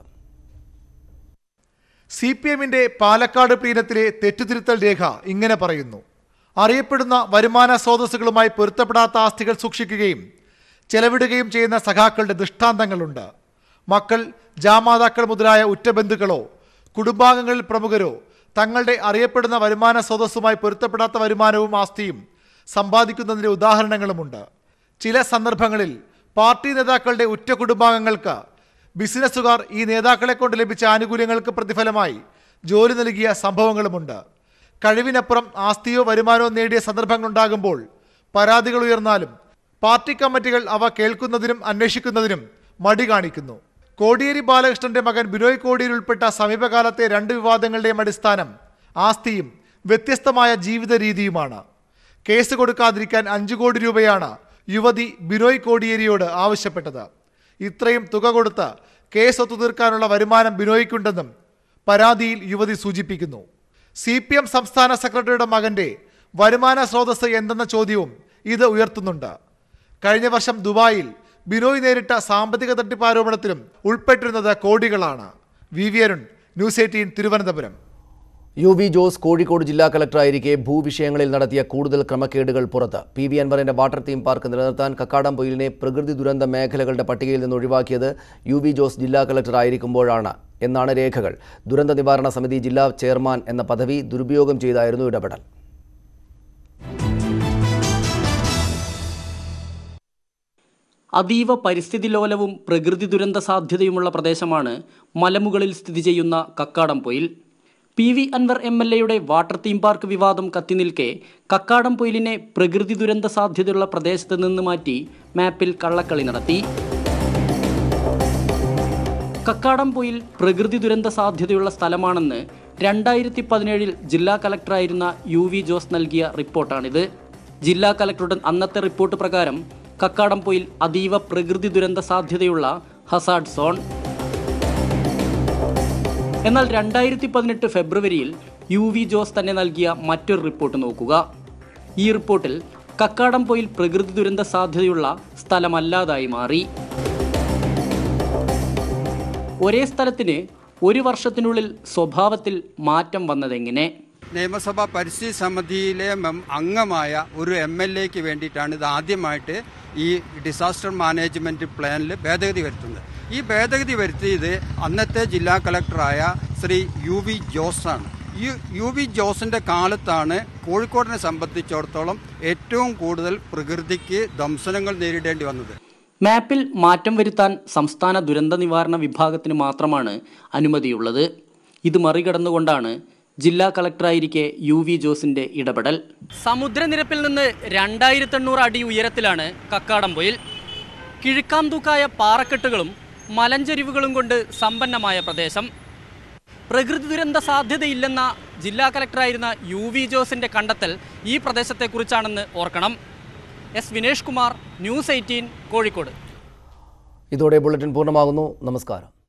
സി പി എമ്മിന്റെ പാലക്കാട് പ്ലീനത്തിലെ തെറ്റുതിരുത്തൽ രേഖ ഇങ്ങനെ പറയുന്നു അറിയപ്പെടുന്ന വരുമാന സ്രോതസ്സുകളുമായി പൊരുത്തപ്പെടാത്ത ആസ്തികൾ സൂക്ഷിക്കുകയും ചെലവിടുകയും ചെയ്യുന്ന സഖാക്കളുടെ ദൃഷ്ടാന്തങ്ങളുണ്ട് മക്കൾ ജാമാതാക്കൾ മുതലായ ഉറ്റബന്ധുക്കളോ കുടുംബാംഗങ്ങളിൽ പ്രമുഖരോ തങ്ങളുടെ അറിയപ്പെടുന്ന വരുമാന സ്രോതസ്സുമായി പൊരുത്തപ്പെടാത്ത വരുമാനവും ആസ്തിയും സമ്പാദിക്കുന്നതിന്റെ ഉദാഹരണങ്ങളുമുണ്ട് ചില സന്ദർഭങ്ങളിൽ പാർട്ടി നേതാക്കളുടെ ഉറ്റ കുടുംബാംഗങ്ങൾക്ക് ബിസിനസ്സുകാർ ഈ നേതാക്കളെ കൊണ്ട് ലഭിച്ച ആനുകൂല്യങ്ങൾക്ക് പ്രതിഫലമായി ജോലി നൽകിയ സംഭവങ്ങളുമുണ്ട് കഴിവിനപ്പുറം ആസ്തിയോ വരുമാനമോ നേടിയ സന്ദർഭങ്ങളുണ്ടാകുമ്പോൾ പരാതികൾ ഉയർന്നാലും പാർട്ടി കമ്മിറ്റികൾ അവ കേൾക്കുന്നതിനും അന്വേഷിക്കുന്നതിനും മടി കാണിക്കുന്നു കോടിയേരി ബാലകൃഷ്ണന്റെ മകൻ ബിനോയ് കോടിയേരി ഉൾപ്പെട്ട സമീപകാലത്തെ രണ്ട് വിവാദങ്ങളുടെയും അടിസ്ഥാനം ആസ്തിയും വ്യത്യസ്തമായ ജീവിത രീതിയുമാണ് കേസ് കൊടുക്കാതിരിക്കാൻ അഞ്ചു കോടി രൂപയാണ് യുവതി ബിനോയ് കോടിയേരിയോട് ആവശ്യപ്പെട്ടത് ഇത്രയും തുക കൊടുത്ത് കേസ് ഒത്തുതീർക്കാനുള്ള വരുമാനം ബിനോയ്ക്കുണ്ടെന്നും പരാതിയിൽ യുവതി സൂചിപ്പിക്കുന്നു സി പി എം സംസ്ഥാന സെക്രട്ടറിയുടെ മകന്റെ വരുമാന സ്രോതസ് എന്തെന്ന ചോദ്യവും ഇത് ഉയർത്തുന്നുണ്ട് കഴിഞ്ഞ വർഷം ദുബായിൽ ബിനോയ് നേരിട്ട സാമ്പത്തിക തട്ടിപ്പ് ആരോപണത്തിലും ഉൾപ്പെട്ടിരുന്നത് കോടികളാണ് V V Arun news eighteen Thiruvananthapuram U V Jose Kozhikode ജില്ലാ കളക്ടറായിരിക്കെ ഭൂവിഷയങ്ങളിൽ നടത്തിയ കൂടുതൽ ക്രമക്കേടുകൾ പുറത്ത് പി വി അൻവറിന്റെ വാട്ടർ തീം പാർക്ക് നിലനിർത്താൻ കക്കാടം പൊയിലിനെ പ്രകൃതി ദുരന്ത മേഖലകളുടെ പട്ടികയിൽ നിന്ന് ഒഴിവാക്കിയത് യു വി ജോസ് ജില്ലാ കളക്ടറായിരിക്കുമ്പോഴാണ് എന്നാണ് രേഖകൾ ദുരന്ത നിവാരണ സമിതി ജില്ലാ ചെയർമാൻ എന്ന പദവി ദുരുപയോഗം ചെയ്തായിരുന്നു ഇടപെടൽ അതീവ പരിസ്ഥിതി ലോലവും പ്രകൃതി ദുരന്ത സാധ്യതയുമുള്ള പ്രദേശമാണ് മലമുകളിൽ സ്ഥിതി ചെയ്യുന്ന Kakkadampoyil P V Anvar M L എയുടെ വാട്ടർ തീം പാർക്ക് വിവാദം കത്തിനിൽക്കെ കക്കാടംപൊയിലിനെ പ്രകൃതി ദുരന്ത സാധ്യതയുള്ള പ്രദേശത്ത് നിന്ന് മാറ്റി മാപ്പിൽ കള്ളക്കളി നടത്തി കക്കാടംപൊയിൽ പ്രകൃതി ദുരന്ത സാധ്യതയുള്ള സ്ഥലമാണെന്ന് രണ്ടായിരത്തി പതിനേഴിൽ ജില്ലാ കലക്ടറായിരുന്ന യു വി ജോസ് നൽകിയ റിപ്പോർട്ടാണിത് ജില്ലാ കലക്ടറുടെ അന്നത്തെ റിപ്പോർട്ട് പ്രകാരം കക്കാടംപൊയിൽ അതീവ പ്രകൃതി ദുരന്ത സാധ്യതയുള്ള ഹസാഡ് സോൺ എന്നാൽ രണ്ടായിരത്തി പതിനെട്ട് ഫെബ്രുവരിയിൽ യു വി ജോസ് തന്നെ നൽകിയ മറ്റൊരു റിപ്പോർട്ട് നോക്കുക ഈ റിപ്പോർട്ടിൽ കക്കാടംപൊയിൽ പ്രകൃതി ദുരന്ത സാധ്യതയുള്ള സ്ഥലമല്ലാതായി മാറി ഒരേ സ്ഥലത്തിന് ഒരു വർഷത്തിനുള്ളിൽ സ്വഭാവത്തിൽ മാറ്റം വന്നതെങ്ങനെ നിയമസഭാ പരിസ്ഥിതി സമിതിയിലെ മem- അംഗമായ ഒരു എം എൽ എക്ക് വേണ്ടിയിട്ടാണ് ഇത് ആദ്യമായിട്ട് ഈ ഡിസാസ്റ്റർ മാനേജ്മെന്റ് പ്ലാനിൽ ഭേദഗതി വരുത്തുന്നത് ഈ ഭേദഗതി വരുത്തിയത് അന്നത്തെ ജില്ലാ കളക്ടറായ ശ്രീ യു വി ജോസാണ് ഈ യു വി ജോസിന്റെ കാലത്താണ് കോഴിക്കോടിനെ സംബന്ധിച്ചിടത്തോളം ഏറ്റവും കൂടുതൽ പ്രകൃതിക്ക് ദംശനങ്ങൾ നേരിടേണ്ടി വന്നത് മാപ്പിൽ മാറ്റം വരുത്താൻ സംസ്ഥാന ദുരന്ത നിവാരണ വിഭാഗത്തിന് മാത്രമാണ് അനുമതിയുള്ളത് ഇത് മറികടന്നുകൊണ്ടാണ് ജില്ലാ കളക്ടറായിരിക്കെ യു വി ജോസിന്റെ ഇടപെടൽ സമുദ്രനിരപ്പിൽ നിന്ന് രണ്ടായിരത്തി എണ്ണൂറ് അടി ഉയരത്തിലാണ് കക്കാടംപൊയിൽ കിഴുക്കാംതൂക്കായ പാറക്കെട്ടുകളും മലഞ്ചെരിവുകളും കൊണ്ട് സമ്പന്നമായ പ്രദേശം പ്രകൃതി ദുരന്ത സാധ്യതയില്ലെന്ന ജില്ലാ കളക്ടറായിരുന്ന യു വി ജോസിന്റെ കണ്ടെത്തൽ ഈ പ്രദേശത്തെക്കുറിച്ചാണെന്ന് ഓർക്കണം S Vinesh Kumar news eighteen Kozhikode ഇതോടെ ബുള്ളറ്റിൻ പൂർണ്ണമാകുന്നു നമസ്കാരം